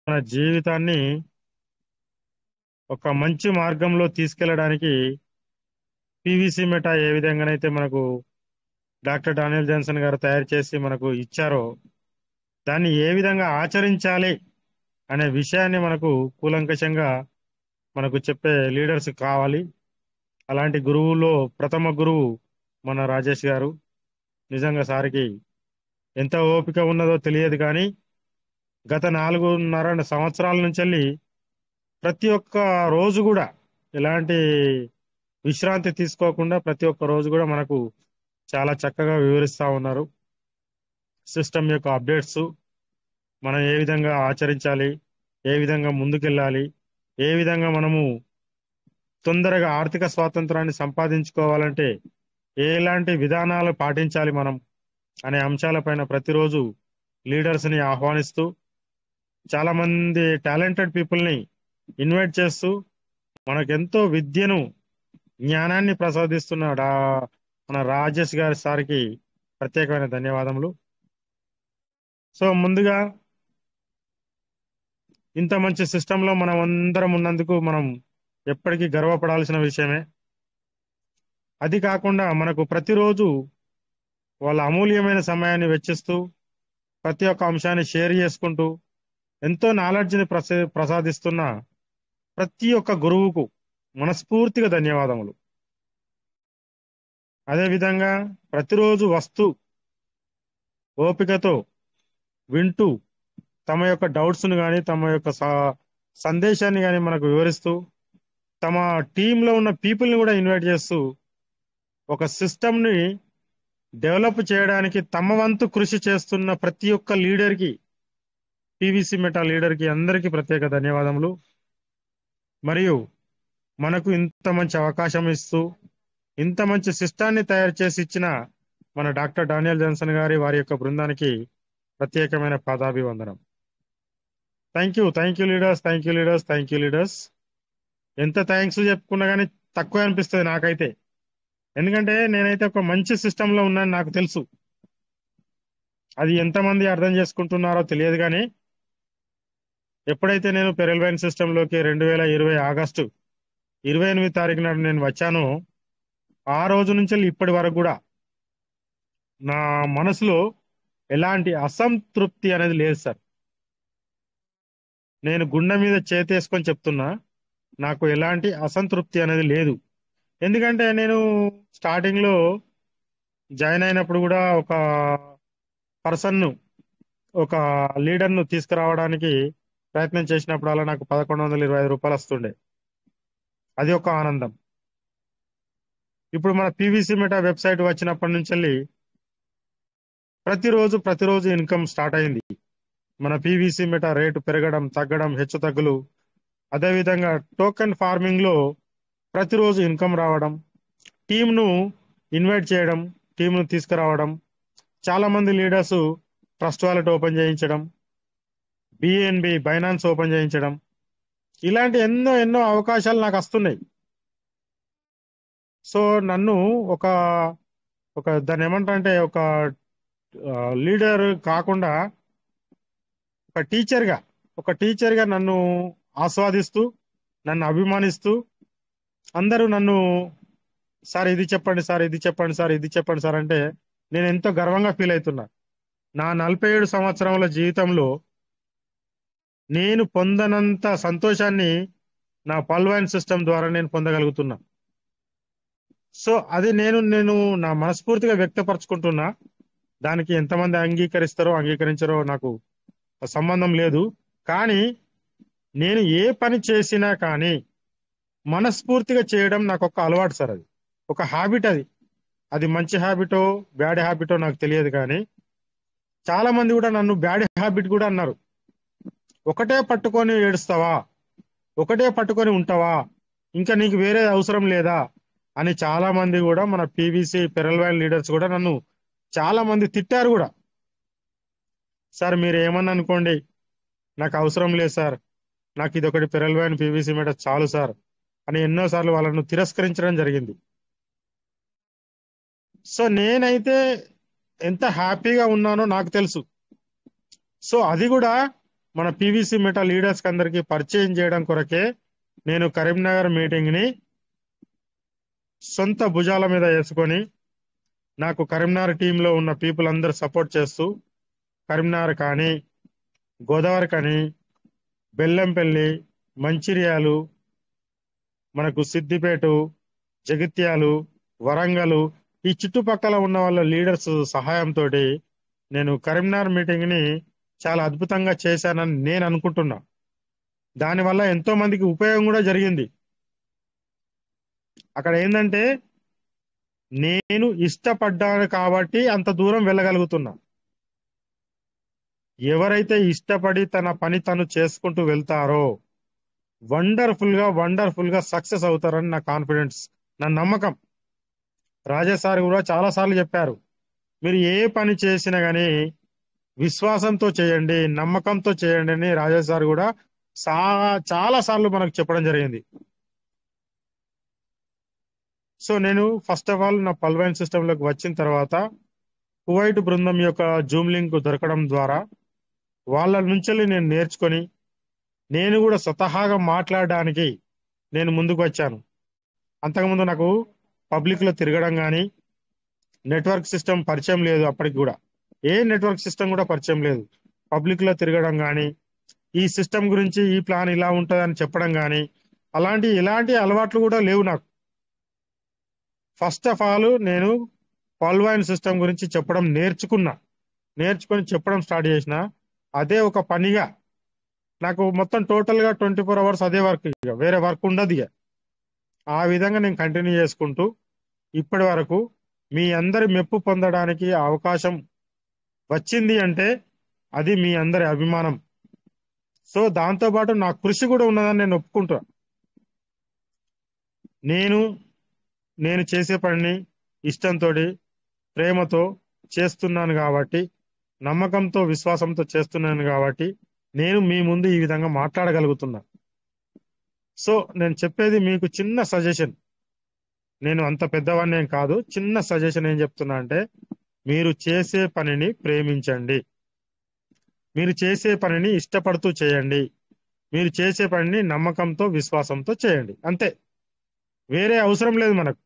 మన జీవితాన్ని ఒక మంచి మార్గంలో తీసుకెళ్ళడానికి పీవీసీ మెటా ఏ విధంగానైతే మనకు డాక్టర్ డానియల్ జాన్సన్ గారు తయారు చేసి మనకు ఇచ్చారో దాన్ని ఏ విధంగా ఆచరించాలి అనే విషయాన్ని మనకు కూలంకషంగా మనకు చెప్పే లీడర్స్ కావాలి అలాంటి గురువులో ప్రథమ గురువు మన రాజేష్ గారు నిజంగా సారికి ఎంత ఓపిక ఉన్నదో తెలియదు కానీ గత నాలుగున్నర సంవత్సరాల నుంచి వెళ్ళి ప్రతి ఒక్క రోజు కూడా ఎలాంటి విశ్రాంతి తీసుకోకుండా ప్రతి ఒక్క రోజు కూడా మనకు చాలా చక్కగా వివరిస్తూ ఉన్నారు సిస్టమ్ యొక్క అప్డేట్స్ మనం ఏ విధంగా ఆచరించాలి ఏ విధంగా ముందుకెళ్ళాలి ఏ విధంగా మనము తొందరగా ఆర్థిక స్వాతంత్రాన్ని సంపాదించుకోవాలంటే ఎలాంటి విధానాలు పాటించాలి మనం అనే అంశాలపైన ప్రతిరోజు లీడర్స్ని ఆహ్వానిస్తూ చాలా మంది టాలెంటెడ్ పీపుల్ని ఇన్వైట్ చేస్తూ మనకెంతో విద్యను జ్ఞానాన్ని ప్రసాదిస్తున్న డా- మన రాజేష్ గారి సార్కి ప్రత్యేకమైన ధన్యవాదములు సో ముందుగా ఇంత మంచి సిస్టంలో మనం అందరం ఉన్నందుకు మనం ఎప్పటికీ గర్వపడాల్సిన విషయమే అది కాకుండా మనకు ప్రతిరోజు వాళ్ళ అమూల్యమైన సమయాన్ని వెచ్చిస్తూ ప్రతి ఒక్క అంశాన్ని షేర్ చేసుకుంటూ ఎంతో నాలెడ్జ్ని ప్రస ప్రసాదిస్తున్న ప్రతి ఒక్క గురువుకు మనస్ఫూర్తిగా ధన్యవాదములు అదేవిధంగా ప్రతిరోజు వస్తూ ఓపికతో వింటూ తమ యొక్క డౌట్స్ను కానీ తమ యొక్క స- సందేశాన్ని కానీ మనకు వివరిస్తూ తమ టీంలో ఉన్న పీపుల్ని కూడా ఇన్వైట్ చేస్తూ ఒక సిస్టమ్ని డెవలప్ చేయడానికి తమ వంతు కృషి చేస్తున్న ప్రతి ఒక్క లీడర్కి పీవీసీ మెటా లీడర్కి అందరికీ ప్రత్యేక ధన్యవాదములు మరియు మనకు ఇంత మంచి అవకాశం ఇస్తూ ఇంత మంచి సిస్టాన్ని తయారు చేసి ఇచ్చిన మన డాక్టర్ డానియల్ జాన్సన్ గారి వారి యొక్క బృందానికి ప్రత్యేకమైన పాదాభివందనం thank you thank you leaders thank you leaders thank you leaders ఎంత థ్యాంక్స్ చెప్పుకున్నా కానీ తక్కువ అనిపిస్తుంది నాకైతే ఎందుకంటే నేనైతే ఒక మంచి సిస్టంలో ఉన్నాను నాకు తెలుసు అది ఎంతమంది అర్థం చేసుకుంటున్నారో తెలియదు కానీ ఎప్పుడైతే నేను పెరల్వైన్ సిస్టంలోకి రెండు వేల ఇరవై ఆగస్టు ఇరవై ఎనిమిది తారీఖు నాడు నేను వచ్చానో ఆ రోజు నుంచి ఇప్పటి వరకు కూడా నా మనసులో ఎలాంటి అసంతృప్తి అనేది లేదు సార్ నేను గుండె మీద చేతేసుకొని చెప్తున్నా నాకు ఎలాంటి అసంతృప్తి అనేది లేదు ఎందుకంటే నేను స్టార్టింగ్ లో జాయిన్ అయినప్పుడు కూడా ఒక పర్సన్ను ఒక లీడర్ను తీసుకురావడానికి ప్రయత్నం చేసినప్పుడు అలా నాకు పదకొండు వందల ఇరవై ఐదు రూపాయలు వస్తుండే అది ఒక ఆనందం ఇప్పుడు మన పీవీసీ మెటా వెబ్సైట్ వచ్చినప్పటి నుంచి వెళ్ళి ప్రతిరోజు ప్రతిరోజు ఇన్కమ్ స్టార్ట్ అయింది మన పీవీసీ మెటా రేటు పెరగడం తగ్గడం హెచ్చు తగ్గులు అదేవిధంగా టోకెన్ ఫార్మింగ్ లో ప్రతిరోజు ఇన్కమ్ రావడం టీంను ఇన్వైట్ చేయడం టీంను తీసుకురావడం చాలా మంది లీడర్స్ ట్రస్ట్ వాలెట్ ఓపెన్ చేయించడం బిఎన్బి బైనాన్స్ ఓపెన్ చేయించడం ఇలాంటి ఎన్నో ఎన్నో అవకాశాలు నాకు వస్తున్నాయి సో నన్ను ఒక ఒక దాన్ని ఏమంటారంటే ఒక లీడర్ కాకుండా ఒక టీచర్గా ఒక టీచర్గా నన్ను ఆస్వాదిస్తూ నన్ను అభిమానిస్తూ అందరూ నన్ను సార్ ఇది చెప్పండి సార్ ఇది చెప్పండి సార్ ఇది చెప్పండి సార్ అంటే నేను ఎంతో గర్వంగా ఫీల్ అవుతున్నా నా నలభై ఏడు సంవత్సరముల జీవితంలో నేను పొందనంత సంతోషాన్ని నా పల్వైన్ సిస్టమ్ ద్వారా నేను పొందగలుగుతున్నా సో అది నేను నేను నా మనస్ఫూర్తిగా వ్యక్తపరచుకుంటున్నా దానికి ఎంతమంది అంగీకరిస్తారో అంగీకరించారో నాకు సంబంధం లేదు కానీ నేను ఏ పని చేసినా కానీ మనస్ఫూర్తిగా చేయడం నాకు ఒక అలవాటు సార్ అది ఒక హ్యాబిట్ అది అది మంచి హ్యాబిటో బ్యాడ్ హ్యాబిటో నాకు తెలియదు కానీ చాలా మంది కూడా నన్ను బ్యాడ్ హ్యాబిట్ కూడా అన్నారు ఒకటే పట్టుకొని ఏడుస్తావా ఒకటే పట్టుకొని ఉంటావా ఇంకా నీకు వేరే అవసరం లేదా అని చాలా మంది కూడా మన పీవీసీ పెరల్వైన్ లీడర్స్ కూడా నన్ను చాలా మంది తిట్టారు కూడా సార్ మీరు ఏమన్నా అనుకోండి నాకు అవసరం లేదు సార్ నాకు ఇది ఒకటి పెరల్వైన్ పీవీసీ మీద చాలు సార్ అని ఎన్నోసార్లు వాళ్ళను తిరస్కరించడం జరిగింది సో నేనైతే ఎంత హ్యాపీగా ఉన్నానో నాకు తెలుసు సో అది కూడా మన పీవీసీ మెటా లీడర్స్ అందరికి పరిచయం చేయడం కొరకే నేను కరీంనగర్ మీటింగ్ ని సొంత భుజాల మీద వేసుకొని నాకు కరీంనగర్ టీంలో ఉన్న పీపుల్ అందరు సపోర్ట్ చేస్తూ కరీంనగర్ కానీ గోదావరి కానీ బెల్లంపల్లి మంచిర్యాలు మనకు సిద్దిపేట జగిత్యాలు వరంగల్ ఈ చుట్టుపక్కల ఉన్న వాళ్ళ లీడర్స్ సహాయంతో నేను కరీంనగర్ మీటింగ్ ని చాలా అద్భుతంగా చేశానని నేను అనుకుంటున్నా దానివల్ల ఎంతో మందికి ఉపయోగం కూడా జరిగింది అక్కడ ఏంటంటే నేను ఇష్టపడ్డాను కాబట్టి అంత దూరం వెళ్ళగలుగుతున్నా ఎవరైతే ఇష్టపడి తన పని తను చేసుకుంటూ వెళ్తారో వండర్ఫుల్ గా వండర్ఫుల్ గా సక్సెస్ అవుతారని నా కాన్ఫిడెన్స్ నా నమ్మకం రాజా సార్ కూడా చాలా సార్లు చెప్పారు మీరు ఏ పని చేసినా గానీ విశ్వాసంతో చేయండి నమ్మకంతో చేయండి అని రాజా సార్ కూడా చాలా సార్లు మనకు చెప్పడం జరిగింది సో నేను ఫస్ట్ ఆఫ్ ఆల్ నా పల్వైన్ సిస్టంలోకి వచ్చిన తర్వాత కువైట్ బృందం యొక్క జూమ్ లింక్ దొరకడం ద్వారా వాళ్ళ నుంచి నేను నేర్చుకొని నేను కూడా స్వతహాగా మాట్లాడడానికి నేను ముందుకు వచ్చాను అంతకుముందు నాకు పబ్లిక్ లో తిరగడం కానీ నెట్వర్క్ సిస్టమ్ పరిచయం లేదు అప్పటికి కూడా ఏ నెట్వర్క్ సిస్టమ్ కూడా పరిచయం లేదు పబ్లిక్ లో తిరగడం కానీ ఈ సిస్టమ్ గురించి ఈ ప్లాన్ ఇలా ఉంటుంది అని చెప్పడం కానీ అలాంటి ఇలాంటి అలవాట్లు కూడా లేవు నాకు ఫస్ట్ ఆఫ్ ఆల్ నేను పాల్వాయిన్ సిస్టమ్ గురించి చెప్పడం నేర్చుకున్నా నేర్చుకొని చెప్పడం స్టార్ట్ చేసిన అదే ఒక పనిగా నాకు మొత్తం టోటల్ గా ట్వంటీ ఫోర్ అవర్స్ అదే వర్క్ ఇక వేరే వర్క్ ఉండదు ఇక ఆ విధంగా నేను కంటిన్యూ చేసుకుంటూ ఇప్పటి వరకు మీ అందరి మెప్పు పొందడానికి అవకాశం వచ్చింది అంటే అది మీ అందరి అభిమానం సో దాంతో పాటు నా కృషి కూడా ఉన్నదని నేను ఒప్పుకుంటా నేను నేను చేసే పనిని ఇష్టంతో ప్రేమతో చేస్తున్నాను కాబట్టి నమ్మకంతో విశ్వాసంతో చేస్తున్నాను కాబట్టి నేను మీ ముందు ఈ విధంగా మాట్లాడగలుగుతున్నా సో నేను చెప్పేది మీకు చిన్న సజెషన్ నేను అంత పెద్దవాడిని ఏం కాదు చిన్న సజెషన్ ఏం చెప్తున్నా అంటే మీరు చేసే పనిని ప్రేమించండి మీరు చేసే పనిని ఇష్టపడుతూ చేయండి మీరు చేసే పనిని నమ్మకంతో విశ్వాసంతో చేయండి అంతే వేరే అవసరం లేదు మనకు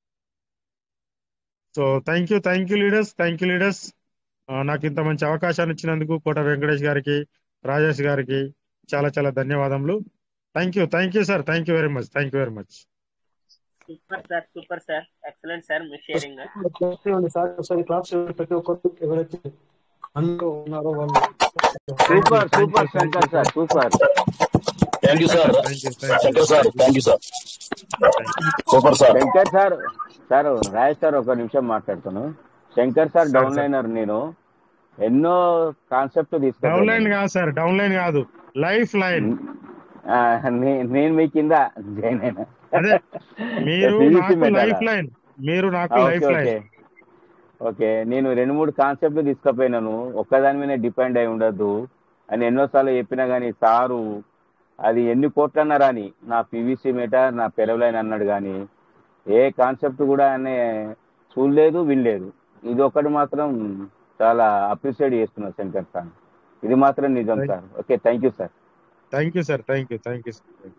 so thank you thank you leaders thank you leaders నాకు ఇంత మంచి అవకాశాన్ని ఇచ్చినందుకు కోట వెంకటేష్ గారికి రాజేష్ గారికి చాలా చాలా ధన్యవాదములు thank you thank you sir thank you very much thank you very much super sir super sir excellent sir మీ షేరింగ్ సార్ ఒకసారి క్లాస్ ప్రతి ఒక్కరు ఎవరైతే అందరూ ఉన్నారో వాళ్ళు super super Shankar sir super thank you sir thank you thank Shankar sir thank you sir super sir Shankar sir sir Rajesh sir ఒక నిమిషం మాట్లాడుతాను Shankar sir sir, down sir. Liner నేను ఎన్నో కాన్సెప్ట్ డౌన్ లైన్ తీసుకున్నాను కాదు సార్ డౌన్ లైన్ కాదు లైఫ్ లైన్ నేను మీ కింద జాయిన్ అయినా అదే మీరు PVC నాకు మెటాలా? లైఫ్ లైన్ మీరు నాకు okay life line okay okay నేను రెండు మూడు కాన్సెప్ట్లు తీసుకుపోయినాను ఒక్కదాని మీద డిపెండ్ అయి ఉండద్దు అని ఎన్నోసార్లు చెప్పినా కానీ సారు అది ఎన్ని కోట్లు అన్నారా అని నా పీవీసీ మీటర్ నా పెరవలైన్ అన్నాడు కానీ ఏ కాన్సెప్ట్ కూడా ఆయన చూడలేదు వినలేదు ఇది ఒకటి మాత్రం చాలా అప్రిషియేట్ చేస్తున్నా శంకర్ సార్ ఇది మాత్రం నిజం Thank- sir okay thank you sir thank you sir thank you thank you sir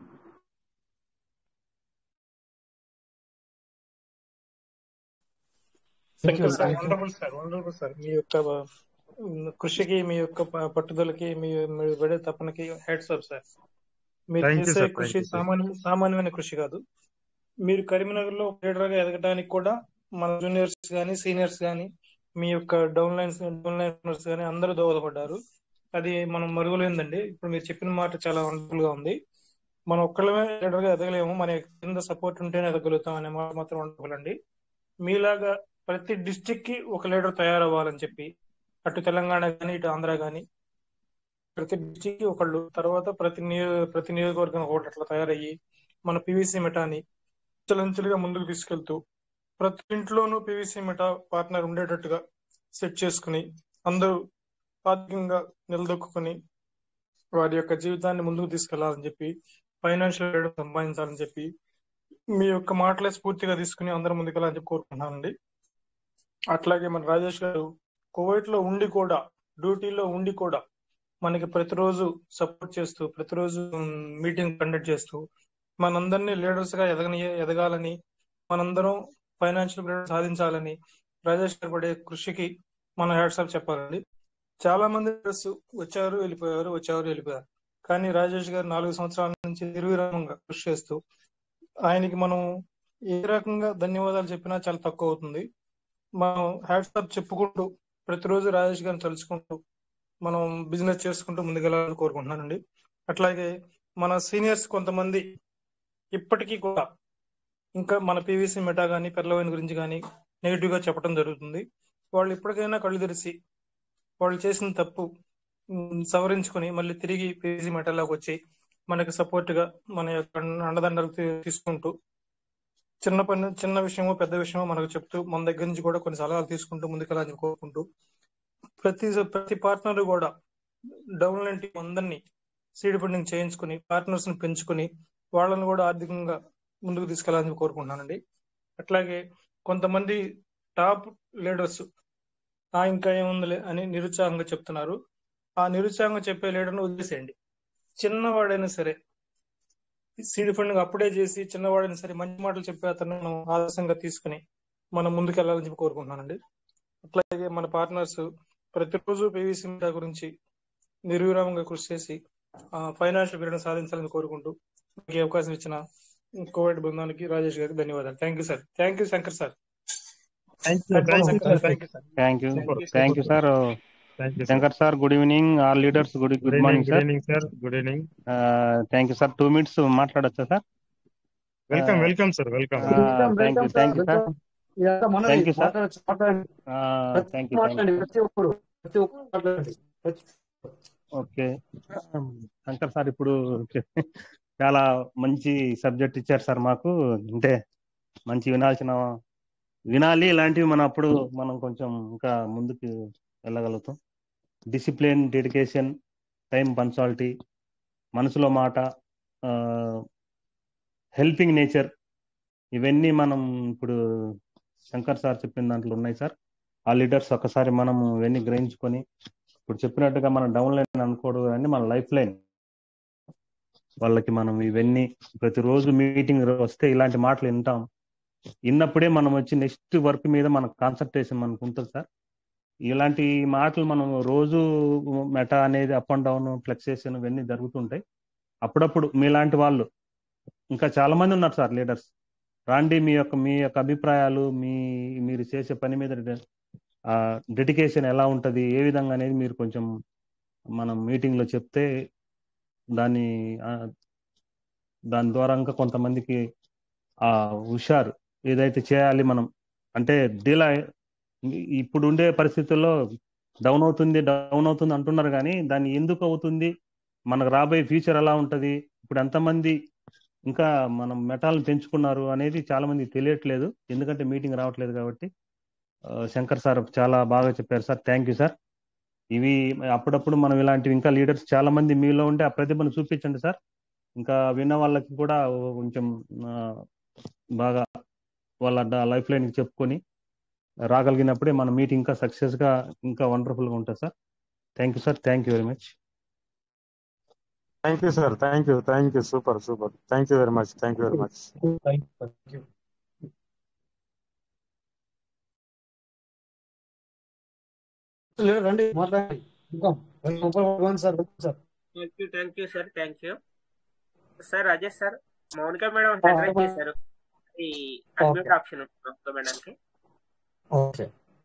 Shankar sir wonderful sir wonderful sir మీ యొక్క ఉమ్, కృషికి మీ యొక్క ప- పట్టుదలకి మీ మీరు పడే తపనకి హెడ్స్ అప్ సార్ మీరు Thank you, చేసే sir. Thank కృషి you, sir. సామాన్య సామాన్యమైన కృషి కాదు మీరు కరీంనగర్ లో లీడర్ గా ఎదగడానికి కూడా మన జూనియర్స్ కానీ సీనియర్స్ కానీ మీ యొక్క డౌన్ లైన్స్ డౌన్ లైనర్స్ కానీ అందరూ దోహదపడ్డారు అది మనం మరుగులేందండి ఇప్పుడు మీరు చెప్పిన మాట చాలా వండర్ఫుల్ గా ఉంది మనం ఒక్కళ్ళమే లీడర్ గా ఎదగలేము మన కింద సపోర్ట్ ఉంటేనే ఎదగలుగుతాం అనే మాట మాత్రం వండర్ఫుల్ అండి మీలాగా ప్రతి డిస్టిక్ కి ఒక లీడర్ తయారవ్వాలని చెప్పి అటు తెలంగాణ కానీ ఇటు ఆంధ్ర కానీ ప్రతి డిస్టిక్ కి ఒకళ్ళు తర్వాత ప్రతి నియో ప్రతి నియోజకవర్గం ఒకటి అట్లా తయారయ్యి మన పివిసి మెటాని అంచెలంచెలుగా ముందుకు తీసుకెళ్తూ ప్రతి ఇంట్లోనూ పివిసి మెటా పార్ట్నర్ ఉండేటట్టుగా సెట్ చేసుకుని అందరూ ఆర్థికంగా నిలదొక్కుని వారి యొక్క జీవితాన్ని ముందుకు తీసుకెళ్లాలని చెప్పి ఫైనాన్షియల్ ఫ్రీడమ్ సంపాదించాలని చెప్పి మీ యొక్క మాటలే స్ఫూర్తిగా తీసుకుని అందరం ముందుకెళ్ళాలని చెప్పి కోరుకుంటున్నానండి అట్లాగే మన రాజేష్ గారు కువైట్ లో ఉండి కూడా డ్యూటీలో ఉండి కూడా మనకి ప్రతిరోజు సపోర్ట్ చేస్తూ ప్రతిరోజు మీటింగ్ కండక్ట్ చేస్తూ మనందరినీ లీడర్స్ గా ఎదగని ఎదగాలని మనందరం ఫైనాన్షియల్ ఫ్రీడమ్ సాధించాలని రాజేష్ గారు పడే కృషికి మన హ్యాట్సాప్ చెప్పాలండి చాలా మంది లీడర్స్ వచ్చారు వెళ్ళిపోయారు వచ్చారు వెళ్ళిపోయారు కానీ రాజేష్ గారు నాలుగు సంవత్సరాల నుంచి నిర్విరామంగా కృషి చేస్తూ ఆయనకి మనం ఏ రకంగా ధన్యవాదాలు చెప్పినా చాలా తక్కువ అవుతుంది మనం హ్యాట్సాప్ చెప్పుకుంటూ ప్రతిరోజు రాజేష్ గారిని తలుచుకుంటూ మనం బిజినెస్ చేసుకుంటూ ముందుకెళ్ళాలని కోరుకుంటున్నానండి అట్లాగే మన సీనియర్స్ కొంతమంది ఇప్పటికీ కూడా ఇంకా మన పీవీసీ మెటా కానీ పెర్లవైన్ గురించి కానీ నెగిటివ్ గా చెప్పడం జరుగుతుంది వాళ్ళు ఇప్పటికైనా కళ్ళు తెరిచి వాళ్ళు చేసిన తప్పు ఉమ్, సవరించుకొని మళ్ళీ తిరిగి పీవీసీ మెటాలోకి వచ్చి మనకి సపోర్ట్ గా మన యొక్క అండదండలు తీ- తీసుకుంటూ చిన్న పని చిన్న విషయమో పెద్ద విషయమో మనకు చెప్తూ మన దగ్గర నుంచి కూడా కొన్ని సలహాలు తీసుకుంటూ ముందుకెళ్ళాలని కోరుకుంటూ ప్రతి ప్రతి పార్ట్నర్ కూడా డౌన్ లైన్ టీం అందరినీ సీడ్ ఫండింగ్ చేయించుకుని పార్ట్నర్స్ ని పెంచుకుని వాళ్ళని కూడా ఆర్థికంగా ముందుకు తీసుకెళ్లాలని కోరుకుంటున్నానండి అట్లాగే కొంతమంది టాప్ లీడర్స్ ఆ ఇంకా ఏముందిలే అని నిరుత్సాహంగా చెప్తున్నారు ఆ నిరుత్సాహంగా చెప్పే లీడర్ను వదిలేసేయండి చిన్నవాడైనా సరే సీడ్ ఫండింగ్ అప్పుడే చేసి చిన్నవాడైనా సరే మంచి మాటలు చెప్పే అతను మనం ఆదర్శంగా తీసుకుని మనం ముందుకెళ్లాలని చెప్పి కోరుకుంటున్నానండి అట్లాగే మన పార్ట్నర్స్ ప్రతిరోజు పీవీసీ మీడియా గురించి నిర్విరామంగా కృషి చేసి ఫైనాన్షియల్ పీరియడ్ సాధించాలని కోరుకుంటూ మీకు ఈ అవకాశం ఇచ్చిన కోవిడ్ బృందానికి రాజేష్ గారికి ధన్యవాదాలు thank you sir thank you Shankar sir thank you thank you thank you sir thank you thank you sir thank you Shankar sir good evening all leaders good good good evening morning good sir evening sir good evening thank you sir two minutes మాట్లాడొచ్చా sir welcome welcome sir welcome thank you thank you sir ఇదంతా మనది. Thank you, sir. మాట్లాడొచ్చు, మాట్లాడండి thank you thank మాట్లాడండి you ప్రతి ఒక్కరు ప్రతి ఒక్కరు మాట్లాడండి ప్రతి- ఓకే శంకర్ సార్ ఇప్పుడు చాలా మంచి సబ్జెక్ట్ ఇచ్చారు సార్ మాకు అంటే మంచి వినాల్సిన వినాలి ఇలాంటివి మనం అప్పుడు మనం కొంచెం ఇంకా ముందుకు వెళ్ళగలుగుతాం డిసిప్లిన్ డెడికేషన్ టైం పంచాలిటీ మనసులో మాట హెల్పింగ్ నేచర్ ఇవన్నీ మనం ఇప్పుడు శంకర్ సార్ చెప్పిన దాంట్లో ఉన్నాయి సార్ ఆ లీడర్స్ ఒకసారి మనం ఇవన్నీ గ్రహించుకొని ఇప్పుడు చెప్పినట్టుగా మనం డౌన్ లైన్ అనుకోడు కానీ మన లైఫ్ లైన్ వాళ్ళకి మనం ఇవన్నీ ప్రతిరోజు మీటింగ్ వస్తే ఇలాంటి మాటలు వింటాం విన్నప్పుడే మనం వచ్చి నెక్స్ట్ వర్క్ మీద మన కాన్సన్ట్రేషన్ మనకు ఉంటుంది సార్ ఇలాంటి మాటలు మనం రోజు మెటా అనేది అప్ అండ్ డౌన్ ఫ్లెక్సేషన్ ఇవన్నీ జరుగుతుంటాయి అప్పుడప్పుడు మీలాంటి వాళ్ళు ఇంకా చాలా మంది ఉన్నారు సార్ లీడర్స్ రాండి మీ యొక్క మీ యొక్క అభిప్రాయాలు మీ మీరు చేసే పని మీద డెడికేషన్ ఎలా ఉంటుంది ఏ విధంగా అనేది మీరు కొంచెం మనం మీటింగ్ లో చెప్తే దాన్ని ఆ, దాని ద్వారా ఇంకా కొంతమందికి ఆ హుషారు ఏదైతే చేయాలి మనం అంటే డీలా ఇప్పుడు ఉండే పరిస్థితుల్లో డౌన్ అవుతుంది డౌన్ అవుతుంది అంటున్నారు కానీ దాన్ని ఎందుకు అవుతుంది మనకు రాబోయే ఫ్యూచర్ ఎలా ఉంటది ఇప్పుడు ఎంతమంది ఇంకా మనం మెటాలను పెంచుకున్నారు అనేది చాలా మంది తెలియట్లేదు ఎందుకంటే మీటింగ్ రావట్లేదు కాబట్టి ఆ, శంకర్ సార్ చాలా బాగా చెప్పారు సార్ థ్యాంక్ యూ సార్ ఇవి అప్పుడప్పుడు మనం ఇలాంటివి ఇంకా లీడర్స్ చాలా మంది మీలో ఉంటే ఆ ప్రతిభను చూపించండి సార్ ఇంకా విన్న వాళ్ళకి కూడా కొంచెం ఆ, బాగా వాళ్ళ లైఫ్ లైన్ చెప్పుకొని రాగలిగినప్పుడే మన మీటింగ్ ఇంకా సక్సెస్ గా ఇంకా వండర్ఫుల్ గా ఉంటుంది sir thank you sir thank you very much thank you sir thank you thank you super super thank you very much thank you very much Thank you, thank you. లేదు, రండి మాట్లాడండి ఇంకా welcome sir welcome sir thank you thank you sir thank you sir Rajesh sir Mounika madam hand raise చేశారు ఈ admit option Mounika మేడంకి okay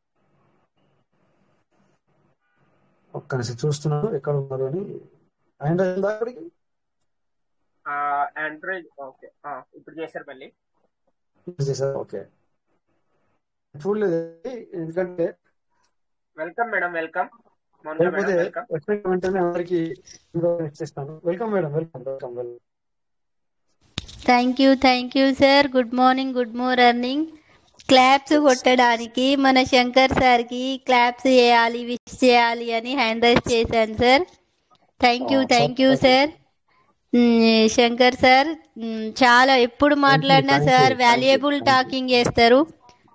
ఒక్క నిమిషం చూస్తున్నాను ఎక్కడ ఉన్నారు అని ఆయన అక్కడికి ఆండ్రాయిడ్ ఓకే ఇప్పుడు చేశారు మళ్ళీ చేశారు ఓకే చూడలేదు ఎందుకంటే వెల్కమ్ మేడం వెల్కమ్ మౌనిక లేకపోతే మేడం వెల్కమ్ ఎక్స్పెక్ట్ వెంటనే అందరికి ఇచ్చేస్తాను welcome madam welcome welcome welcome thank you thank you sir good morning good morning claps కొట్టడానికి మన శంకర్ సార్కి క్లాప్స్ చేయాలి విష్ చేయాలి అని హ్యాండ్ రైజ్ చేశాను sir thank you Oh, thank you thank you. Sir మ్, శంకర్ సార్ మ్, చాలా ఎప్పుడు మాట్లాడినా thank you, sir thank you, valuable thank you. Talking చేస్తారు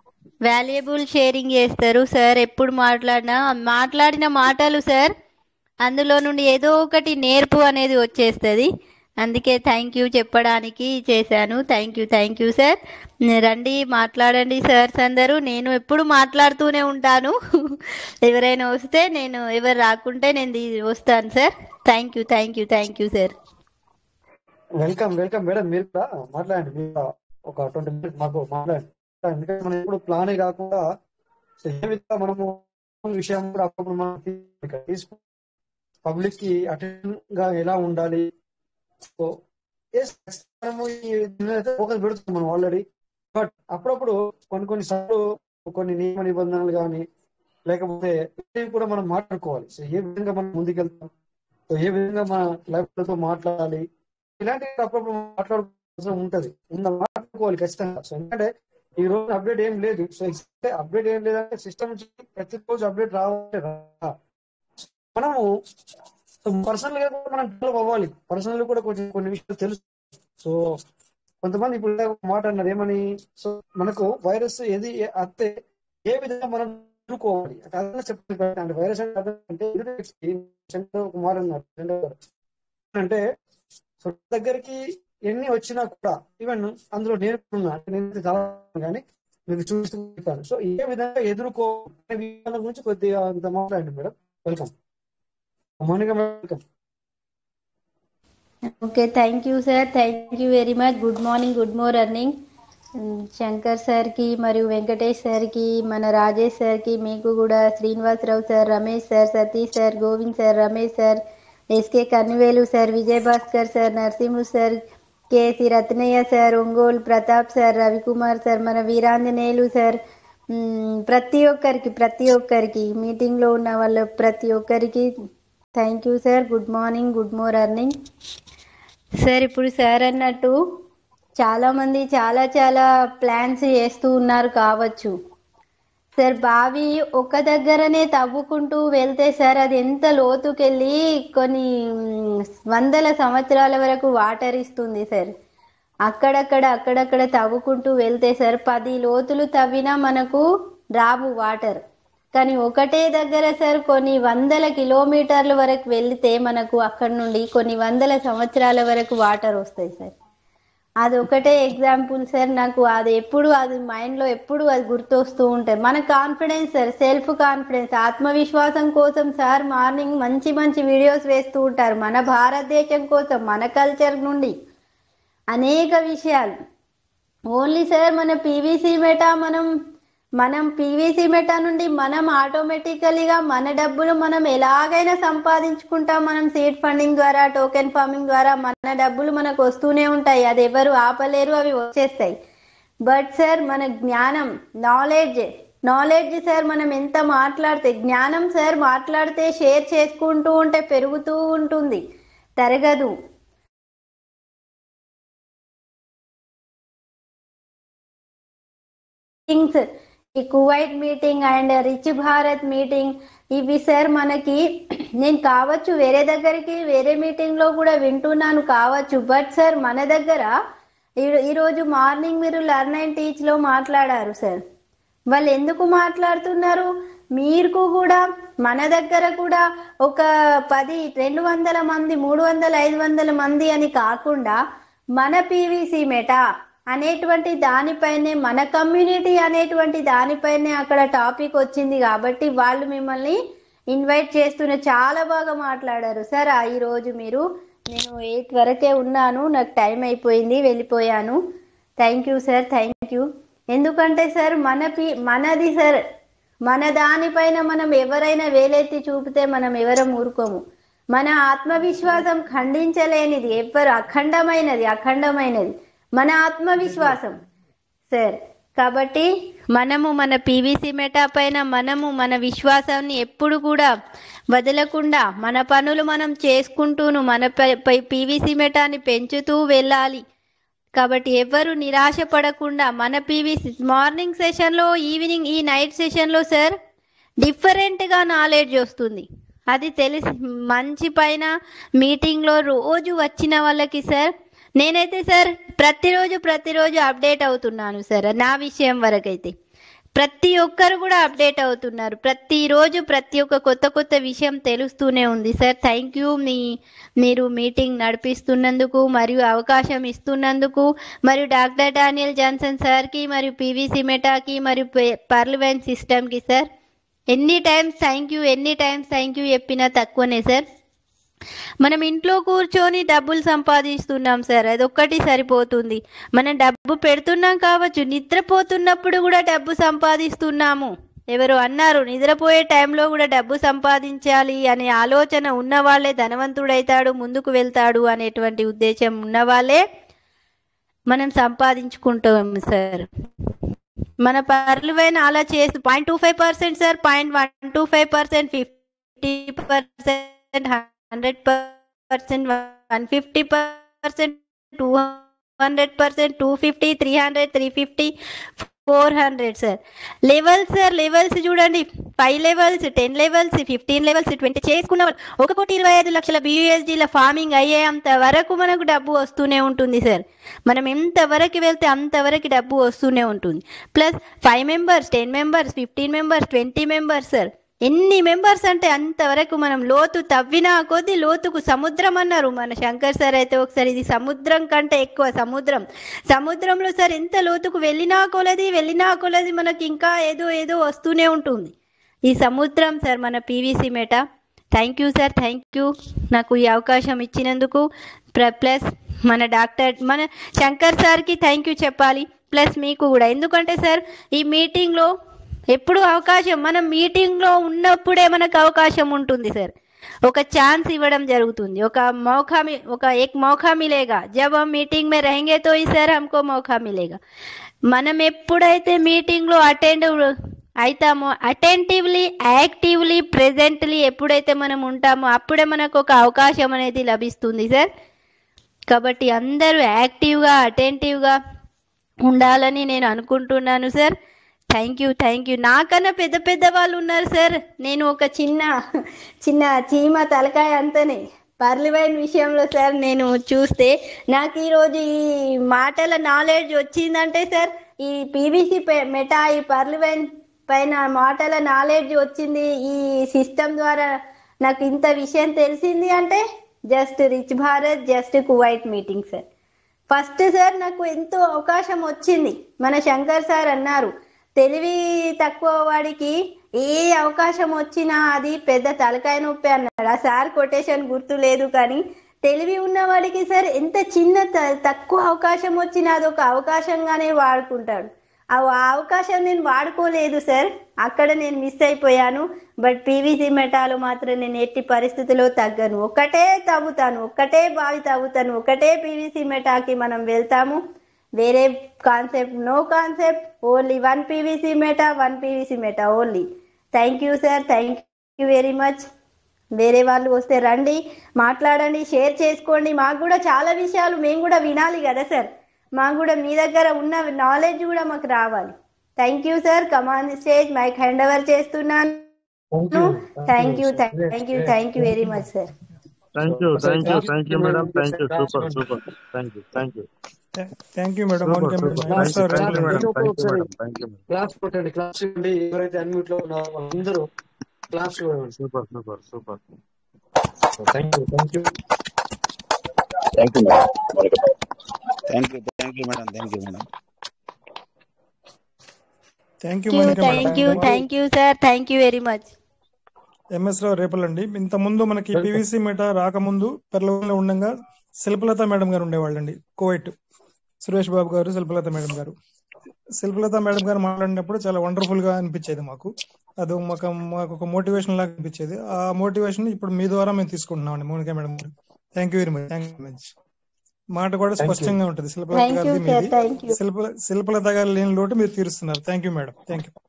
వాల్యుయబుల్ షేరింగ్ చేస్తారు సార్ ఎప్పుడు మాట్లాడినా మాట్లాడిన మాటలు సార్ అందులో నుండి ఏదో ఒకటి నేర్పు అనేది వచ్చేస్తుంది అందుకే థ్యాంక్ యూ చెప్పడానికి చేశాను thank you thank you sir రండి మాట్లాడండి సార్స్ అందరూ నేను ఎప్పుడు మాట్లాడుతూనే ఉంటాను ఎవరైనా వస్తే నేను ఎవరు రాకుంటే నేను తీ- వస్తాను sir thank you thank you thank you sir welcome welcome madam మీరు కూడా మాట్లాడండి మీరు కూడా ఒక ట్వంటీ మినిట్స్ మాకు మాట్లాడండి ఎందుకంటే మనం ఎప్పుడు ప్లానే కాకుండా సో ఏ విధంగా మనము విషయం కూడా అప్పుడు మనం తీ- తీసుకు పబ్లిక్ కి అటెండ్ గా ఎలా ఉండాలి సో yes, మనము ఈ ఫోకస్ పెడుతున్నాం మనం ఆల్రెడీ బట్ అప్పుడప్పుడు కొన్ని కొన్ని సార్లు కొన్ని నియమ నిబంధనలు కానీ లేకపోతే ఇవి కూడా మనం మాట్లాడుకోవాలి సో ఏ విధంగా మనం ముందుకెళ్తాం సో ఏ విధంగా మన లైఫ్ తో మాట్లాడాలి ఇలాంటివి అప్పుడప్పుడు మాట్లాడుకోవాల్సిన ఉంటది ఉన్న మాట్లాడుకోవాలి ఖచ్చితంగా సో ఎందుకంటే ఈ రోజు అప్డేట్ ఏం లేదు సో అప్డేట్ ఏం లేదంటే సిస్టమ్ ప్రతి రోజు అప్డేట్ రావాలి రా. మనము పర్సనల్ గా కూడా మనం డెవలప్ అవ్వాలి పర్సనల్ కూడా కొంచెం కొన్ని విషయాలు తెలుసు సో కొంతమంది ఇప్పుడు ఇందాక ఒక మాట అన్నారు ఏమని సో మనకు వైరస్ ఏది అత్తే ఏ విధంగా మనం ఎదుర్కోవాలి అదే చెప్తాను అంటే వైరస్ అంటే అర్థం అంటే ఎదుటి వ్యక్తి చంద్ర కుమార్ అన్నారు చంద్ర గారు. అంటే సో దగ్గరికి ఎన్ని వచ్చినా కూడా ఈవెన్ అందులో నేర్పుకున్నా అంటే నేను చాలా కానీ మీకు చూస్తూ చెప్పాను సో ఏ విధంగా ఎదుర్కో అనే విషయాల గురించి కొద్దిగా అంత మాట్లాడండి madam welcome Mounika welcome okay thank you sir thank you very much good morning good morning Shankar సార్కి మరియు వెంకటేష్ సార్కి మన రాజేష్ సార్కి మీకు కూడా Srinivasarao sir Ramesh sir Satish sir Govind sir Ramesh sir SK Kannivelu sir Vijayabhaskar sir Narasimhu sir KC Ratnayya sir Ongole Pratap sir Ravikumar sir మన వీరాంజనేయులు సార్ మ్, ప్రతి ఒక్కరికి ప్రతి ఒక్కరికి మీటింగ్లో ఉన్న వాళ్ళ ప్రతి ఒక్కరికి thank you sir good morning good morning sir ఇప్పుడు సార్ అన్నట్టు చాలా మంది చాలా చాలా ప్లాన్స్ చేస్తూ ఉన్నారు కావచ్చు సార్ బావి ఒక దగ్గరనే తవ్వుకుంటూ వెళ్తే సార్ అది ఎంత లోతుకెళ్ళి కొన్ని మ్, వందల సంవత్సరాల వరకు వాటర్ ఇస్తుంది సార్ అక్కడక్కడ అక్కడక్కడ తవ్వుకుంటూ వెళ్తే సార్ పది లోతులు తవ్వినా మనకు రావు వాటర్ కానీ ఒకటే దగ్గర సార్ కొన్ని వందల కిలోమీటర్ల వరకు వెళ్తే మనకు అక్కడ నుండి కొన్ని వందల సంవత్సరాల వరకు వాటర్ వస్తాయి సార్ అది ఒకటే ఎగ్జాంపుల్ సార్ నాకు అది ఎప్పుడు అది మైండ్లో ఎప్పుడు అది గుర్తొస్తూ ఉంటుంది మన కాన్ఫిడెన్స్ సార్ సెల్ఫ్ కాన్ఫిడెన్స్ ఆత్మవిశ్వాసం కోసం సార్ మార్నింగ్ మంచి మంచి వీడియోస్ వేస్తూ ఉంటారు మన భారతదేశం కోసం మన కల్చర్ నుండి అనేక విషయాలు ఓన్లీ సార్ మన పీవీసీ మెటా మనం మనం పీవీసీ మెటా నుండి మనం ఆటోమేటికలీగా మన డబ్బులు మనం ఎలాగైనా సంపాదించుకుంటాం మనం సీడ్ ఫండింగ్ ద్వారా టోకెన్ ఫార్మింగ్ ద్వారా మన డబ్బులు మనకు వస్తూనే ఉంటాయి అది ఎవరు ఆపలేరు అవి వచ్చేస్తాయి బట్ సార్ మన జ్ఞానం నాలెడ్జ్ నాలెడ్జ్ సార్ మనం ఎంత మాట్లాడితే జ్ఞానం సార్ మాట్లాడితే షేర్ చేసుకుంటూ ఉంటే పెరుగుతూ ఉంటుంది తరగదు మీటింగ్స్ ఈ Kuwait meeting and rich Bharat meeting ఇవి సార్ మనకి నేను కావచ్చు వేరే దగ్గరికి వేరే మీటింగ్ లో కూడా వింటున్నాను కావచ్చు బట్ సార్ మన దగ్గర ఈ- ఈరోజు మార్నింగ్ మీరు లర్న్ అండ్ టీచ్ లో మాట్లాడారు సార్ వాళ్ళు ఎందుకు మాట్లాడుతున్నారు మీకు కూడా మన దగ్గర కూడా ఒక పది రెండు వందల మంది మూడు వందల ఐదు వందల మంది అని కాకుండా మన పీవీసీ మెటా అనేటువంటి దానిపైనే మన కమ్యూనిటీ అనేటువంటి దానిపైనే అక్కడ టాపిక్ వచ్చింది కాబట్టి వాళ్ళు మిమ్మల్ని ఇన్వైట్ చేస్తున్న చాలా బాగా మాట్లాడారు సార్ ఆ ఈ రోజు మీరు నేను ఎయిట్ వరకే ఉన్నాను నాకు టైం అయిపోయింది వెళ్ళిపోయాను thank you sir thank you ఎందుకంటే సార్ మన పి మనది సార్ మన దానిపైన మనం ఎవరైనా వేలెత్తి చూపితే మనం ఎవరం ఊరుకోము మన ఆత్మవిశ్వాసం ఖండించలేనిది ఎవ్వరు అఖండమైనది అఖండమైనది మన ఆత్మవిశ్వాసం సార్ కాబట్టి మనము మన పీవీసీ మెటా పైన మనము మన విశ్వాసాన్ని ఎప్పుడు కూడా వదలకుండా మన పనులు మనం చేసుకుంటూను మన పీవీసీ మెటాని పెంచుతూ వెళ్ళాలి కాబట్టి ఎవరు నిరాశ పడకుండా మన పీవీసీ మార్నింగ్ సెషన్లో ఈవినింగ్ ఈ నైట్ సెషన్లో సార్ డిఫరెంట్గా నాలెడ్జ్ వస్తుంది అది తెలిసి మంచి పైన మీటింగ్లో రోజు వచ్చిన వాళ్ళకి సార్ నేనైతే సార్ ప్రతిరోజు ప్రతిరోజు అప్డేట్ అవుతున్నాను సార్ నా విషయం వరకైతే ప్రతి ఒక్కరు కూడా అప్డేట్ అవుతున్నారు ప్రతిరోజు ప్రతి ఒక్క కొత్త కొత్త విషయం తెలుస్తూనే ఉంది సార్ థ్యాంక్ యూ మీ మీరు మీటింగ్ నడిపిస్తున్నందుకు మరియు అవకాశం ఇస్తున్నందుకు మరియు డాక్టర్ డానియల్ జాన్సన్ సార్కి మరియు పివిసి మెటాకి మరియు పార్లమెంట్ సిస్టమ్కి సార్ ఎన్ని టైమ్స్ థ్యాంక్ యూ ఎన్ని టైమ్స్ థ్యాంక్ యూ చెప్పినా తక్కువనే సార్ మనం ఇంట్లో కూర్చొని డబ్బులు సంపాదిస్తున్నాం సార్ అదొక్కటి సరిపోతుంది మనం డబ్బు పెడుతున్నాం కావచ్చు నిద్రపోతున్నప్పుడు కూడా డబ్బు సంపాదిస్తున్నాము ఎవరు అన్నారు నిద్రపోయే టైంలో కూడా డబ్బు సంపాదించాలి అనే ఆలోచన ఉన్న వాళ్ళే ధనవంతుడైతాడు ముందుకు వెళ్తాడు అనేటువంటి ఉద్దేశం ఉన్న వాళ్ళే మనం సంపాదించుకుంటాం సార్ మన పర్లువైన అలా చేసి point two five percent sir point one two five percent fifty percent hundred percent one fifty percent two hundred percent two fifty three hundred three fifty four hundred sir levels sir levels చూడండి five levels ten levels fifteen levels twenty చేసుకున్న వాళ్ళు ఒక కోటి ఇరవై ఐదు లక్షల బియూఎస్డీల farming అయ్యేంత వరకు మనకు డబ్బు వస్తూనే ఉంటుంది సార్ మనం ఎంతవరకు వెళ్తే అంతవరకు డబ్బు వస్తూనే ఉంటుంది plus five members ten members fifteen members twenty members sir ఎన్ని మెంబర్స్ అంటే అంతవరకు మనం లోతు తవ్వినా కొద్ది లోతుకు సముద్రం అన్నారు మన శంకర్ సార్ అయితే ఒకసారి ఇది సముద్రం కంటే ఎక్కువ సముద్రం సముద్రంలో సార్ ఎంత లోతుకు వెళ్ళినా కొలది వెళ్ళినా కొలది మనకి ఇంకా ఏదో ఏదో వస్తూనే ఉంటుంది ఈ సముద్రం సార్ మన PVC meta thank you sir thank you నాకు ఈ అవకాశం ఇచ్చినందుకు ప్లస్ మన డాక్టర్ మన శంకర్ సార్కి థ్యాంక్ యూ చెప్పాలి ప్లస్ మీకు కూడా ఎందుకంటే సార్ ఈ మీటింగ్లో ఎప్పుడు అవకాశం మనం మీటింగ్లో ఉన్నప్పుడే మనకు అవకాశం ఉంటుంది సార్ ఒక ఛాన్స్ ఇవ్వడం జరుగుతుంది ఒక మౌకా మి- ఒక एक मौका मिलेगा जब हम मीटिंग में रहेंगे तो ही सर हमको मौका मिलेगा మనం ఎప్పుడైతే మీటింగ్లో అటెండ్ అవుతామో అటెంటివ్లీ యాక్టివ్లీ ప్రెజెంట్లీ ఎప్పుడైతే మనం ఉంటామో అప్పుడే మనకు ఒక అవకాశం అనేది లభిస్తుంది సార్ కాబట్టి అందరూ యాక్టివ్గా అటెంటివ్గా ఉండాలని నేను అనుకుంటున్నాను sir thank you thank you నాకన్నా పెద్ద పెద్ద వాళ్ళు ఉన్నారు సార్ నేను ఒక చిన్న చిన్న చీమ తలకాయ అంతనే పర్లివైన్ విషయంలో సార్ నేను చూస్తే నాకు ఈరోజు ఈ మాటల నాలెడ్జ్ వచ్చిందంటే సార్ ఈ పీవీసీ మెటా ఈ పర్లివైన్ పైన మాటల నాలెడ్జ్ వచ్చింది ఈ సిస్టమ్ ద్వారా నాకు ఇంత విషయం తెలిసింది అంటే just rich Bharat just Kuwait meeting sir first sir నాకు ఎంతో అవకాశం వచ్చింది మన శంకర్ సార్ అన్నారు తెలివి తక్కువ వాడికి ఏ అవకాశం వచ్చినా అది పెద్ద తలకాయ నొప్పి అన్నాడు ఆ సార్ కొటేషన్ గుర్తు లేదు కానీ తెలివి ఉన్నవాడికి సార్ ఎంత చిన్న త- తక్కువ అవకాశం వచ్చినా అది ఒక అవకాశంగానే వాడుకుంటాడు ఆ ఆ అవకాశం నేను వాడుకోలేదు సార్ అక్కడ నేను మిస్ అయిపోయాను బట్ పీవీసీ మెటాలో మాత్రం నేను ఎట్టి పరిస్థితిలో తగ్గను ఒక్కటే తవ్వుతాను ఒక్కటే బావి తవ్వుతాను ఒకటే పీవీసీ మెటాకి మనం వెళ్తాము వేరే concept no concept only one PVC meta one PVC meta only thank you sir thank you very much వేరే వాళ్ళు వస్తే రండి మాట్లాడండి షేర్ చేసుకోండి మాకు కూడా చాలా విషయాలు మేము కూడా వినాలి కదా సార్ మాకు కూడా మీ దగ్గర ఉన్న నాలెడ్జ్ కూడా మాకు రావాలి thank you sir come on stage mic hand over చేస్తున్నాను thank you thank you thank you very much sir thank you thank you thank you madam thank you super super thank you thank you thank you madam super Mounika super madam thank నమస్తే you రండి thank you madam madam thank you madam thank you claps కొట్టండి claps ఇవ్వండి ఎవరైతే unmute లో ఉన్నారో వాళ్ళందరూ claps ఇవ్వండి super super super thank you thank you thank you madam Mounika thank you thank you madam thank you madam thank you Mounika madam thank you thank you sir thank you very much MS Rao రేపలండి ఇంత ముందు మనకి PVC మెట రాకముందు పెర్లవరంలో ఉండగా శిల్పలత madam గారు ఉండేవాళ్ళండి కోవైట్ సురేష్ బాబు గారు శిల్పలత madam గారు శిల్పలత madam గారు మాట్లాడినప్పుడు చాలా వండర్ఫుల్ గా అనిపించేది మాకు అది మాకు మాకు ఒక మోటివేషన్ లాగా అనిపించేది ఆ మోటివేషన్ ఇప్పుడు మీ ద్వారా మేము తీసుకుంటున్నామండి మౌనిక మేడం గారు thank you very much thank you much మాట కూడా Thank you. స్పష్టంగా ఉంటుంది శిల్పలత థ్యాంక్ యూ గారిది సార్ మీది థ్యాంక్ యూ శిల్ప శిల్పలత గారి లేని లోటు మీరు తీరుస్తున్నారు thank you madam thank you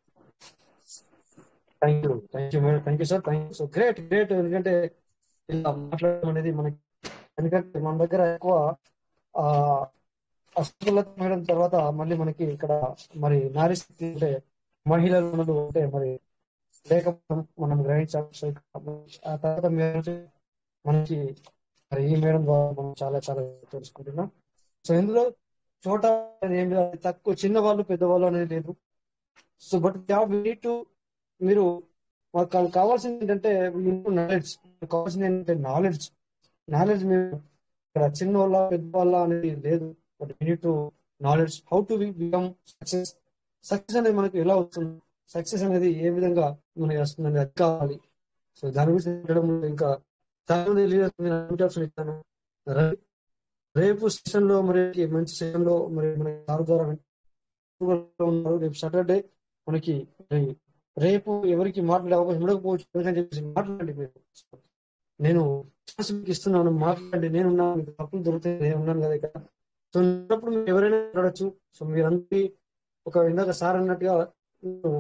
thank you thank you madam thank you sir thank you so great great ఎందుకంటే ఇలా మాట్లాడడం అనేది మనకి ఎందుకంటే మన దగ్గర ఎక్కువ ఆ అసలత మేడం తర్వాత మళ్ళీ మనకి ఇక్కడ మరి నారీ శక్తి అంటే మహిళలు ఉన్నది అంటే మరి లేకపోవడం మనం గ్రహించాలి సో ఇక్కడ ఆ తర్వాత మీరు మనకి మరి ఈ మేడం ద్వారా మనం చాలా చాలా తెలుసుకుంటున్నాం సో ఇందులో చోట అనేది ఏం లేదు తక్కువ చిన్న వాళ్ళు పెద్దవాళ్ళు అనేది లేదు సో బట్ నీడ్ టు మీరు మాకు కావాలి- కావాల్సింది ఏంటంటే నాలెడ్జ్ కావాల్సింది ఏంటంటే నాలెడ్జ్ నాలెడ్జ్ మీరు ఇక్కడ చిన్న వాళ్ళ పెద్ద వాళ్ళ అనేది లేదు but need to knowledge how to become success success అనేది మనకు ఎలా వస్తుంది సక్సెస్ అనేది ఏ విధంగా మనకి వస్తుంది అది కావాలి సో దాని గురించి మాట్లాడడం ఇంకా చాలా మంది లీడర్స్ ఇంటర్వ్యూస్ ఇస్తాను రే- రేపు సెషన్ లో మరి మంచి సెషన్ లో మరి మన సార్ ద్వారా ఉన్నారు రేపు సాటర్డే మనకి రే- రేపు ఎవరికి మాట్లాడే అవకాశం ఉండకపోవచ్చు ఎందుకని చెప్పేసి మాట్లాడండి మీరు నేను ఛాన్స్ మీకు ఇస్తున్నాను మాట్లాడండి నేను ఉన్నాను మీకు తప్పులు దొరుకుతాయి నేను ఉన్నాను కదా ఇక్కడ సో ఉన్నప్పుడు మీరు ఎవరైనా మాట్లాడచ్చు సో మీరందరి ఒక ఇందాక సార్ అన్నట్టుగా మీరు,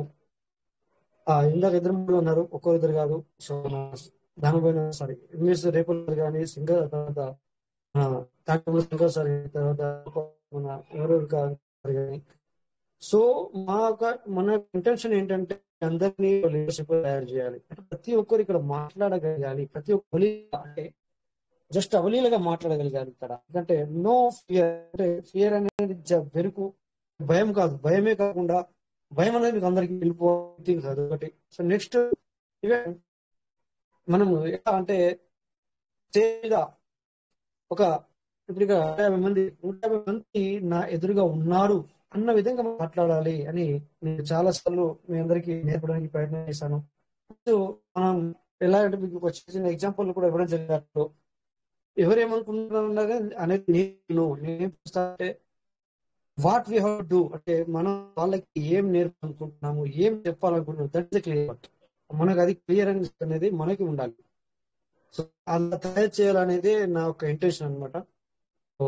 ఆ ఇందాక ఇద్దరు మూడు ఉన్నారు ఒక్కొక్కరు కాదు సో దానిపైన సారీ ఇంగ్లీష్ రేపు కానీ సింగర్ తర్వాత ఆ, తాటంలో సింగర్ సార్ తర్వాత మన ఎవరెవరు కాదు కానీ సో మా యొక్క మన ఇంటెన్షన్ ఏంటంటే అందరినీ లీడర్షిప్ తయారు చేయాలి అంటే ప్రతి ఒక్కరు ఇక్కడ మాట్లాడగలగాలి ప్రతి ఒక్కరు అంటే జస్ట్ అవలీలగా మాట్లాడగలగాలి ఇక్కడ ఎందుకంటే నో ఫియర్ అంటే ఫియర్ అనేది జ- బెరుకు భయం కాదు భయమే కాకుండా భయం అనేది మీకు అందరికి వెళ్ళిపోతుంది కాదు ఒకటి సో నెక్స్ట్ ఈవెన్ మనము ఎలా అంటే స్టేజ్ మీద ఒక ఇప్పుడు ఇక్కడ నూట యాభై మంది నూట యాభై మంది నా ఎదురుగా ఉన్నారు అన్న విధంగా మాట్లాడాలి అని నేను చాలా సార్లు మీ అందరికీ నేర్పడానికి ప్రయత్నం చేశాను సో మనం ఎలా అంటే మీకు ఒక చిన్న ఎగ్జాంపుల్ కూడా ఇవ్వడం జరిగినట్టు ఎవరేమనుకుంటున్నారు అనేది నేను నేనేం చూస్తా అంటే వాట్ వీ హవ్ డూ అంటే మనం వాళ్ళకి ఏం నేర్పాలనుకుంటున్నాము ఏం చెప్పాలనుకుంటున్నాము దట్ ఇస్ క్లియర్ మనకు అది క్లియర్ అనేది మనకి ఉండాలి సో అలా తయారు చేయాలనేది నా ఒక ఇంటెన్షన్ అనమాట సో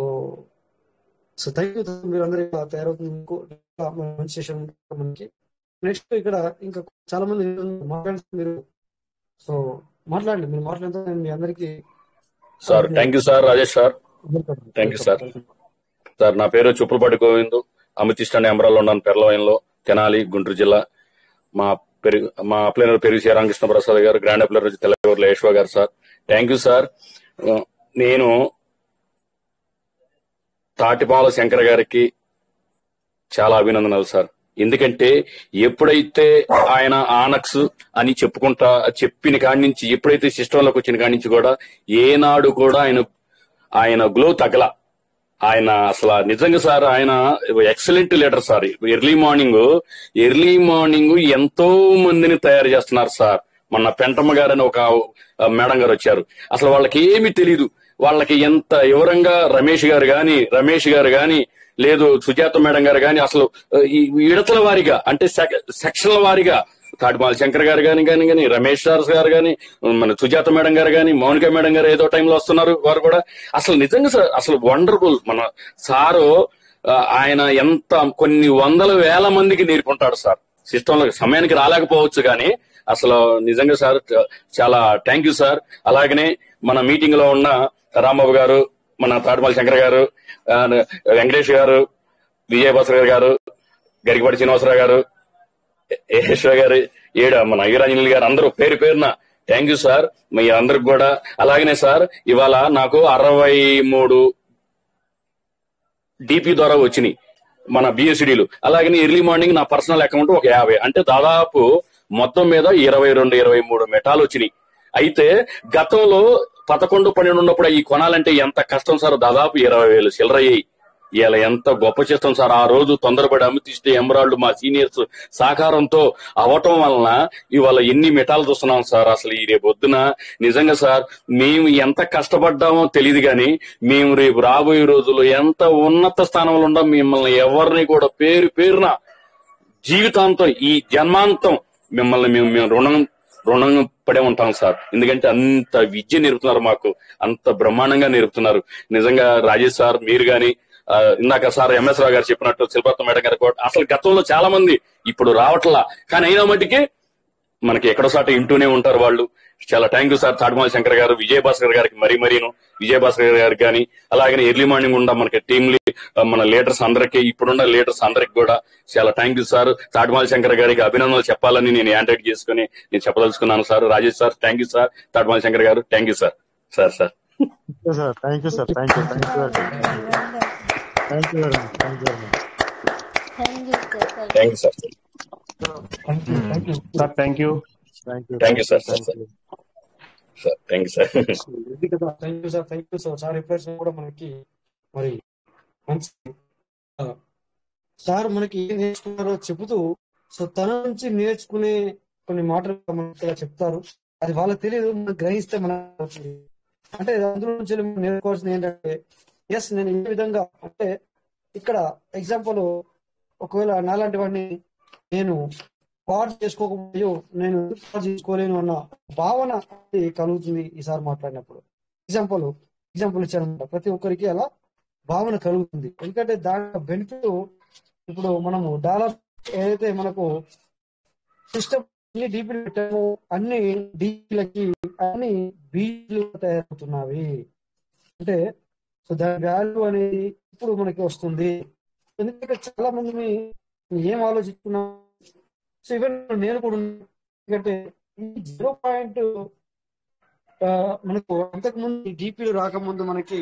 సో థ్యాంక్ యూ మీరు అందరూ ఇలా తయారవుతుంది మీకు ఇంకా మంచి సెషన్ మనకి నెక్స్ట్ ఇక్కడ ఇంకా చాలా మంది మాట్లాడి మీరు సో మాట్లాడండి మీరు మాట్లాడితే నేను మీ అందరికి sir thank you sir Rajesh sir thank you sir sir నా పేరు చుప్పులపాటి గోవిందు అమితిష్టాన్ని అమరాల్లో ఉన్నాను పెర్లవయంలో తెనాలి గుంటూరు జిల్లా మా పెరుగు మా అప్లైనర్ పెరుగు శ్రీ రామకృష్ణ ప్రసాద్ గారు గ్రాండ్ అప్లైనర్ తెల్లగూరుల యశ్వ గారు సార్ థ్యాంక్ యూ సార్ నేను తాటిపాల శంకర్ గారికి చాలా అభినందనలు సార్ ఎందుకంటే ఎప్పుడైతే ఆయన ఆనక్స్ అని చెప్పుకుంటా చెప్పిన కాడి నుంచి ఎప్పుడైతే సిస్టంలోకి వచ్చిన కాడి నుంచి కూడా ఏనాడు కూడా ఆయన ఆయన గ్లో తగల ఆయన అసలు నిజంగా సార్ ఆయన excellent leader sir early morning early morning ఎంతో మందిని తయారు చేస్తున్నారు సార్ మొన్న పెంటమ్మ గారు అని ఒక ఆ, మేడం గారు వచ్చారు అసలు వాళ్ళకి ఏమీ తెలియదు వాళ్ళకి ఎంత వివరంగా రమేష్ గారు గాని రమేష్ గారు గాని లేదు సుజాత మేడం గారు గాని అసలు ఆ, ఈ విడతల వారిగా అంటే సెక- సెక్షన్ల వారిగా తాటిమాల శంకర్ గారు గాని గాని గాని రమేష్ సార్ గారు గాని మన సుజాత మేడం గారు గాని మౌనిక మేడం గారు ఏదో టైంలో వస్తున్నారు వారు కూడా అసలు నిజంగా సార్ అసలు వండర్ఫుల్ మన సారు ఆ, ఆయన ఎంత కొన్ని వందల వేల మందికి నేర్పుంటాడు సార్ సిస్టంలో సమయానికి రాలేకపోవచ్చు కానీ అసలు నిజంగా సార్ చాలా థ్యాంక్ యూ సార్ అలాగనే మన మీటింగ్ లో ఉన్న రాంబాబు గారు మన తాటిమల్లి శంకర్ గారు ఆ, వెంకటేష్ గారు విజయభాస్కర్ గారు గరికపాటి శ్రీనివాసరావు గారు యశ్వ గారు ఏడు మన వీరాంజలి గారు అందరూ పేరు పేరున థ్యాంక్ యూ సార్ మీ అందరికి కూడా అలాగనే సార్ ఇవాళ నాకు అరవై మూడు డిపి ద్వారా వచ్చినాయి మన బిఎస్డిలు అలాగనే ఎర్లీ మార్నింగ్ నా పర్సనల్ అకౌంట్ ఒక యాభై అంటే దాదాపు మొత్తం మీద ఇరవై రెండు ఇరవై మూడు మెటాలు వచ్చినాయి అయితే గతంలో పదకొండు పన్నెండు ఉన్నప్పుడు ఈ కొనాలంటే ఎంత కష్టం సార్ దాదాపు ఇరవై వేలు చిల్లరయ్యాయి ఇలా ఎంత గొప్ప చేస్తాం సార్ ఆ రోజు తొందరపడి అమితిస్తే ఎమరాల్డ్ మా సీనియర్స్ సహకారంతో అవటం వలన ఇవాళ ఎన్ని మెటాలు చూస్తున్నాం సార్ అసలు ఈ రేపు పొద్దున నిజంగా సార్ మేము ఎంత కష్టపడ్డామో తెలియదు కానీ మేము రేపు రాబోయే రోజుల్లో ఎంత ఉన్నత స్థానంలో ఉండం మిమ్మల్ని ఎవరిని కూడా పేరు పేరున జీవితాంతం ఈ జన్మాంతం మిమ్మల్ని మేము మేము రుణం రుణం పడే ఉంటాం సార్ ఎందుకంటే అంత విద్య నేర్పుతున్నారు మాకు అంత బ్రహ్మాండంగా నేర్పుతున్నారు నిజంగా రాజేష్ సార్ మీరు గాని ఆ, ఇందాక సార్ ఎంఎస్ రావు గారు చెప్పినట్టు శిల్పరత్న మేడం గారు కూడా అసలు గతంలో చాలా మంది ఇప్పుడు రావట్లా కానీ అయినా మట్టికి మనకి ఎక్కడో సాట ఇంటూనే ఉంటారు వాళ్ళు చాలా thank you sir Tatimala Shankar గారు విజయభాస్కర్ గారికి మరీ మరీను విజయభాస్కర్ గారికి కానీ అలాగే ఎర్లీ మార్నింగ్ ఉన్న మనకి టీమ్ మన లీడర్స్ అందరికి ఇప్పుడున్న లీడర్స్ అందరికి కూడా చాలా thank you sir Tatimala Shankar గారికి అభినందనలు చెప్పాలని నేను యాంటెడ్ చేసుకుని నేను చెప్పదలుచుకున్నాను sir Rajesh sir thank you sir Tatimala Shankar గారు thank you sir sir sir sir thank you sir thank you thank you thank you very much thank you very much thank you sir thank you sir thank you thank you sir thank you thank you thank you sir thank you sir thank you sir ఇది కదా thank you sir thank you sir sir ఎప్పుడైనా కూడా మనకి మరి మంచి ఆ, sir మనకి ఏం నేర్చుకున్నారో చెబుతూ సో తన నుంచి నేర్చుకునే కొన్ని మాటలు మనకి ఇలా చెప్తారు అది వాళ్ళకి తెలియదు మనం గ్రహిస్తే మన అంటే అందులో నుంచి మనం నేర్చుకోవాల్సింది ఏంటంటే ఎస్ నేను ఈ విధంగా అంటే ఇక్కడ ఎగ్జాంపుల్ ఒకవేళ నాలాంటి వాడిని నేను పాడు చేసుకోకపోయో నేను ఎందుకు పాడు చేసుకోలేను అన్న భావన అనేది కలుగుతుంది ఈసారి మాట్లాడినప్పుడు ఎగ్జాంపుల్ ఎగ్జాంపుల్ ఇచ్చాను ప్రతి ఒక్కరికి అలా భావన కలుగుతుంది ఎందుకంటే దాని బెనిఫిట్ ఇప్పుడు మనము డాలర్ ఏదైతే మనకు సిస్టమ్ అన్ని డీపీలు పెట్టాము అన్ని డీపీలకి అన్ని బీలు తయారవుతున్నవి అంటే సో దాని వాల్యూ అనేది ఇప్పుడు మనకి వస్తుంది ఎందుకంటే చాలా మంది ఏం ఆలోచిస్తున్నాం సో ఈవెన్ నేను కూడా ఉన్నాను. ఎందుకంటే ఈ జీరో పాయింట్ మనకు అంతకు ముందు డీపీలు రాకముందు మనకి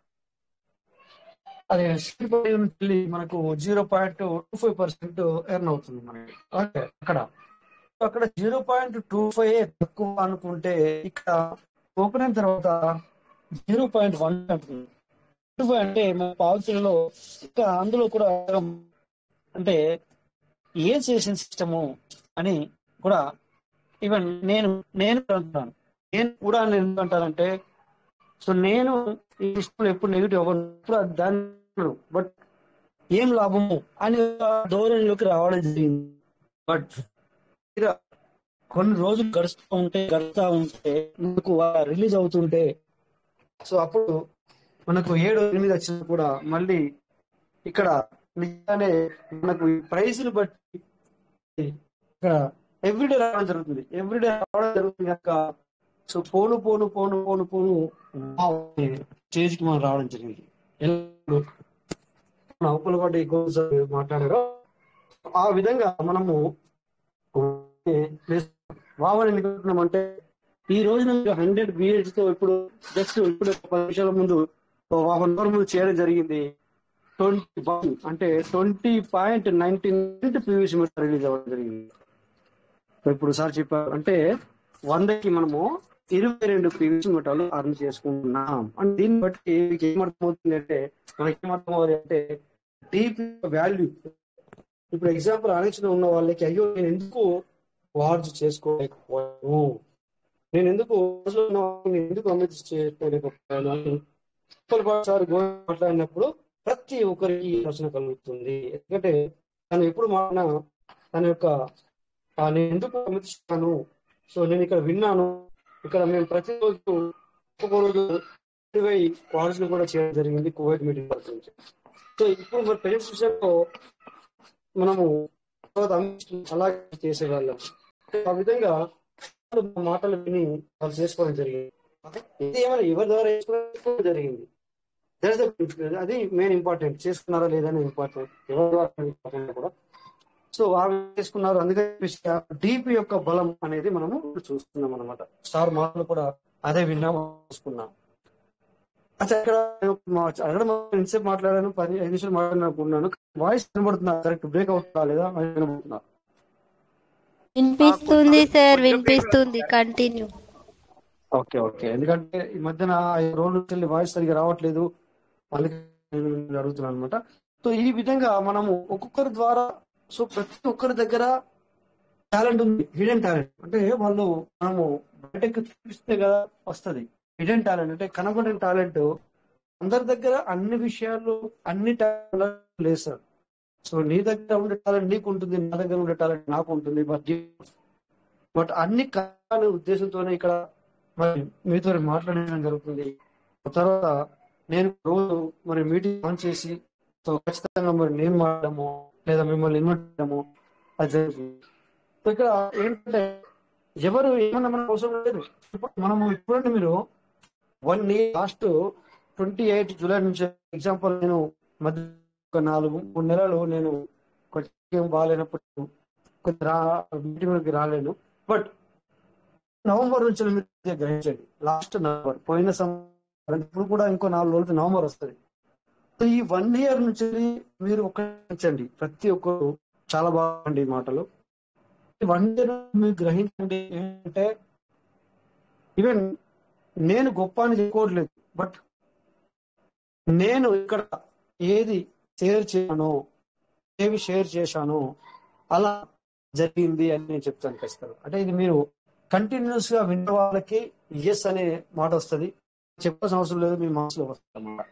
అదే సిపిఐ నుంచి వెళ్ళి మనకు zero point two five percent earn అవుతుంది మనకి ఓకే అక్కడ సో అక్కడ జీరో పాయింట్ టూ ఫైవ్ తక్కువ అనుకుంటే ఇక్కడ ఓపెన్ అయిన తర్వాత జీరో పాయింట్ వన్ అంటుంది టూ ఫైవ్ అంటే మన పాలసీలలో ఇంకా అందులో కూడా అంటే ఏం చేసిన సిస్టము అని కూడా ఈవెన్ నేను నేను అంటున్నాను నేను కూడా నేను ఎందుకు అంటానంటే సో నేను ఈ సిస్టమ్ ఎప్పుడు నెగిటివ్ అవ్వను ఇప్పుడు అది దాన్ని బట్ ఏం లాభము అని ఒక ధోరణిలోకి రావడం జరిగింది బట్ ఇలా కొన్ని రోజులు గడుస్తూ ఉంటే గడుస్తూ ఉంటే మనకు రిలీజ్ అవుతుంటే సో అప్పుడు మనకు ఏడు ఎనిమిది వచ్చినా కూడా మళ్ళీ ఇక్కడ నిజంగానే మనకు ఈ ప్రైస్ని బట్టి ఇక్కడ ఎవ్రీడే రావడం జరుగుతుంది ఎవ్రీడే రావడం జరుగుతుంది కనుక సో పోను పోను పోను పోను పోను స్టేజ్ కి మనం రావడం జరిగింది ఎల్లప్పుడూ మన ఉప్పలపాటి గోవింద్ సార్ మాట్లాడారో ఆ విధంగా మనము భావన ఎందుకుంటున్నామంటే ఈ రోజున హండ్రెడ్ బిఎడ్స్ తో ఇప్పుడు జస్ట్ ఇప్పుడు పది నిమిషాల ముందు హాఫ్ అన్ అవర్ ముందు చేయడం జరిగింది ట్వంటీ వన్ అంటే twenty point ninety PVC meter release అవ్వడం జరిగింది సో ఇప్పుడు సార్ చెప్పారు అంటే వందకి మనము ఇరవై రెండు పీవీసీ మీటర్లు అర్న్ చేసుకుంటున్నాం అంటే దీన్ని బట్టి మీకు ఏమర్థమవుతుంది అంటే మనకి ఏమర్థమవుతుంది అంటే డీప్ వాల్యూ ఇప్పుడు ఎగ్జాంపుల్ ఆలోచన ఉన్న వాళ్ళకి అయ్యో నేను ఎందుకు వార్జ్ చేసుకోలేకపోయాను నేను ఎందుకు రోజులో ఉన్న వాళ్ళని నేను ఎందుకు అమిత్ చేసుకోలేకపోయాను అని సార్ గోవింద్ మాట్లాడినప్పుడు ప్రతి ఒక్కరికి ఈ ఆలోచన కలుగుతుంది ఎందుకంటే తను ఎప్పుడు మాట్లాడినా తన యొక్క ఆ, నేను ఎందుకు అమితిస్తాను సో నేను ఇక్కడ విన్నాను ఇక్కడ మేము ప్రతిరోజు ఒక్కొక్క రోజు ఇరవై కాల్స్ కూడా చేయడం జరిగింది కోవిడ్ మీటింగ్ నుంచి సో ఇప్పుడు మరి ప్రజెంట్ విషయంలో మనము తర్వాత అమిత్ అలాగే చేసేవాళ్ళం ఆ విధంగా వాళ్ళు మా మాటలు విని వాళ్ళు చేసుకోవడం జరిగింది ఇది ఏమైనా ఎవరి ద్వారా చేసుకోవడం జరిగింది That is the- అది మెయిన్ ఇంపార్టెంట్ చేసుకున్నారా లేదని ఇంపార్టెంట్ ఎవరి ద్వారా ఇంపార్టెంట్ కూడా సో ఆ విధంగా చేసుకున్నారు అందుకని డీపీ యొక్క బలం అనేది మనము చూస్తున్నాం అనమాట స్టార్ మాటలు కూడా అదే విన్నాము చూసుకున్నాం అచ్చా ఇక్కడ మా- అక్కడ ఎంతసేపు మాట్లాడాను పది ఐదు నిమిషాలు మాట్లాడినట్టున్నాను వాయిస్ వినబడుతుందా కరెక్ట్ బ్రేక్ అవుతుందా లేదా అది వినబడుతుందా వినిపిస్తుంది సార్ వినిపిస్తుంది కంటిన్యూ ఓకే ఓకే ఎందుకంటే ఈ మధ్యన ఐదు రోజుల నుంచి వెళ్ళి వాయిస్ సరిగా రావట్లేదు అందుకే నేను అడుగుతున్నాను అనమాట సో ఈ విధంగా మనము ఒక్కొక్కరి ద్వారా సో ప్రతి ఒక్కరి దగ్గర టాలెంట్ ఉంది హిడెన్ టాలెంట్ అంటే వాళ్ళు మనము బయటకు చూపిస్తే కదా వస్తది హిడెన్ టాలెంట్ అంటే కనబడిన టాలెంట్ అందరి దగ్గర అన్ని విషయాలు అన్ని టాలెంట్ లేదు సార్ సో నీ దగ్గర ఉండే టాలెంట్ నీకు ఉంటుంది నా దగ్గర ఉండే టాలెంట్ నాకు ఉంటుంది బట్ బట్ అన్ని కాని ఉద్దేశంతోనే ఇక్కడ మరి మీతో మాట్లాడడం జరుగుతుంది తర్వాత నేను రోజు మరి మీటింగ్ ఆన్ చేసి సో ఖచ్చితంగా మరి నేను మాట్లాడము లేదా మిమ్మల్ని ఇన్వైట్ చేయడము అది జరుగుతుంది సో ఇక్కడ ఏంటంటే ఎవరు ఏమన్నా మనకు అవసరం లేదు ఇప్పుడు మనము ఇప్పుడంటే మీరు one year last twenty eight July నుంచి ఎగ్జాంపుల్ నేను మధ్య ఒక నాలుగు మూడు నెలలు నేను కొంచెం బాగాలేనప్పుడు కొంచెం రా మీటింగ్కి రాలేను బట్ నవంబర్ నుంచి మీరు గ్రహించండి లాస్ట్ నవంబర్ పోయిన సంవత్సరం ఇప్పుడు కూడా ఇంకో నాలుగు రోజులు నవంబర్ వస్తుంది సో ఈ వన్ ఇయర్ నుంచి మీరు ఒక్కరించండి ప్రతి ఒక్కరు చాలా బాగుంది ఈ మాటలు వన్ డే మీరు గ్రహించండి ఏంటంటే ఈవెన్ నేను గొప్ప అని చెప్పుకోవట్లేదు బట్ నేను ఇక్కడ ఏది షేర్ చేయను ఏవి షేర్ చేశాను అలా జరిగింది అని నేను చెప్తాను ఖచ్చితంగా అంటే ఇది మీరు కంటిన్యూస్ గా విన్న వాళ్ళకి ఎస్ అనే మాట వస్తుంది చెప్పాల్సిన అవసరం లేదు మీ మనసులో వస్తుంది అన్నమాట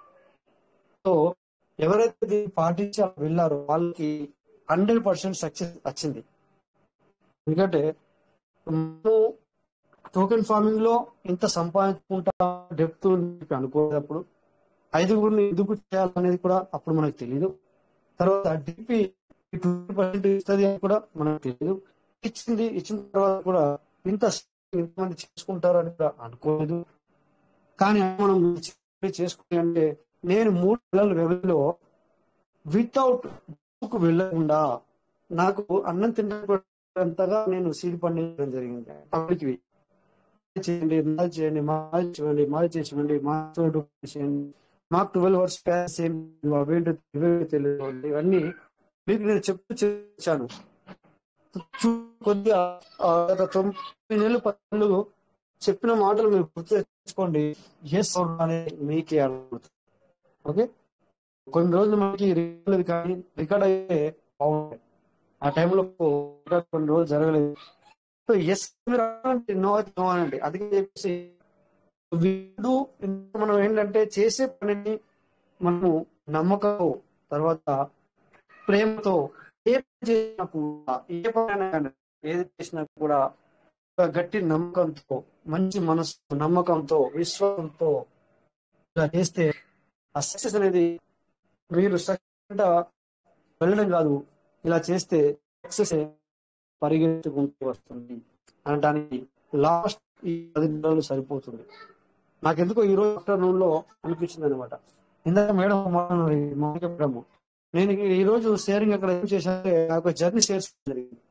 సో ఎవరైతే దీన్ని పాటించి అలా వెళ్ళారో వాళ్ళకి హండ్రెడ్ పర్సెంట్ సక్సెస్ వచ్చింది ఎందుకంటే మనం టోకెన్ ఫార్మింగ్ లో ఇంత సంపాదించుకుంటా డెప్త్ అనుకునేటప్పుడు ఐదుగురిని ఎందుకు చేయాలనేది కూడా అప్పుడు మనకు తెలియదు తర్వాత డిపి ట్వంటీ పర్సెంట్ ఇస్తుంది అని కూడా మనకు తెలియదు ఇచ్చింది ఇచ్చిన తర్వాత కూడా ఇంత ఇంతమంది చేసుకుంటారు అని కూడా అనుకోలేదు కానీ మనం చేసుకుని అంటే నేను మూడు నెలల వ్యవధిలో వితౌట్ బుక్ వెళ్ళకుండా నాకు అన్నం తిన్నంతగా నేను సీడ్ పండించడం జరిగింది పబ్లిక్ చేయండి మాది చేయండి మాది చేయండి మాది చేసేయండి మా చేయండి మాకు ట్వెల్వ్ అవర్స్ ప్యాస్ అవేంటో ఇవేంటో తెలియదు ఇవన్నీ మీకు నేను చెప్తూ చేశాను చూ- కొద్దిగా ఆ, గత తొమ్మిది నెలలు పది నెలలు చెప్పిన మాటలు మీరు గుర్తు తెచ్చుకోండి ఎస్ అనేది మీకే అడుగుతుంది ఓకే కొన్ని రోజులు మనకి రికార్డ్ లేదు కానీ రికార్డ్ అయితే బాగుంటాయి ఆ టైంలో కొన్ని రోజులు జరగలేదు సో ఎస్ మీరు అనండి నో అయితే నో అనండి అందుకే చెప్పేసి వీడు మనం ఏంటంటే చేసే పనిని మనము నమ్మకం తర్వాత ప్రేమతో ఏ పని చేసినా కూడా ఏ పని అయినా ఏది చేసినా కూడా ఒక గట్టి నమ్మకంతో మంచి మనసు నమ్మకంతో విశ్వాసంతో ఇలా చేస్తే ఆ సక్సెస్ అనేది మీరు సక్సెస్ వెళ్ళడం కాదు ఇలా చేస్తే సక్సెస్ పరిగెత్తుకుంటూ వస్తుంది అనడానికి లాస్ట్ ఈ పది నెలలు సరిపోతుంది నాకెందుకో ఈ రోజు ఆఫ్టర్నూన్ లో అనిపించింది అనమాట ఇందాక మేడం మాట్లాడారు, ఈ మౌనిక మేడం నేను ఈ- ఈ రోజు షేరింగ్ అక్కడ ఏం చేశానంటే నాకు జర్నీ షేర్ జరిగింది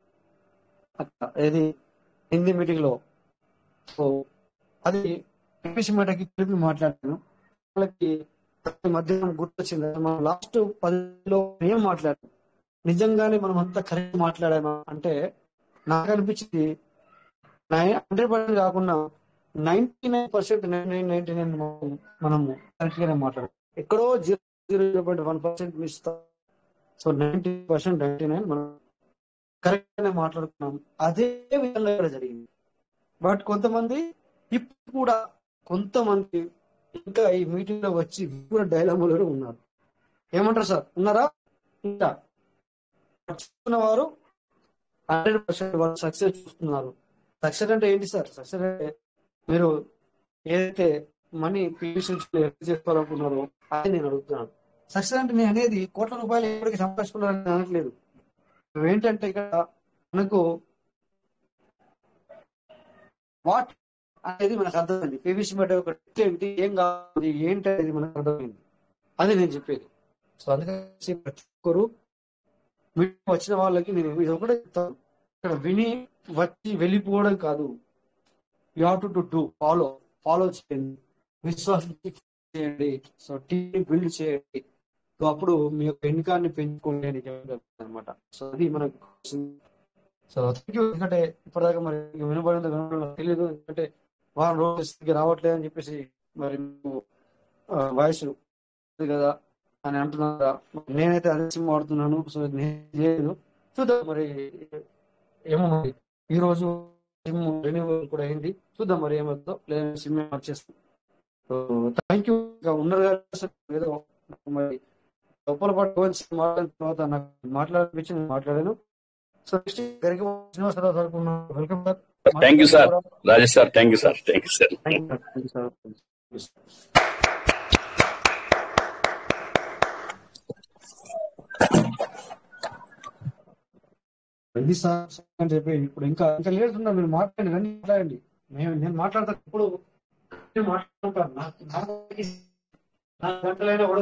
అక్కడ ఏది హిందీ మీటింగ్ లో సో అది ఎంపీసీ మీటకి కలిపి మాట్లాడాను వాళ్ళకి మధ్యాహ్నం గుర్తొచ్చింది మనం లాస్ట్ పదిలో ఏం మాట్లాడాం నిజంగానే మనం అంతా కరెక్ట్ మాట్లాడామా అంటే నాకు అనిపించింది హండ్రెడ్ పర్సెంట్ కాకుండా ninety nine percent nine nine ninety nine మనము కరెక్ట్ గానే మాట్లాడాం ఎక్కడో zero zero point one percent miss so ninety percent ninety nine మనం కరెక్ట్ గానే మాట్లాడుకున్నాం అదే విధంగా ఇక్కడ జరిగింది బట్ కొంతమంది ఇప్పుడు కూడా కొంతమంది ఇంకా ఈ మీటింగ్ లో వచ్చి కూడా డైలాగులో ఉన్నారు ఏమంటారు సార్ ఉన్నారా ఇంకా చూస్తున్న వారు హండ్రెడ్ పర్సెంట్ వాళ్ళు సక్సెస్ చూస్తున్నారు సక్సెస్ అంటే ఏంటి సార్ సక్సెస్ అంటే మీరు ఏదైతే మనీ పీవీసీ చేసుకోవాలనుకున్నారో అది నేను అడుగుతున్నాను సక్సెస్ అంటే నేను అనేది కోట్ల రూపాయలు ఎప్పటికీ సంపాదించుకున్నారని అనట్లేదు ఏంటంటే ఇక్కడ మనకు వాట్ అనేది మనకు అర్థమైంది పీవీసీ మీద ఒక ట్రిక్ ఏమిటి ఏం కావాలి ఏంటి అనేది మనకు అర్థమైంది అది నేను చెప్పేది సో అందుకని ప్రతి ఒక్కరు మీటింగ్ వచ్చిన వాళ్ళకి నేను ఇది ఒకటే చెప్తాను ఇక్కడ విని వచ్చి వెళ్ళిపోవడం కాదు you have to do follow follow చేయండి విశ్వాసం చేయండి సో టీం బిల్డ్ చేయండి సో అప్పుడు మీ యొక్క ఇన్కాన్ని పెంచుకోండి అని అనమాట సో అది మనకు సో థ్యాంక్ యూ ఎందుకంటే ఇప్పటిదాకా మరి వినబడిందో వినబడిందో తెలియదు ఎందుకంటే వారం రోజులు రావట్లేదు అని చెప్పేసి మరి వాయిస్ కదా అని అంటున్నారా నేనైతే అదే సిమ్ వాడుతున్నాను సో నేను లేదు చూద్దాం మరి ఏమో మరి ఈ రోజు సిమ్ రెన్యూవల్ కూడా అయింది చూద్దాం మరి ఏమవుతుందో లేదా సిమ్ మార్చేస్తాం సో థ్యాంక్ యూ ఇంకా ఉన్నారు కదా సార్ ఏదో మరి లోపల పాటు మాట్లాడిన తర్వాత నాకు మాట్లాడిపించి మాట్లాడాను సో నెక్స్ట్ గరికి Srinivasarao sir welcome sir thank you sir Rajesh sir thank you sir thank you sir thank you sir ఇది సార్ అని చెప్పి ఇప్పుడు ఇంకా ఇంకా లేడుతున్నా మీరు మాట్లాడండి రండి మాట్లాడండి మేము నేను మాట్లాడతా ఇప్పుడు నేను మాట్లాడుకుంటాను నాకు నాకు నాలుగు గంటలైనా కూడా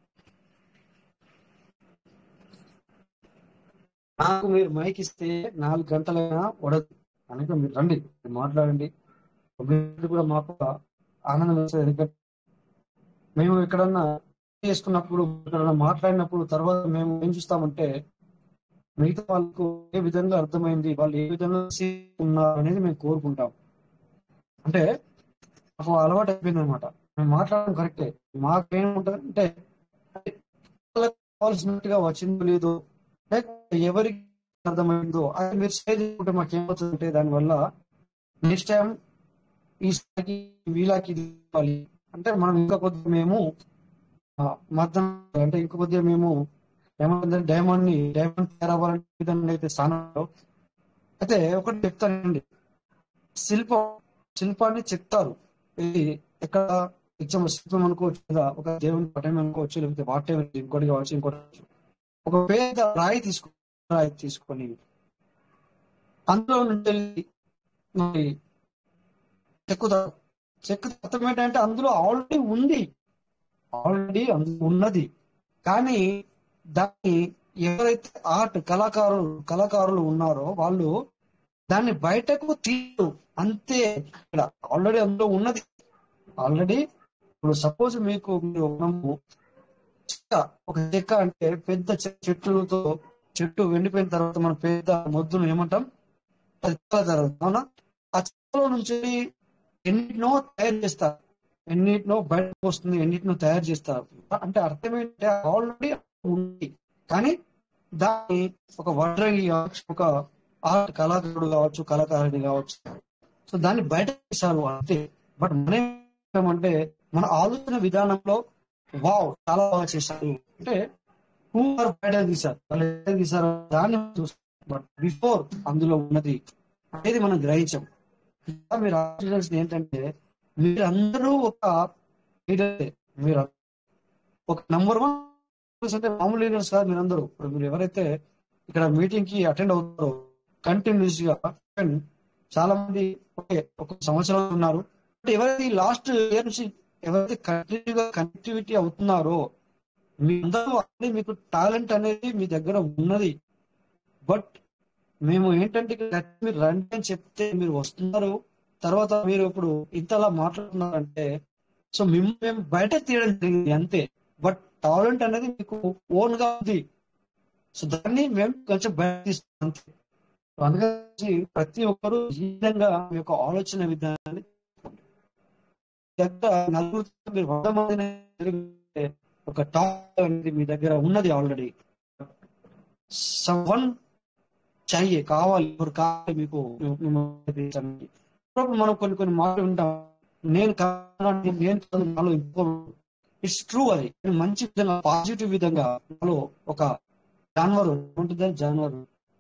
నాకు మీరు మైక్ ఇస్తే నాలుగు గంటలైనా ఉడదు కనుక మీరు రండి మీరు మాట్లాడండి మీరు కూడా మాకు ఆనందం వేస్తుంది ఎందుకంటే మేము ఎక్కడన్నా చేసుకున్నప్పుడు ఎక్కడన్నా మాట్లాడినప్పుడు తర్వాత మేము ఏం చూస్తామంటే మిగతా వాళ్ళకు ఏ విధంగా అర్థమైంది వాళ్ళు ఏ విధంగా ఉన్నారు అనేది మేము కోరుకుంటాం అంటే మాకు అలవాటు అయిపోయింది అనమాట మేము మాట్లాడడం కరెక్టే మాకేముంటది అంటే వాళ్ళకి కావాల్సినట్టుగా వచ్చిందో లేదో లేకపోతే ఎవరికి అర్థమైందో అది మీరు షేర్ చేసుకుంటే మాకు ఏమవుతుందంటే దానివల్ల నెక్స్ట్ టైం ఈసారికి వీళ్ళకి ఇది ఇవ్వాలి అంటే మనం ఇంకా కొద్దిగా మేము ఆ, మద్దం అంటే ఇంకా కొద్దిగా మేము ఏమంటే డైమండ్ ని డైమండ్ తయారవ్వాలంటే విధంగా అయితే స్థానంలో అయితే ఒకటి చెప్తానండి శిల్పం శిల్పాన్ని చెప్తారు ఇది ఎక్కడ ఎగ్జాంపుల్ శిల్పం అనుకోవచ్చు లేదా ఒక దేవుని పటం అనుకోవచ్చు లేకపోతే వాటే ఇంకోటి కావచ్చు ఇంకోటి కావచ్చు. ఒక పేద రాయి తీసుకు రాయి తీసుకొని అందులో నుంచి వెళ్ళి మరి చెక్కుతారు చెక్కు అర్థం ఏంటంటే అందులో ఆల్రెడీ ఉంది ఆల్రెడీ అందులో ఉన్నది కానీ దాన్ని ఎవరైతే ఆర్ట్ కళాకారులు కళాకారులు ఉన్నారో వాళ్ళు దాన్ని బయటకు తీరు అంతే ఇక్కడ ఆల్రెడీ అందులో ఉన్నది ఆల్రెడీ ఇప్పుడు సపోజ్ మీకు మీరు మనము చెక్క ఒక చెక్క అంటే పెద్ద చె- చెట్టుతో చెట్టు ఎండిపోయిన తర్వాత మనం పెద్ద మొద్దును ఏమంటాం అది చెక్క తర్వాత అవునా ఆ చెక్కలో నుంచి ఎన్నిటినో తయారు చేస్తారు ఎన్నిటినో బయటకు వస్తుంది ఎన్నిటినో తయారు చేస్తారు అంటే అర్థం ఏంటంటే ఆల్రెడీ ఉంది కానీ దాన్ని ఒక వడ్రంగి కావచ్చు ఒక ఆర్ట్ కళాకారుడు కావచ్చు కళాకారుడి కావచ్చు సో దాన్ని బయట తీశారు అంతే బట్ మనం ఏమంటే మన ఆలోచన విధానంలో వావ్ చాలా బాగా చేశారు అంటే హూ ఆర్ బయట తీశారు వాళ్ళు ఎక్కడ తీశారు దాన్ని చూస్తాం బట్ బిఫోర్ అందులో ఉన్నది అనేది మనం గ్రహించాం ఇంకా మీరు ఆలోచించాల్సింది ఏంటంటే మీరందరూ ఒక leader ఏ. మీరు ఒక నంబర్ వన్ అంటే మామూలు లీడర్స్ కాదు మీరందరూ ఇప్పుడు మీరు ఎవరైతే ఇక్కడ మీటింగ్ కి అటెండ్ అవుతారో కంటిన్యూస్ గా and చాలా మంది ఓకే ఒక సంవత్సరం ఉన్నారు బట్ ఎవరైతే లాస్ట్ ఇయర్ నుంచి ఎవరైతే కంటిన్యూ గా కనెక్టివిటీ అవుతున్నారో మీ అందరూ ఆల్రెడీ మీకు టాలెంట్ అనేది మీ దగ్గర ఉన్నది బట్ మేము ఏంటంటే ఇక్కడ మీరు రండి అని చెప్తే మీరు వస్తున్నారు తర్వాత మీరు ఇప్పుడు ఇంతలా మాట్లాడుతున్నారంటే సో మిమ్మల్ని మేము బయట తీయడం జరిగింది అంతే బట్ టాలెంట్ అనేది మీకు ఓన్ గా ఉంది సో దాన్ని మేము కొంచెం బయట తీస్తాం అంతే సో అందుకని ప్రతి ఒక్కరు ఈ విధంగా మీ యొక్క ఆలోచన విధానాన్ని దగ్గర నలుగురు మీరు వంద మందిని జరిగితే ఒక టాప్ అనేది మీ దగ్గర ఉన్నది ఆల్రెడీ వన్ చాయే కావాలి ఎవరు కావాలి మీకు మిమ్మల్ని తీర్చడానికి. అప్పుడప్పుడు మనం కొన్ని కొన్ని మాటలు ఉంటాం నేను కాదు నేను కాదు నాలో ఇంకో ఇట్స్ ట్రూ అది కానీ మంచి విధంగా పాజిటివ్ విధంగా నాలో ఒక జాన్వరు ఉంటుంది జాన్వరు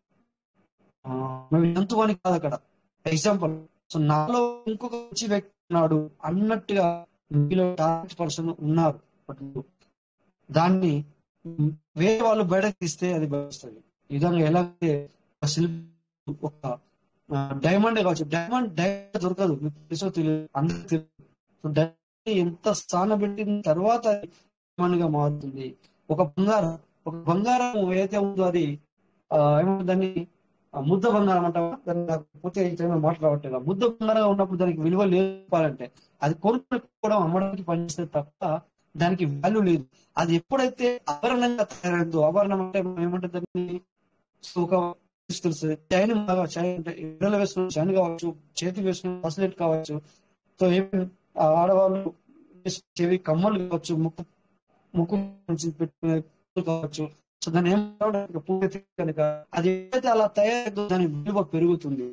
ఆ, మేము జంతువు అని కాదు అక్కడ ఎగ్జాంపుల్ సో నాలో ఇంకొక మంచి వ్యక్తి ఉన్నాడు అన్నట్టుగా మీలో టాలెంట్ పర్సన్ ఉన్నారు బట్ దాన్ని వేరే వాళ్ళు బయటకు తీస్తే అది బయటస్తుంది ఈ విధంగా ఎలా అయితే ఒక శిల్పి ఒక డైమండ్ కావచ్చు డైమండ్ డైమండ్ దొరకదు మీకు తెలుసో తెలియదు అందరికి తెలియదు సో డైమండ్ ఎంత స్థానం పెట్టిన తర్వాత అది diamond గా మారుతుంది ఒక బంగారం ఒక బంగారం ఏదైతే ఉందో అది ఆ, ఏమంటారు దాన్ని ఆ, ముద్ద బంగారం అంటావా దాన్ని నాకు పూర్తిగా ఈ టైంలో మాట్లాడట్లేదు ముద్ద బంగారంగా ఉన్నప్పుడు దానికి విలువ లేదు చెప్పాలంటే అది కొనుక్కోవడం అమ్మడానికి పనిచేస్తే తప్ప దానికి వాల్యూ లేదు అది ఎప్పుడైతే ఆభరణంగా తయారైందో ఆభరణం అంటే మనం ఏమంటే దాన్ని సో ఒక తెలుసు చైన్ బాగా చైన్ అంటే ఇళ్ళలో వేసుకున్న చైన్ కావచ్చు చేతి వేసుకున్న బ్రాస్లెట్ కావచ్చు సో ఏమి ఆ ఆడవాళ్ళు వేసుకునే చెవి కమ్మలు కావచ్చు ముక్కు ముక్కు నుంచి పెట్టుకునే పూలు కావచ్చు సో దాన్ని ఏమంటే పూర్తి కనుక అది ఏదైతే అలా తయారైందో దాని విలువ పెరుగుతుంది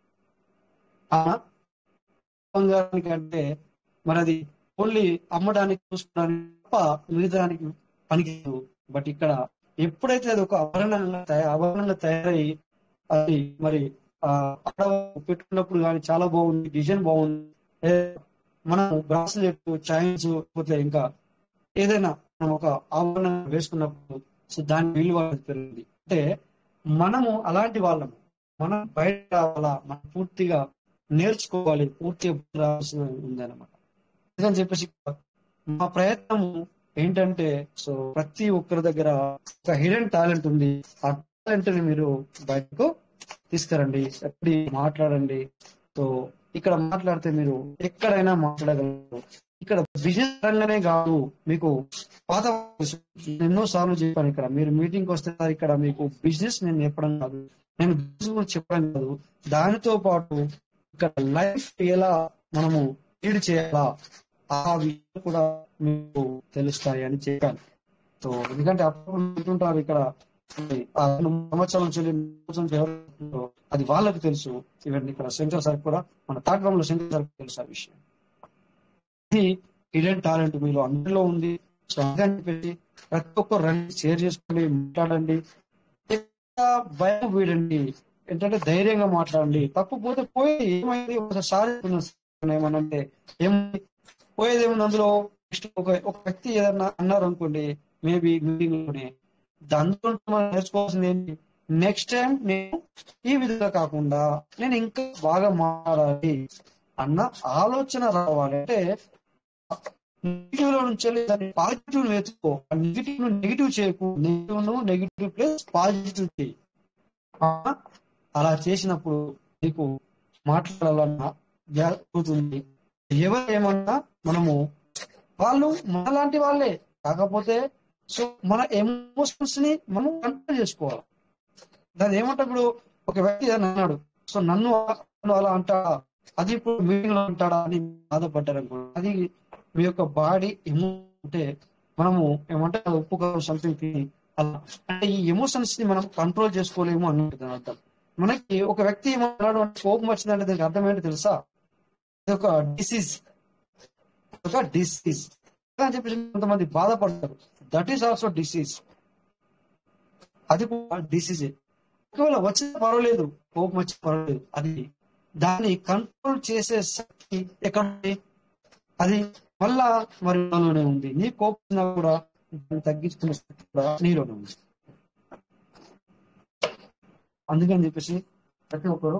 అవునా బంగారానికి అంటే మరి అది ఓన్లీ అమ్మడానికి చూసుకోవడానికి తప్ప మిగతానికి పనికిరాదు బట్ ఇక్కడ ఎప్పుడైతే అది ఒక ఆభరణంగా తయారు ఆభరణంగా తయారై అది మరి ఆ ఆడవాళ్ళు పెట్టుకున్నప్పుడు కానీ చాలా బాగుంది డిజైన్ బాగుంది ఏ, మనం బ్రాస్లెట్ చైన్స్ లేకపోతే ఇంకా ఏదైనా మనం ఒక ఆభరణం వేసుకున్నప్పుడు సో దాని విలువ అనేది పెరిగింది అంటే మనము అలాంటి వాళ్ళము మనం బయట రావాలా మనం పూర్తిగా నేర్చుకోవాలి పూర్తిగా రావాల్సి ఉంది అనమాట అందుకని చెప్పేసి మా ప్రయత్నం ఏంటంటే సో ప్రతి ఒక్కరి దగ్గర ఒక హిడెన్ టాలెంట్ ఉంది ఆ టాలెంట్ ని మీరు బయటకు తీసుకురండి ఎప్పుడు మాట్లాడండి సో ఇక్కడ మాట్లాడితే మీరు ఎక్కడైనా మాట్లాడగలరు ఇక్కడ బిజినెస్ పరంగానే కాదు మీకు పాత ఎన్నో సార్లు చెప్పాను ఇక్కడ మీరు మీటింగ్ వస్తే సార్ ఇక్కడ మీకు బిజినెస్ నేను చెప్పడం కాదు నేను బిజినెస్ గురించి చెప్పడం కాదు దానితో పాటు ఇక్కడ లైఫ్ ఎలా మనము లీడ్ చేయాలా ఆ విషయం కూడా మీకు తెలుస్తాయి అని చెప్పాను సో ఎందుకంటే అప్పుడు వింటుంటారు ఇక్కడ ఆ రెండు సంవత్సరాల నుంచి ఎనిమిది సంవత్సరాల నుంచి ఎవరు ఉంటున్నారో అది వాళ్ళకి తెలుసు ఇవన్నీ ఇక్కడ శంకర్ సార్ కూడా మన తాటరంలో శంకర్ సార్ తెలుసు ఆ విషయం ఇది హిడెన్ టాలెంట్ మీలో అందరిలో ఉంది సో అందుకని చెప్పేసి ప్రతి ఒక్కరు రండి షేర్ చేసుకోండి మాట్లాడండి ఎక్కడ భయం వీడండి ఏంటంటే ధైర్యంగా మాట్లాడండి తప్పు పోతే పోయి ఏమైంది ఒకసారి ఏమనంటే ఏమైంది పోయేది ఏముంది అందులో నెక్స్ట్ ఒక ఒక వ్యక్తి ఏదన్నా అన్నారు అనుకోండి మేబీ మీటింగ్ లోనే దాంతో మనం నేర్చుకోవాల్సింది ఏంటి నెక్స్ట్ టైం నేను ఈ విధంగా కాకుండా నేను ఇంకా బాగా మాట్లాడాలి అన్న ఆలోచన రావాలి అంటే నెగిటివ్ లో నుంచి వెళ్ళి దాన్ని పాజిటివ్ వెతుకో నెగిటివ్ ను నెగిటివ్ చేయకు నెగిటివ్ ను నెగిటివ్ ప్లస్ పాజిటివ్ చేయి ఆ, అలా చేసినప్పుడు నీకు మాట్లాడాలన్నా జరుగుతుంది ఎవరు ఏమన్నా మనము వాళ్ళు మనలాంటి వాళ్ళే కాకపోతే సో మన ఎమోషన్స్ ని మనం కంట్రోల్ చేసుకోవాలి దాని ఏమంటే ఇప్పుడు ఒక వ్యక్తి ఏదైనా అన్నాడు సో నన్ను నన్ను అలా అంటాడా అది ఇప్పుడు మీటింగ్ లో అంటాడా అని బాధపడ్డారు అనుకోండి అది మీ యొక్క బాడీ ఎమో అంటే మనము ఏమంటే ఒప్పుకోవడం సంథింగ్ అలా అంటే ఈ ఎమోషన్స్ ని మనం కంట్రోల్ చేసుకోలేము అన్నట్టు దాని అర్థం మనకి ఒక వ్యక్తి ఏమన్నాడు అంటే కోపం వచ్చిందంటే దానికి అర్థం ఏంటి తెలుసా ఇది ఒక డిసీజ్ ఒక డిసీజ్ అని చెప్పేసి కొంతమంది బాధపడతారు దట్ ఈస్ ఆల్సో డిసీజ్ అది కూడా డిసీజ్ ఒకవేళ వచ్చిన పర్వాలేదు కోపం వచ్చి పర్వాలేదు అది దాన్ని కంట్రోల్ చేసే శక్తి ఎక్కడ ఉంది? అది మళ్ళా మరి నాలోనే ఉంది నీ కోపం ఉన్నా కూడా దాన్ని తగ్గించుకునే శక్తి కూడా నీలోనే ఉంది అందుకని చెప్పేసి ప్రతి ఒక్కరు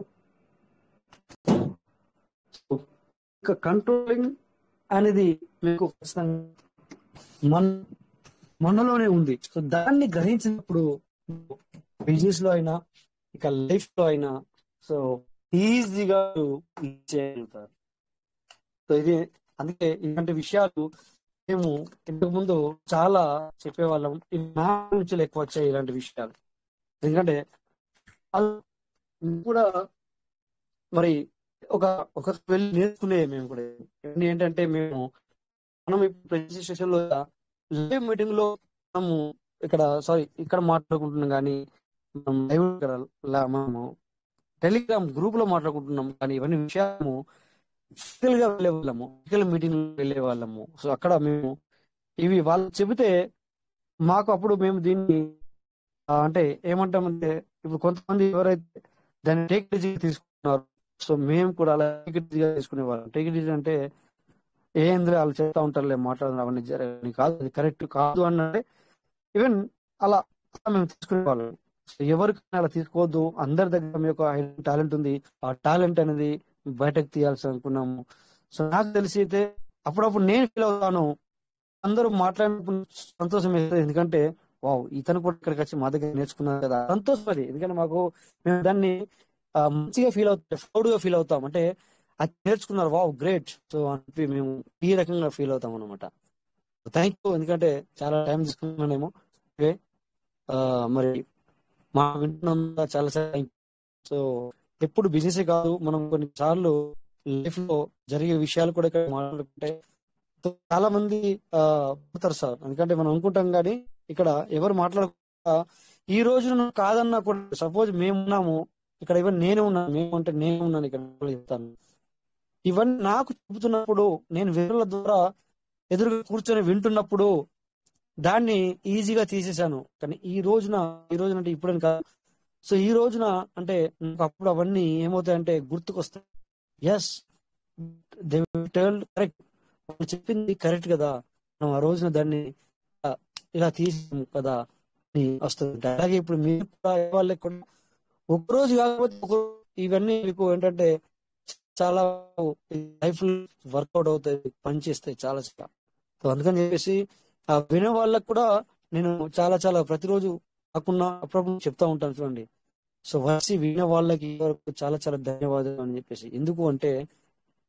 కంట్రోలింగ్ అనేది మీకు ఖచ్చితంగా మన మనలోనే ఉంది సో దాన్ని గ్రహించినప్పుడు బిజినెస్ లో అయినా ఇక లైఫ్ లో అయినా సో ఈజీగా చేయగలుగుతారు సో ఇది అందుకే ఇలాంటి విషయాలు మేము ఇంతకు ముందు చాలా చెప్పేవాళ్ళం ఇవి నా నుంచి ఎక్కువ వచ్చాయి ఇలాంటి విషయాలు ఎందుకంటే వాళ్ళు కూడా మరి ఒక ఒక వెళ్ళి నేర్చుకునే మేము కూడా ఇవన్నీ ఏంటంటే మేము మనం ఇప్పుడు రిజిస్ట్రేషన్ లో లైవ్ మీటింగ్ లో మనము ఇక్కడ సారీ ఇక్కడ మాట్లాడుకుంటున్నాం కానీ మనం లైవ్ ఇక్కడ లా- మనము టెలిగ్రామ్ గ్రూప్ లో మాట్లాడుకుంటున్నాం కానీ ఇవన్నీ విషయాలు ఫిజికల్ గా వెళ్ళే వాళ్ళము ఫిజికల్ మీటింగ్ వెళ్ళే వాళ్ళము సో అక్కడ మేము ఇవి వాళ్ళు చెబితే మాకు అప్పుడు మేము దీన్ని ఆ, అంటే ఏమంటామంటే ఇప్పుడు కొంతమంది ఎవరైతే దాన్ని టేక్ తీసుకున్నారు సో మేము కూడా అలా టేక్ గా తీసుకునే వాళ్ళం టేక్ అంటే ఏంద్రే వాళ్ళు చెప్తా ఉంటారులే మాట్లాడడం అవన్నీ జరగని కాదు అది కరెక్ట్ కాదు అన్నదే ఈవెన్ అలా అలా మేము తీసుకునే వాళ్ళం సో ఎవరికైనా అలా తీసుకోవద్దు అందరి దగ్గర మీ యొక్క టాలెంట్ ఉంది ఆ టాలెంట్ అనేది బయటకు తీయాల్సి అనుకున్నాము సో నాకు తెలిసి అయితే అప్పుడప్పుడు నేను ఫీల్ అవుతాను అందరూ మాట్లాడినప్పుడు సంతోషం వేస్తుంది ఎందుకంటే వావ్ ఇతను కూడా ఇక్కడికి వచ్చి మా దగ్గర నేర్చుకున్నారు కదా సంతోషం అది ఎందుకంటే మాకు మేము దాన్ని ఆ, మంచిగా ఫీల్ అవుతాం ప్రౌడ్ గా ఫీల్ అవుతాం అంటే అది నేర్చుకున్నారు వావ్ గ్రేట్ సో అని చెప్పి మేము ఈ రకంగా ఫీల్ అవుతాం అనమాట థ్యాంక్ యూ ఎందుకంటే చాలా టైం తీసుకున్నానేమో ఓకే ఆ, మరి మా వింటున్నాం చాలా చాలా సో ఎప్పుడు బిజినెస్ కాదు మనం కొన్ని సార్లు లైఫ్ లో జరిగే విషయాలు కూడా ఇక్కడ మాట్లాడుకుంటే సో చాలా మంది ఆ పోతారు సార్ ఎందుకంటే మనం అనుకుంటాం కానీ ఇక్కడ ఎవరు మాట్లాడకుండా ఈ రోజు నువ్వు కాదన్నా కూడా సపోజ్ మేము ఉన్నాము ఇక్కడ ఇవన్నీ నేనే ఉన్నాను మేము అంటే నేను ఉన్నాను ఇక్కడ చెప్తాను ఇవన్నీ నాకు చెబుతున్నప్పుడు నేను వేరుల ద్వారా ఎదురుగా కూర్చొని వింటున్నప్పుడు దాన్ని ఈజీగా తీసేశాను కానీ ఈ రోజున ఈ రోజున అంటే ఇప్పుడని కాదు సో ఈ రోజున అంటే నాకు అప్పుడు అవన్నీ ఏమవుతాయంటే గుర్తుకొస్తాయి ఎస్ దే టెల్ కరెక్ట్ వాళ్ళు చెప్పింది కరెక్ట్ కదా మనం ఆ రోజున దాన్ని ఆ, ఇలా తీసాం కదా అని వస్తుంది అలాగే ఇప్పుడు మీరు కూడా వాళ్ళకి కూడా ఒక రోజు కాకపోతే ఒక రోజు ఇవన్నీ మీకు ఏంటంటే చాలా లైఫ్ వర్కౌట్ అవుతాయి పనిచేస్తాయి చాలా చాలా సో అందుకని చెప్పేసి ఆ వినే వాళ్ళకి కూడా నేను చాలా చాలా ప్రతిరోజు కాకుండా అప్పుడప్పుడు చెప్తా ఉంటాను చూడండి సో వచ్చి వినే వాళ్ళకి వరకు చాలా చాలా ధన్యవాదాలు అని చెప్పేసి ఎందుకు అంటే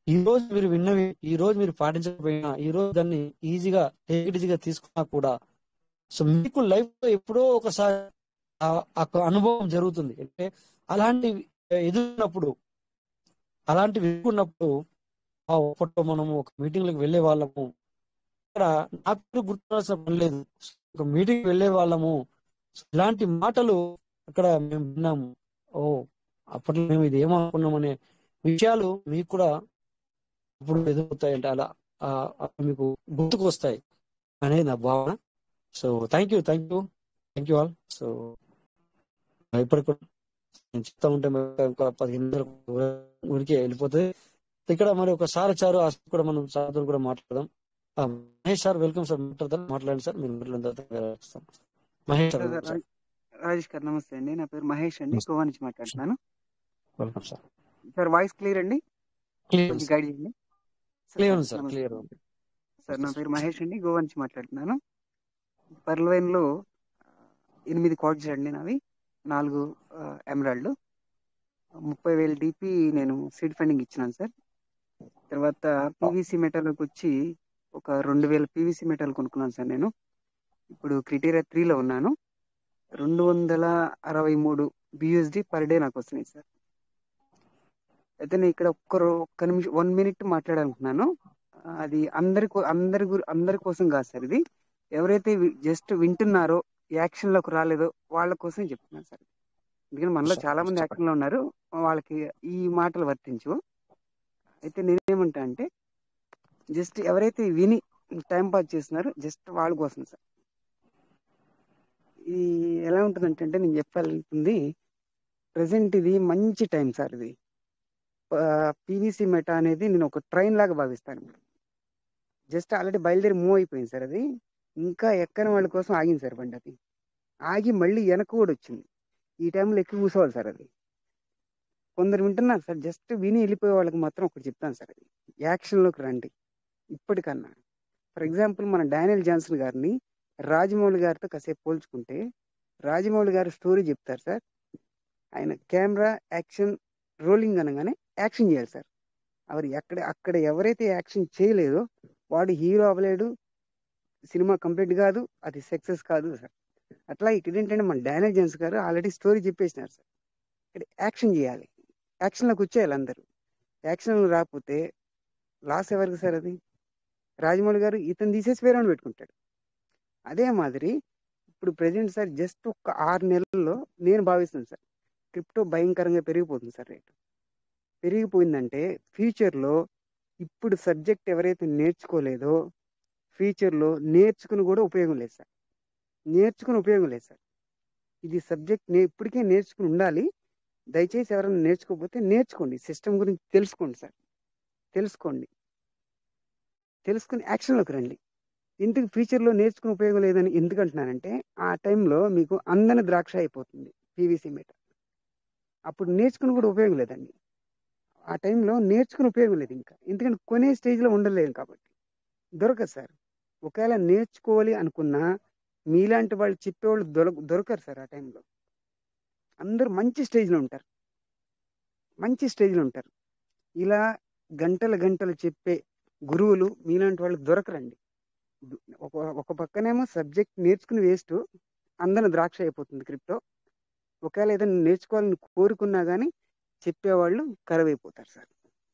ఈ రోజు మీరు విన్నవి ఈ రోజు మీరు పాటించకపోయినా ఈ రోజు దాన్ని ఈజీగా టేక్ ఈజీగా తీసుకున్నా కూడా సో మీకు లైఫ్ లో ఎప్పుడో ఒకసారి ఆ- ఆ అనుభవం జరుగుతుంది అంటే అలాంటి ఎదురున్నప్పుడు అలాంటి ఉన్నప్పుడు ఆ ఒక్కటో మనము ఒక మీటింగ్ లకు వెళ్లే వాళ్ళము ఇక్కడ నా పేరు గుర్తురాల్సిన పని లేదు ఒక మీటింగ్ వెళ్లే వాళ్ళము ఇలాంటి మాటలు అక్కడ మేము విన్నాము ఓ అప్పట్లో మేము ఇది ఏమనుకున్నామనే విషయాలు మీకు కూడా ఇప్పుడు ఎదుగుతాయి అంటే అలా ఆ, అవి మీకు గుర్తుకు వస్తాయి అనేది నా భావన so thank you thank you thank you all so ఇప్పటికి కూడా నేను చెప్తా ఉంటే మరి ఒక పదిహేను నిమిషాలు ఊరికే వెళ్ళిపోతుంది ఇక్కడ మరి ఒక సార్ వచ్చారు ఆ సార్ కూడా మనం సార్తో కూడా మాట్లాడదాం ఆ, మహేష్ సార్ వెల్కమ్ సార్ మాట్లాడతారు మాట్లాడండి సార్ మీరు మాట్లాడిన తర్వాత వేరే వస్తాం. Mahesh sir sir welcome sir Raj- Rajesh గారు నమస్తే అండి నా పేరు మహేష్ అండి గోవా నుంచి మాట్లాడుతున్నాను welcome sir sir voice clear అండి క్లియర్ కొంచెం గైడ్ చేయండి సార్ క్లియర్ ఉంది సార్ నమస్తే క్లియర్ సార్ నా పేరు మహేష్ అండి గోవా నుంచి మాట్లాడుతున్నాను పర్లవైన్ లో ఎనిమిది కార్డ్స్ అండి నావి నాలుగు ఎమరాల్డ్ ముప్పై వేల డిపి నేను సీడ్ ఫండింగ్ ఇచ్చినాను సార్ తర్వాత పీవీసీ మెటల్కి వచ్చి ఒక రెండు వేల పీవీసీ మెటల్ కొనుక్కున్నాను సార్ నేను ఇప్పుడు క్రిటీరియా త్రీలో ఉన్నాను రెండు వందల అరవై మూడు బిఎస్డి పర్ డే నాకు వస్తున్నాయి సార్ అయితే నేను ఇక్కడ ఒక్కరు ఒక్క నిమిషం వన్ మినిట్ మాట్లాడాలనుకున్నాను ఆ, అది అందరి కో- అందరి గురి అందరి కోసం కాదు సార్ ఇది ఎవరైతే జస్ట్ వింటున్నారో యాక్షన్ లోకి రాలేదో వాళ్ళ కోసం చెప్తున్నాను సార్ ఎందుకంటే మనలో చాలా మంది యాక్షన్ లో ఉన్నారు వాళ్ళకి ఈ మాటలు వర్తించు అయితే నేనేమంటా అంటే జస్ట్ ఎవరైతే విని టైం పాస్ చేస్తున్నారో జస్ట్ వాళ్ళ కోసం సార్ ఈ ఎలా ఉంటుందంటే అంటే నేను చెప్పాలనుకుంది ప్రజెంట్ ఇది మంచి టైం సార్ ఇది పీవీసీ మెటా అనేది నేను ఒక ట్రైన్ లాగా భావిస్తాను జస్ట్ ఆల్రెడీ బయలుదేరి మూవ్ అయిపోయింది సార్ అది ఇంకా ఎక్కని వాళ్ళ కోసం ఆగింది సార్ బండి అది ఆగి మళ్ళీ వెనక కూడా వచ్చింది ఈ టైంలో ఎక్కి కూర్చోవాలి సార్ అది కొందరు వింటున్నారు సార్ జస్ట్ విని వెళ్ళిపోయే వాళ్ళకి మాత్రం ఒకటి చెప్తాను సార్ అది యాక్షన్లోకి రండి ఇప్పటికన్నా ఫర్ ఎగ్జాంపుల్ మన డానియల్ జాన్సన్ గారిని రాజమౌళి గారితో కాసేపు పోల్చుకుంటే రాజమౌళి గారి స్టోరీ చెప్తారు సార్ ఆయన కెమెరా యాక్షన్ రోలింగ్ అనగానే యాక్షన్ చేయాలి సార్ அவர் ఎక్కడ అక్కడ ఎవరైతే యాక్షన్ చేయలేదో వాడు హీరో అవ్వలేడు సినిమా కంప్లీట్ కాదు అది సక్సెస్ కాదు సార్ అట్లా ఇక్కడ ఏంటంటే మన డానియల్ జేమ్స్ గారు ఆల్రెడీ స్టోరీ చెప్పేసినారు సార్ ఇక్కడ యాక్షన్ చేయాలి యాక్షన్లోకి వచ్చేయాలి అందరూ యాక్షన్ రాకపోతే లాస్ ఎవరికి సార్ అది రాజమౌళి గారు ఇతను తీసేసి వేరే వాడిని పెట్టుకుంటాడు అదే మాదిరి ఇప్పుడు ప్రజెంట్ సార్ జస్ట్ ఒక ఆరు నెలల్లో నేను భావిస్తున్నాను సార్ క్రిప్టో భయంకరంగా పెరిగిపోతుంది సార్ రేటు పెరిగిపోయిందంటే ఫ్యూచర్లో ఇప్పుడు సబ్జెక్ట్ ఎవరైతే నేర్చుకోలేదో ఫ్యూచర్లో నేర్చుకుని కూడా ఉపయోగం లేదు సార్ నేర్చుకుని ఉపయోగం లేదు సార్ ఇది సబ్జెక్ట్ నే ఇప్పటికే నేర్చుకుని ఉండాలి దయచేసి ఎవరైనా నేర్చుకోకపోతే నేర్చుకోండి సిస్టమ్ గురించి తెలుసుకోండి సార్ తెలుసుకోండి తెలుసుకుని యాక్షన్లోకి రండి ఎందుకు ఫ్యూచర్లో నేర్చుకుని ఉపయోగం లేదని ఎందుకు అంటున్నానంటే ఆ టైంలో మీకు అందని ద్రాక్ష అయిపోతుంది పీవీసీ మీట అప్పుడు నేర్చుకుని కూడా ఉపయోగం లేదండి ఆ టైంలో నేర్చుకుని ఉపయోగం లేదు ఇంకా ఎందుకంటే కొనే స్టేజ్లో ఉండలేదు కాబట్టి దొరకదు సార్ ఒకవేళ నేర్చుకోవాలి అనుకున్నా మీలాంటి వాళ్ళు చెప్పేవాళ్ళు దొర దొరకరు సార్ ఆ టైంలో అందరూ మంచి స్టేజ్లో ఉంటారు మంచి స్టేజ్లో ఉంటారు ఇలా గంటల గంటలు చెప్పే గురువులు మీలాంటి వాళ్ళు దొరకరండి ఒక ఒక పక్కనేమో సబ్జెక్ట్ నేర్చుకుని వేస్ట్ అందరి ద్రాక్ష అయిపోతుంది క్రిప్టో ఒకవేళ ఏదైనా నేర్చుకోవాలని కోరుకున్నా కానీ చెప్పేవాళ్ళు కరువైపోతారు సార్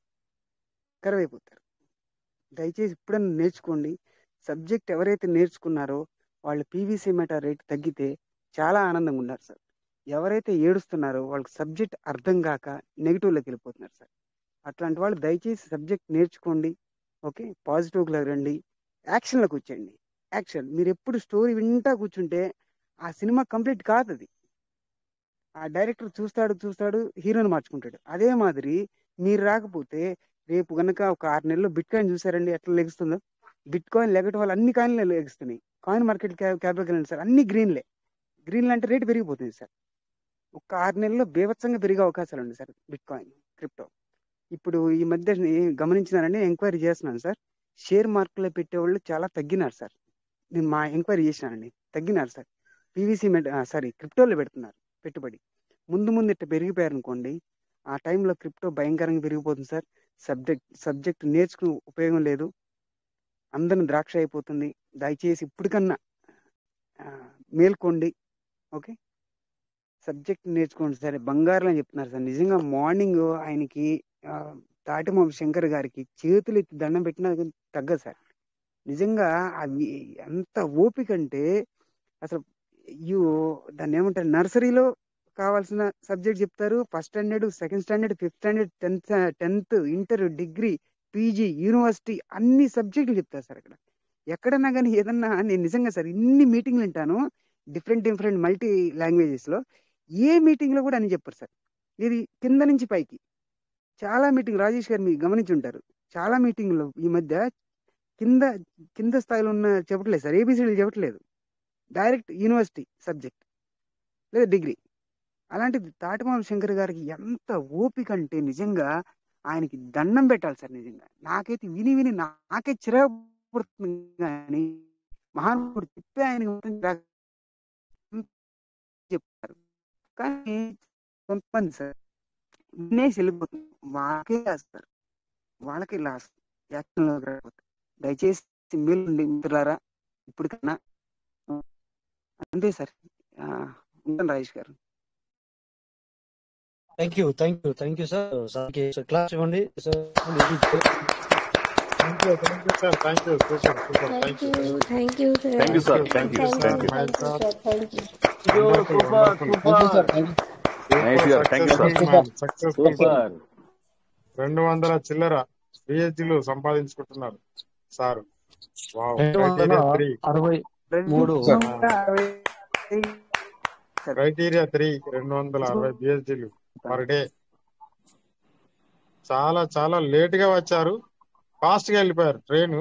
కరువైపోతారు దయచేసి ఇప్పుడన్నా నేర్చుకోండి సబ్జెక్ట్ ఎవరైతే నేర్చుకున్నారో వాళ్ళ పీవీసీ మెటా రేట్ తగ్గితే చాలా ఆనందంగా ఉన్నారు సార్ ఎవరైతే ఏడుస్తున్నారో వాళ్ళకి సబ్జెక్ట్ అర్థం కాక నెగిటివ్లోకి వెళ్ళిపోతున్నారు సార్ అట్లాంటి వాళ్ళు దయచేసి సబ్జెక్ట్ నేర్చుకోండి ఓకే పాజిటివ్గా రండి యాక్షన్లోకి వచ్చేయండి యాక్షన్ మీరు ఎప్పుడు స్టోరీ వింటా కూర్చుంటే ఆ సినిమా కంప్లీట్ కాదు అది ఆ డైరెక్టర్ చూస్తాడు చూస్తాడు హీరోని మార్చుకుంటాడు అదే మాదిరి మీరు రాకపోతే రేపు గనక ఒక ఆరు నెలల్లో బిట్ కాయిన్ చూసారండి ఎట్లా లెగుస్తుందో బిట్ కాయిన్ లెగటం వల్ల అన్ని కాయిన్లు లెగుస్తున్నాయి కాయిన్ మార్కెట్ క్యాపిటల్ వెళ్ళండి సార్ అన్ని గ్రీన్లే గ్రీన్లు అంటే రేటు పెరిగిపోతుంది సార్ ఒక ఆరు నెలల్లో బీభత్సంగా పెరిగే అవకాశాలు ఉంది సార్ బిట్ కాయిన్ క్రిప్టో ఇప్పుడు ఈ మధ్య నేను గమనించినానండి ఎంక్వైరీ చేస్తున్నాను సార్ షేర్ మార్కెట్లో పెట్టేవాళ్ళు చాలా తగ్గినారు సార్ నేను మా ఎంక్వైరీ చేసినానండి తగ్గినారు సార్ పీవీసీ మెట్ సారీ క్రిప్టోలో పెడుతున్నారు పెట్టుబడి ముందు ముందు ఇట్లా పెరిగిపోయారు అనుకోండి ఆ టైంలో క్రిప్టో భయంకరంగా పెరిగిపోతుంది సార్ సబ్జెక్ట్ సబ్జెక్ట్ నేర్చుకుని ఉపయోగం లేదు అందరం ద్రాక్ష అయిపోతుంది దయచేసి ఇప్పటికన్నా ఆ, మేల్కోండి ఓకే సబ్జెక్ట్ నేర్చుకోండి సరే బంగారం అని చెప్తున్నారు సార్ నిజంగా మార్నింగ్ ఆయనకి ఆ, తాటిమామ శంకర్ గారికి చేతులు ఎత్తి దండం పెట్టినా కానీ తగ్గదు సార్ నిజంగా అవి ఎంత ఓపిక అంటే అసలు యూ దాన్ని ఏమంటారు నర్సరీలో కావాల్సిన సబ్జెక్ట్ చెప్తారు first standard second standard fifth standard tenth tenth inter degree PG university అన్ని సబ్జెక్టులు చెప్తారు సార్ అక్కడ ఎక్కడన్నా కానీ ఏదన్నా నేను నిజంగా సార్ ఇన్ని మీటింగ్లు వింటాను డిఫరెంట్ డిఫరెంట్ మల్టీ లాంగ్వేజెస్ లో ఏ మీటింగ్ లో కూడా అని చెప్పారు సార్ ఇది కింద నుంచి పైకి చాలా మీటింగ్ రాజేష్ గారు మీరు గమనించి ఉంటారు చాలా మీటింగ్లు ఈ మధ్య కింద కింద స్థాయిలో ఉన్న చెప్పట్లేదు సార్ ఏబిసిడీలు చెప్పట్లేదు డైరెక్ట్ యూనివర్సిటీ సబ్జెక్ట్ లేదా డిగ్రీ అలాంటిది తాటిమాల శంకర్ గారికి ఎంత ఓపిక అంటే నిజంగా ఆయనకి దండం పెట్టాలి సార్ నిజంగా నాకైతే విని విని నాకే చిరాకు పడుతుంది కానీ మహానుభావుడు చెప్పే ఆయనకి మాత్రం చిరాకు చెప్తారు కానీ కొంతమంది సార్ వినేసి వెళ్ళిపోతుంది వాళ్ళకే లాస్ సార్ వాళ్ళకే లాస్ యాక్షన్లోకి రాకపోతే దయచేసి మీరు మిత్రులారా ఇప్పటికన్నా అంతే సార్ ఆ, ఉంటాను రాజేష్ గారు thank you thank you thank you sir సార్కి క్లాస్ ఇవ్వండి sir thank you thank you sir thank you super super thank thank you you thank you sir thank you sir thank you thank you thank you thank you sir thank you అందరికీ super wonderful super wonderful thank you sir thank you sir successful man successful super రెండు వందల చిల్లర పిహెచ్డీలు సంపాదించుకుంటున్నారు sir wow రెండు వందల criteria three అరవై రెండు మూడు వందల అరవై సార్ క్రైటీరియా త్రీ రెండు వందల అరవై పిహెచ్డీలు పర్ డే చాలా చాలా లేట్ గా వచ్చారు ఫాస్ట్ గా వెళ్ళిపోయారు ట్రైన్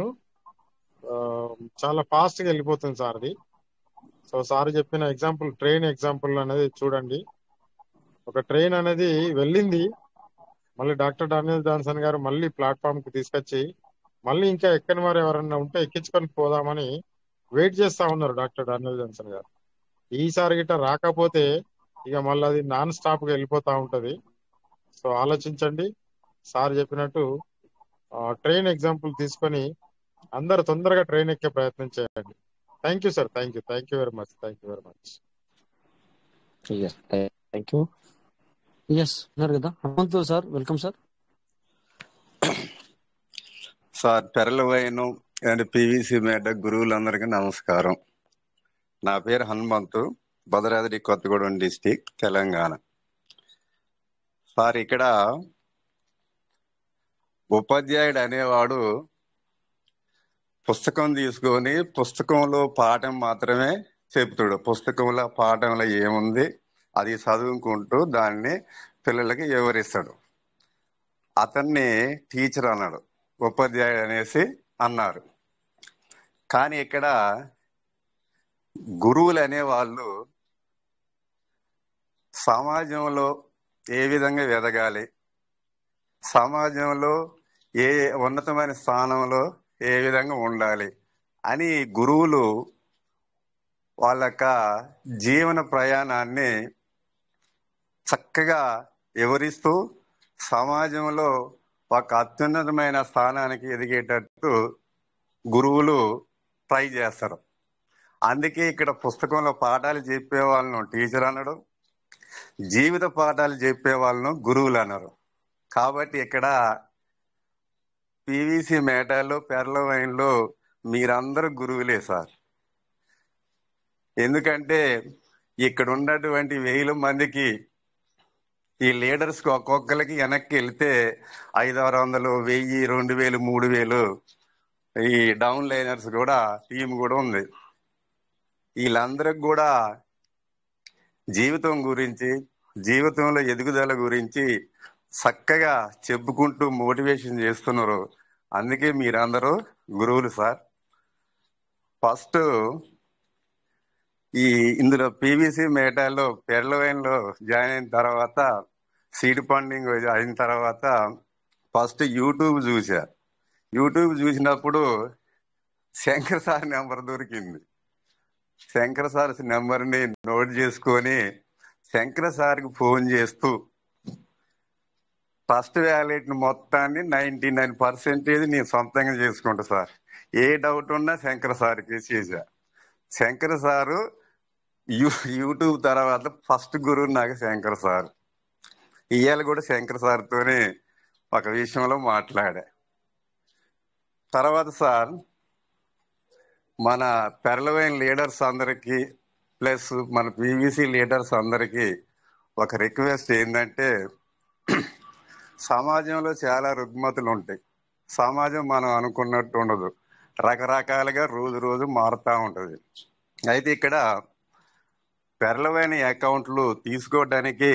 చాలా ఫాస్ట్ గా వెళ్ళిపోతుంది సార్ అది సో సార్ చెప్పిన ఎగ్జాంపుల్ ట్రైన్ ఎగ్జాంపుల్ అనేది చూడండి ఒక ట్రైన్ అనేది వెళ్ళింది మళ్ళీ డాక్టర్ డానియల్ జాన్సన్ గారు మళ్ళీ ప్లాట్ఫామ్ కి తీసుకొచ్చి మళ్ళీ ఇంకా ఎక్కని వారు ఎవరన్నా ఉంటే ఎక్కించుకొని పోదామని వెయిట్ చేస్తా ఉన్నారు డాక్టర్ డానియల్ జాన్సన్ గారు ఈసారి గిట్ట రాకపోతే ఇక మళ్ళీ అది నాన్ స్టాప్ గా వెళ్ళిపోతా ఉంటది సో ఆలోచించండి సార్ చెప్పినట్టు ట్రైన్ ఎగ్జాంపుల్ తీసుకొని అందరు తొందరగా ట్రైన్ ఎక్కే ప్రయత్నం చేయండి thank you sir thank you thank you very much thank you very much thank you yes ఉన్నారు కదా Hanumanthu sir welcome sir sir పెరలవైన అండ్ పివిసి మేడ గురువులందరికీ నమస్కారం నా పేరు హనుమంతు భద్రాద్రి కొత్తగూడెం డిస్టిక్ తెలంగాణ సార్ ఇక్కడ ఉపాధ్యాయుడు అనేవాడు పుస్తకం తీసుకొని పుస్తకంలో పాఠం మాత్రమే చెప్తాడు పుస్తకంలో పాఠంలో ఏముంది అది చదువుకుంటూ దాన్ని పిల్లలకి వివరిస్తాడు అతన్ని టీచర్ అన్నాడు ఉపాధ్యాయుడు అనేసి అన్నారు కానీ ఇక్కడ గురువులు అనేవాళ్ళు సమాజంలో ఏ విధంగా ఎదగాలి సమాజంలో ఏ ఉన్నతమైన స్థానంలో ఏ విధంగా ఉండాలి అని గురువులు వాళ్ళ యొక్క జీవన ప్రయాణాన్ని చక్కగా వివరిస్తూ సమాజంలో ఒక అత్యున్నతమైన స్థానానికి ఎదిగేటట్టు గురువులు ట్రై చేస్తారు అందుకే ఇక్కడ పుస్తకంలో పాఠాలు చెప్పే వాళ్ళను టీచర్ అనడం జీవిత పాఠాలు చెప్పే వాళ్ళను గురువులు అన్నారు కాబట్టి ఇక్కడ పివిసి మేటాలు పెర్ల వైన్లో మీరందరూ గురువులే సార్ ఎందుకంటే ఇక్కడ ఉన్నటువంటి వేల మందికి ఈ లీడర్స్ కి ఒక్కొక్కరికి వెనక్కి వెళ్తే ఐదు ఆరు వందలు వెయ్యి రెండు వేలు మూడు వేలు ఈ డౌన్ లైనర్స్ కూడా టీం కూడా ఉంది వీళ్ళందరికి కూడా జీవితం గురించి జీవితంలో ఎదుగుదల గురించి చక్కగా చెప్పుకుంటూ మోటివేషన్ చేస్తున్నారు అందుకే మీరందరూ గురువులు సార్ ఫస్ట్ ఈ ఇందులో పీవీసీ మేటాలో పెర్లవైన్లో జాయిన్ అయిన తర్వాత సీడ్ ఫండింగ్ అయిన తర్వాత ఫస్ట్ యూట్యూబ్ చూసా యూట్యూబ్ చూసినప్పుడు శంకర్ సార్ నెంబర్ దొరికింది శంకర్ సార్ నెంబర్ని నోట్ చేసుకొని శంకర్ సార్కి ఫోన్ చేస్తూ ఫస్ట్ వ్యాలెట్ మొత్తాన్ని నైన్టీ నైన్ పర్సెంటేజ్ నేను సొంతంగా చేసుకుంటా సార్ ఏ డౌట్ ఉన్నా శంకర్ సార్కి చేశా శంకర్ సారు యూ యూట్యూబ్ తర్వాత ఫస్ట్ గురువు నాకు శంకర్ సార్ ఇవాళ కూడా శంకర్ సార్తోనే ఒక విషయంలో మాట్లాడా తర్వాత సార్ మన పెరలవైన లీడర్స్ అందరికీ ప్లస్ మన పీవీసీ లీడర్స్ అందరికీ ఒక రిక్వెస్ట్ ఏంటంటే సమాజంలో చాలా రుగ్మతులు ఉంటాయి సమాజం మనం అనుకున్నట్టు ఉండదు రకరకాలుగా రోజు రోజు మారుతూ ఉంటుంది అయితే ఇక్కడ పెరలవైన అకౌంట్లు తీసుకోవడానికి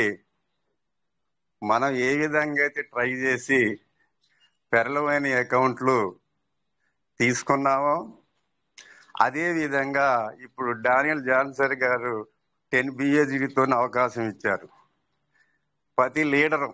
మనం ఏ విధంగా అయితే ట్రై చేసి పెరలవైన అకౌంట్లు తీసుకున్నామో అదే విధంగా ఇప్పుడు డానియల్ జాన్సర్ గారు టెన్ బిఏజీతో అవకాశం ఇచ్చారు ప్రతి లీడరు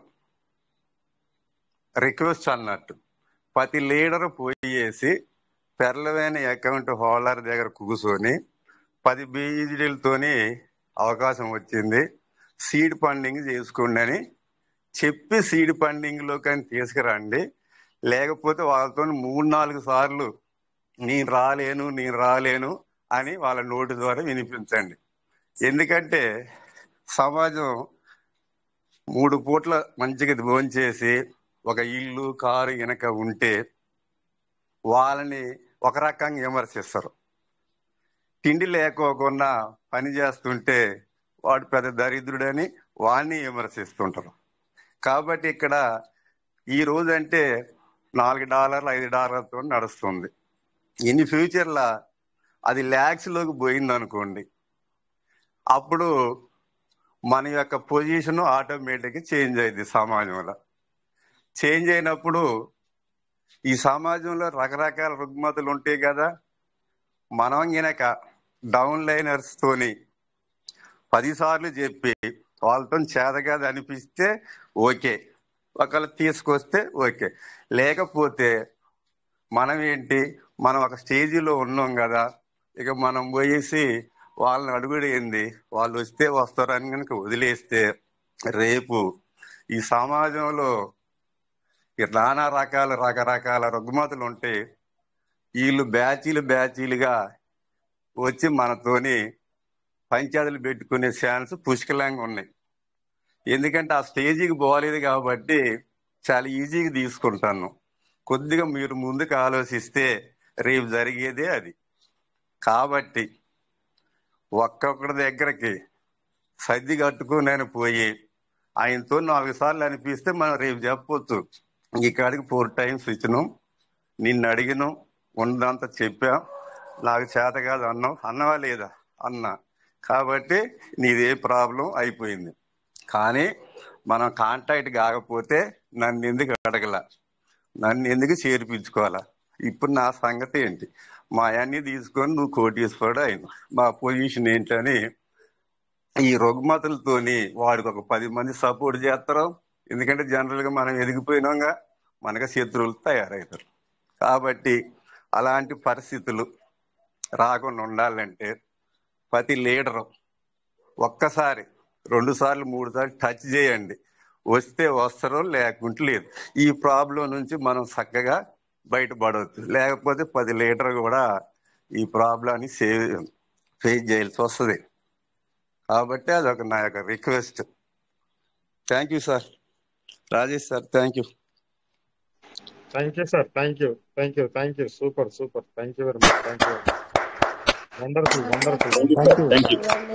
రిక్వెస్ట్ అన్నట్టు ప్రతి లీడర్ పోయేసి పెరలవైన అకౌంట్ హోల్డర్ దగ్గర కూర్చొని పది బీజీలతోని అవకాశం వచ్చింది సీడ్ ఫండింగ్ చేసుకోండి అని చెప్పి సీడ్ ఫండింగ్ లో కానీ తీసుకురండి లేకపోతే వాళ్ళతో మూడు నాలుగు సార్లు నేను రాలేను నేను రాలేను అని వాళ్ళ నోటి ద్వారా వినిపించండి ఎందుకంటే సమాజం మూడు పూట్ల మంచిగా భోంచేసి ఒక ఇల్లు కారు వెనక ఉంటే వాళ్ళని ఒక రకంగా విమర్శిస్తారు తిండి లేకోకుండా పని చేస్తుంటే వాడు పెద్ద దరిద్రుడని వాడిని విమర్శిస్తుంటారు కాబట్టి ఇక్కడ ఈ రోజు అంటే నాలుగు డాలర్లు ఐదు డాలర్లతో నడుస్తుంది ఇన్ ఫ్యూచర్లో అది ల్యాక్స్లోకి పోయింది అనుకోండి అప్పుడు మన యొక్క పొజిషన్ ఆటోమేటిక్గా చేంజ్ అయింది సమాజంలో చేంజ్ అయినప్పుడు ఈ సమాజంలో రకరకాల రుగ్మతులు ఉంటాయి కదా మనం గినక డౌన్ లైనర్స్ తోని పదిసార్లు చెప్పి వాళ్ళతో చేతగాదు అనిపిస్తే ఓకే ఒకవేళ తీసుకొస్తే ఓకే లేకపోతే మనం ఏంటి మనం ఒక స్టేజీలో ఉన్నాం కదా ఇక మనం పోయేసి వాళ్ళని అడుగుడేంది వాళ్ళు వస్తే వస్తారని కనుక వదిలేస్తే రేపు ఈ సమాజంలో ఇక నానా రకాల రకరకాల రుగ్మతులు ఉంటే వీళ్ళు బ్యాచీలు బ్యాచీలుగా వచ్చి మనతోని పంచాయతీలు పెట్టుకునే ఛాన్స్ పుష్కలంగా ఉన్నాయి ఎందుకంటే ఆ స్టేజీకి పోలేదు కాబట్టి చాలా ఈజీగా తీసుకుంటాను కొద్దిగా మీరు ముందుకు ఆలోచిస్తే రేపు జరిగేదే అది కాబట్టి ఒక్కొక్కడి దగ్గరకి సర్ది కట్టుకుని పోయి ఆయనతో నాలుగు సార్లు అనిపిస్తే మనం రేపు చెప్పొచ్చు ఈ కాడికి ఫోర్ టైమ్స్ ఇచ్చినాం నిన్ను అడిగినాం ఉన్నదంతా చెప్పాం నాకు చేత కాదు అన్నాం అన్నవా లేదా అన్నా కాబట్టి నీదే ప్రాబ్లం అయిపోయింది కానీ మనం కాంటాక్ట్ కాకపోతే నన్ను ఎందుకు అడగల నన్ను ఎందుకు చేర్పించుకోవాలా ఇప్పుడు నా సంగతి ఏంటి మా అన్ని తీసుకొని నువ్వు కోటీశ్వరుడు అయిన మా పొజిషన్ ఏంటని ఈ రుగ్మతులతోని వాడికి ఒక పది మంది సపోర్ట్ చేస్తారు ఎందుకంటే జనరల్ గా మనం ఎదిగిపోయినాగా మనకు శత్రువులు తయారవుతారు కాబట్టి అలాంటి పరిస్థితులు రాకుండా ఉండాలంటే ప్రతి లీడరు ఒక్కసారి రెండు సార్లు మూడు సార్లు టచ్ చేయండి వస్తే వస్తారు లేకుంటే లేదు ఈ ప్రాబ్లం నుంచి మనం చక్కగా బయటపడవచ్చు లేకపోతే పది లీటర్ కూడా ఈ ప్రాబ్లాన్ని సేవ్ ఫేస్ చేయాల్సి వస్తుంది కాబట్టి అదొక నా యొక్క request thank you sir Rajesh sir thank you thank you sir thank you thank you thank you super super thank you very much thank you wonderful wonderful thank you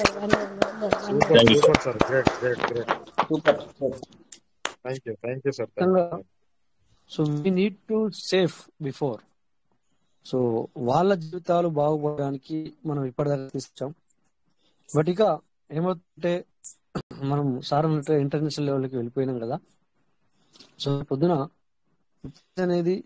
super thank you super sir great great great super thank you thank you sir thank ఖచ్చితంగా you so we need to safe before so వాళ్ళ జీవితాలు బాగుపడడానికి మనం ఇప్పటిదాకా తీసుకొచ్చాం but ఇక ఏమవుతుంటే మనం sir అన్నట్టు international లెవెల్కి వెళ్ళిపోయినాం కదా సో పొద్దున అనేది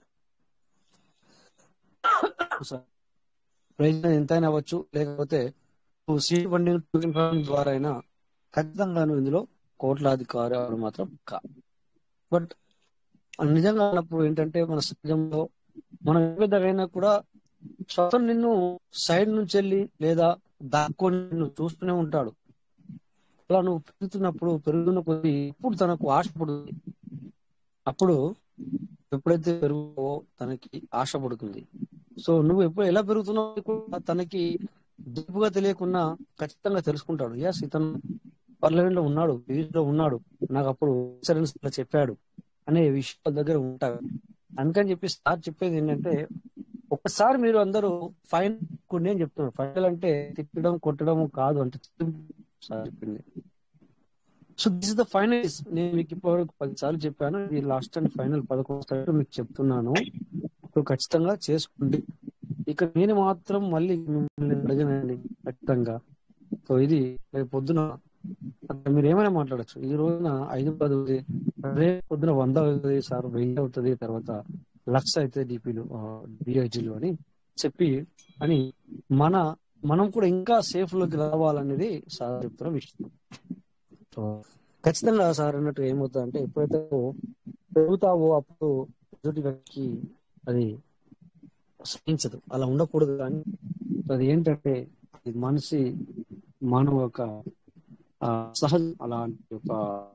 ప్రైజ్ ఎంతైనా అవ్వచ్చు లేకపోతే నువ్వు సీట్ ఫండింగ్ టోకెన్ ఫండింగ్ ద్వారా అయినా ఖచ్చితంగా నువ్వు ఇందులో కోట్లాధికారి అవడం మాత్రం కా బట్ నిజంగా అన్నప్పుడు ఏంటంటే మన సమాజంలో మనం ఏ విధంగా కూడా స్వతం నిన్ను సైడ్ నుంచి వెళ్ళి లేదా దాక్కొని నిన్ను చూస్తూనే ఉంటాడు అలా నువ్వు పెరుగుతున్నప్పుడు పెరుగుతున్న కొద్దీ ఇప్పుడు తనకు ఆశ పుడుతుంది అప్పుడు ఎప్పుడైతే పెరుగుతావో తనకి ఆశ పడుతుంది సో నువ్వు ఎప్పుడు ఎలా పెరుగుతున్నావు కూడా తనకి డీపుగా తెలియకుండా ఖచ్చితంగా తెలుసుకుంటాడు ఎస్ ఇతను పార్లమెంట్ లో ఉన్నాడు లో ఉన్నాడు నాకు అప్పుడు ఇన్సూరెన్స్ లో చెప్పాడు అనే విషయాల దగ్గర ఉంటారు అందుకని చెప్పి సార్ చెప్పేది ఏంటంటే ఒక్కసారి మీరు అందరూ ఫైన్ నేను చెప్తున్నాను ఫైనల్ అంటే తిట్టడం కొట్టడం కాదు అంటే సార్ చెప్పింది so this is the final నేను మీకు ఇప్పటివరకు పది సార్లు చెప్పాను ఇది లాస్ట్ అండ్ ఫైనల్ పదకొండు సార్లు మీకు చెప్తున్నాను ఇప్పుడు ఖచ్చితంగా చేసుకోండి ఇక నేను మాత్రం మళ్ళీ మిమ్మల్ని అడగనండి ఖచ్చితంగా సో ఇది రేపు పొద్దున అక్కడ మీరు ఏమైనా మాట్లాడచ్చు ఈ రోజున ఐదు పది అవుతుంది రేపు పొద్దున వంద అవుతుంది సార్ వెయ్యి అవుతుంది తర్వాత లక్ష అయితే డిపిలు డిఐజీలు అని చెప్పి అని మన మనం కూడా ఇంకా సేఫ్ లోకి రావాలనేది సార్ చెప్తున్న విషయం సో ఖచ్చితంగా సార్ అన్నట్టు ఏమవుతుంది అంటే ఎప్పుడైతే నువ్వు పెరుగుతావో అప్పుడు ఎదుటి వ్యక్తికి అది సహించదు అలా ఉండకూడదు కానీ అది ఏంటంటే అది మనిషి మానవ యొక్క ఆ, సహజం అలాంటి ఒక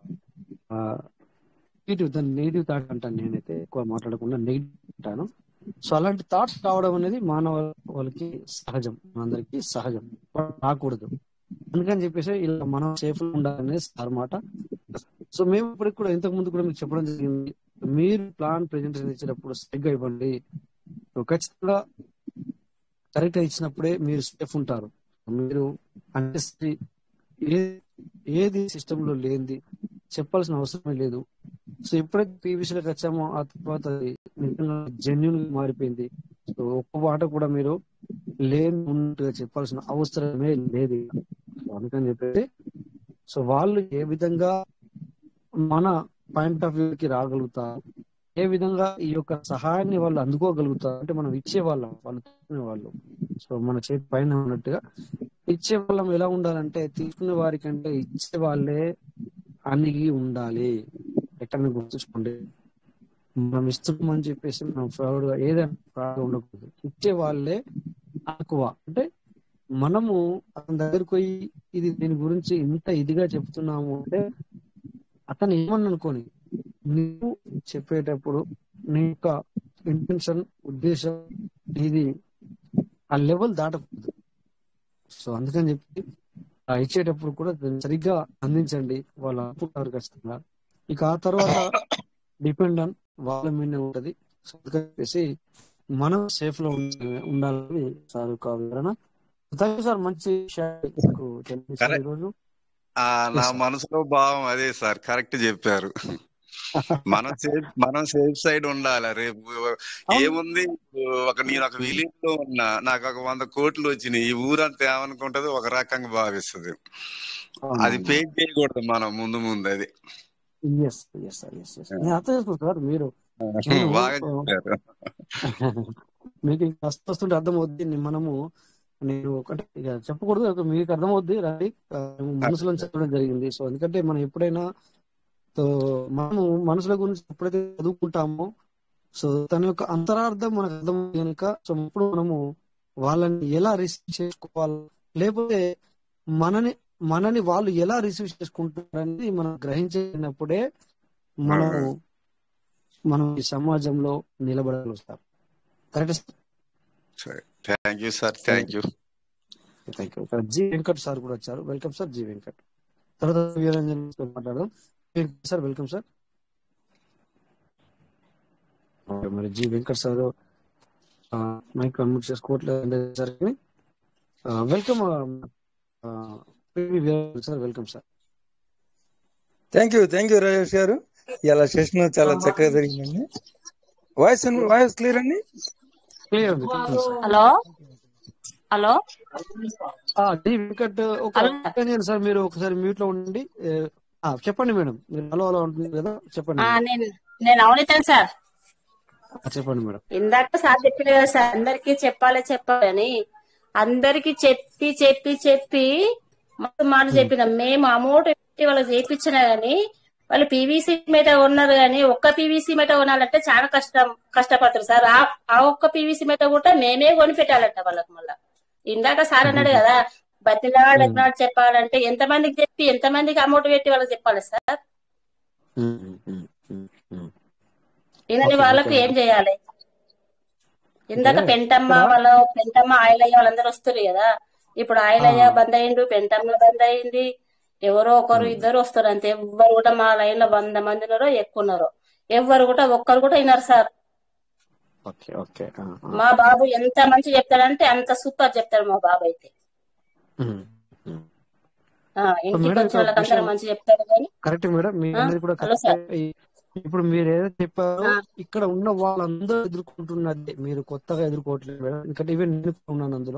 నెగిటివ్ దాన్ని నెగిటివ్ థాట్ అంటాను నేనైతే ఎక్కువ మాట్లాడకుండా నెగిటివ్ అంటాను సో అలాంటి థాట్స్ రావడం అనేది మానవ వాళ్ళకి సహజం మనందరికి సహజం రాకూడదు అందుకని చెప్పేసి ఇలా మనం సేఫ్ లో ఉండాలనేది సార్ మాట సో మేము ఇప్పటికి కూడా ఇంతకు ముందు కూడా మీకు చెప్పడం జరిగింది మీరు ప్లాన్ ప్రెజెంటేషన్ ఇచ్చినప్పుడు సరిగ్గా ఇవ్వండి సో ఖచ్చితంగా కరెక్ట్ ఇచ్చినప్పుడే మీరు సేఫ్ ఉంటారు మీరు అంటే ఏ ఏది సిస్టమ్ లో లేనిది చెప్పాల్సిన అవసరమే లేదు సో ఎప్పుడైతే పీవీసీలోకి వచ్చామో ఆ తర్వాత అది నిజంగా జెన్యున్ గా మారిపోయింది సో ఒక్క మాట కూడా మీరు లేని ఉన్నట్టుగా చెప్పాల్సిన అవసరమే లేదు ఇక. సో అందుకని చెప్పేసి సో వాళ్ళు ఏ విధంగా మన పాయింట్ ఆఫ్ వ్యూకి రాగలుగుతారు ఏ విధంగా ఈ యొక్క సహాయాన్ని వాళ్ళు అందుకోగలుగుతారు అంటే మనం ఇచ్చే వాళ్ళం వాళ్ళు తీసుకునే వాళ్ళు సో మన చేతి పైన ఉన్నట్టుగా ఇచ్చే వాళ్ళం ఎలా ఉండాలంటే తీసుకునే వారి కంటే ఇచ్చే వాళ్ళే అణిగి ఉండాలి ఎక్కడ గుర్తుంచుకోండి మనం ఇస్తున్నామని చెప్పేసి మనం ఫ్రాడ్ గా ఏదైనా ఫ్రాడ్ ఉండకూడదు ఇచ్చే వాళ్ళే తక్కువ అంటే మనము అతని దగ్గరికి పోయి ఇది దీని గురించి ఇంత ఇదిగా చెప్తున్నాము అంటే అతను ఏమని అనుకోని నీవు చెప్పేటప్పుడు నీ యొక్క ఇంటెన్షన్ ఉద్దేశం ఇది ఆ లెవెల్ దాటకూడదు సో అందుకని చెప్పి ఆ ఇచ్చేటప్పుడు కూడా దాన్ని సరిగ్గా అందించండి వాళ్ళు అనుకుంటారు ఖచ్చితంగా ఇక ఆ తర్వాత డిపెండ్ ఆన్ వాళ్ళ మీదనే ఉంటది సో అందుకని చెప్పేసి మనం సేఫ్ లో ఉండ- ఉండాలని సార్ యొక్క వివరణ థ్యాంక్ యూ సార్ మంచి విషయాలు మీకు తెలియజేశారు కరెక్ట్ ఈరోజు ఆ నా Yes, sir. మనసులో భావం అదే సార్ కరెక్ట్ చెప్పారు మనం సేఫ్ మనం సేఫ్ సైడ్ ఉండాలి రేపు ఏముంది ఒక నేను ఒక విలేజ్ లో ఉన్నా నాకు ఒక వంద కోట్లు వచ్చినాయి ఈ ఊరంతా ఏమనుకుంటది ఒక రకంగా భావిస్తుంది అది అవునవును పే చేయకూడదు మనం ముందు ముందు అది yes yes sir yes yes నేను అర్థం చేసుకున్నాను సార్ మీరు నేను బాగా ఆ, చెప్పారు మీకు ఇంకా వస్తు- వస్తుంటే అర్థమవుద్ది మనము నేను ఒకటి ఇక చెప్పకూడదు ఒక మీకు అర్థమవుద్ది రండి ఆ, మనసులో చెప్పడం జరిగింది సో ఎందుకంటే మనం ఎప్పుడైనా సో మనము మనసుల గురించి ఎప్పుడైతే చదువుకుంటామో సో తన యొక్క అంతరార్థం మనకు అర్థం కనుక సో ఇప్పుడు మనము వాళ్ళని ఎలా రిసీవ్ చేసుకోవాలి లేకపోతే మనని మనని వాళ్ళు ఎలా రిసీవ్ చేసుకుంటారనేది మనం గ్రహించినప్పుడే మనము మనం ఈ సమాజంలో నిలబడగలుగుతాం correct thank you sir thank you thank you G Venkat sir కూడా వచ్చారు వెల్కమ్ సార్ జి వెంకట్ తర్వాత వీరంజన్ గారితో మాట్లాడదాం Venkat sir welcome sir okay, మరి G Venkat sir mike unmute చేసుకోవట్లేదు sir welcome sir welcome sir thank you thank you Rajesh గారు ఇలా సెషన్ చాలా చక్కగా జరిగిందండి వాయిస్ వాయిస్ క్లియర్ అండి క్లియర్ ఉంది క్లియర్ సార్ హలో హలో ఆ, జి వెంకట్ ఒక హలో ఒపీనియన్ సార్ మీరు ఒకసారి మ్యూట్ లో ఉండండి ఏ, ఆ, చెప్పండి మేడం మీరు హలో హలో ఉంటుంది కదా చెప్పండి ఆ, మేడం నేను నేను అవనితాను సార్ ఆ, చెప్పండి మేడం ఇందాక సార్ చెప్పిన కదా సార్ అందరికి చెప్పాలి చెప్పాలని అందరికి చెప్పి చెప్పి చెప్పి మొత్తం మాట చెప్పినాం మేము అమౌంట్ పెట్టి వాళ్ళకి చేయించినా గానీ వాళ్ళు పీవీసీ మీద ఉన్నారు కానీ ఒక్క పీవీసీ మీద కొనాలంటే చాలా కష్టం కష్టపడతారు సార్ ఆ ఆ ఒక్క పీవీసీ మీద కూడా మేమే కొని పెట్టాలంట వాళ్ళకి మళ్ళా ఇందాక సార్ అన్నాడు కదా బతిలాడు ఎత్తినాడు చెప్పాలంటే ఎంత మందికి చెప్పి ఎంత మందికి అమౌంట్ పెట్టి వాళ్ళకి చెప్పాలి సార్ ఉమ్, ఉమ్, ఉమ్, ఉమ్. వినని ఓకే ఓకే వాళ్ళకు ఏం మేడం చేయాలి ఇందాక అంటే పెంటమ్మ ఇక్కడ వాళ్ళ పెంటమ్మ ఆయిలయ్య వాళ్ళందరూ వస్తారు కదా ఇప్పుడు ఆ, ఆయిలయ్య బంద్ అయిండు పెంటమ్మ బంద్ అయింది ఎవరో ఒకరు ఉమ్, ఇద్దరు వస్తారు అంతే ఎవ్వరు కూడా మా లైన్ లో వంద మంది ఉన్నారో ఎక్కువ ఉన్నారో ఎవ్వరు కూడా ఒక్కరు కూడా వినరు సార్ ఓకే ఓకే ఆ, ఆ, మా బాబు ఎంత మంచి చెప్తాడంటే అంత సూపర్ చెప్తాడు మా బాబు అయితే ఉమ్, ఉమ్. ఆ, సో ఇంటికి మేడం వచ్చిన ఇక్కడ ఒక వాళ్ళకందరూ విషయం మంచి చెప్తాడు కానీ కరెక్ట్ మేడం మీరు ఆ, అనేది కూడా హలో కరెక్ట్ సార్ ఇప్పుడు మీరు ఏదైతే చెప్పారో ఆ, ఇక్కడ ఉన్న వాళ్ళందరూ ఎదుర్కొంటున్నది మీరు కొత్తగా ఎదుర్కోవట్లేదు మేడం ఎందుకంటే ఈవెన్ నేను కూడా ఉన్నాను అందులో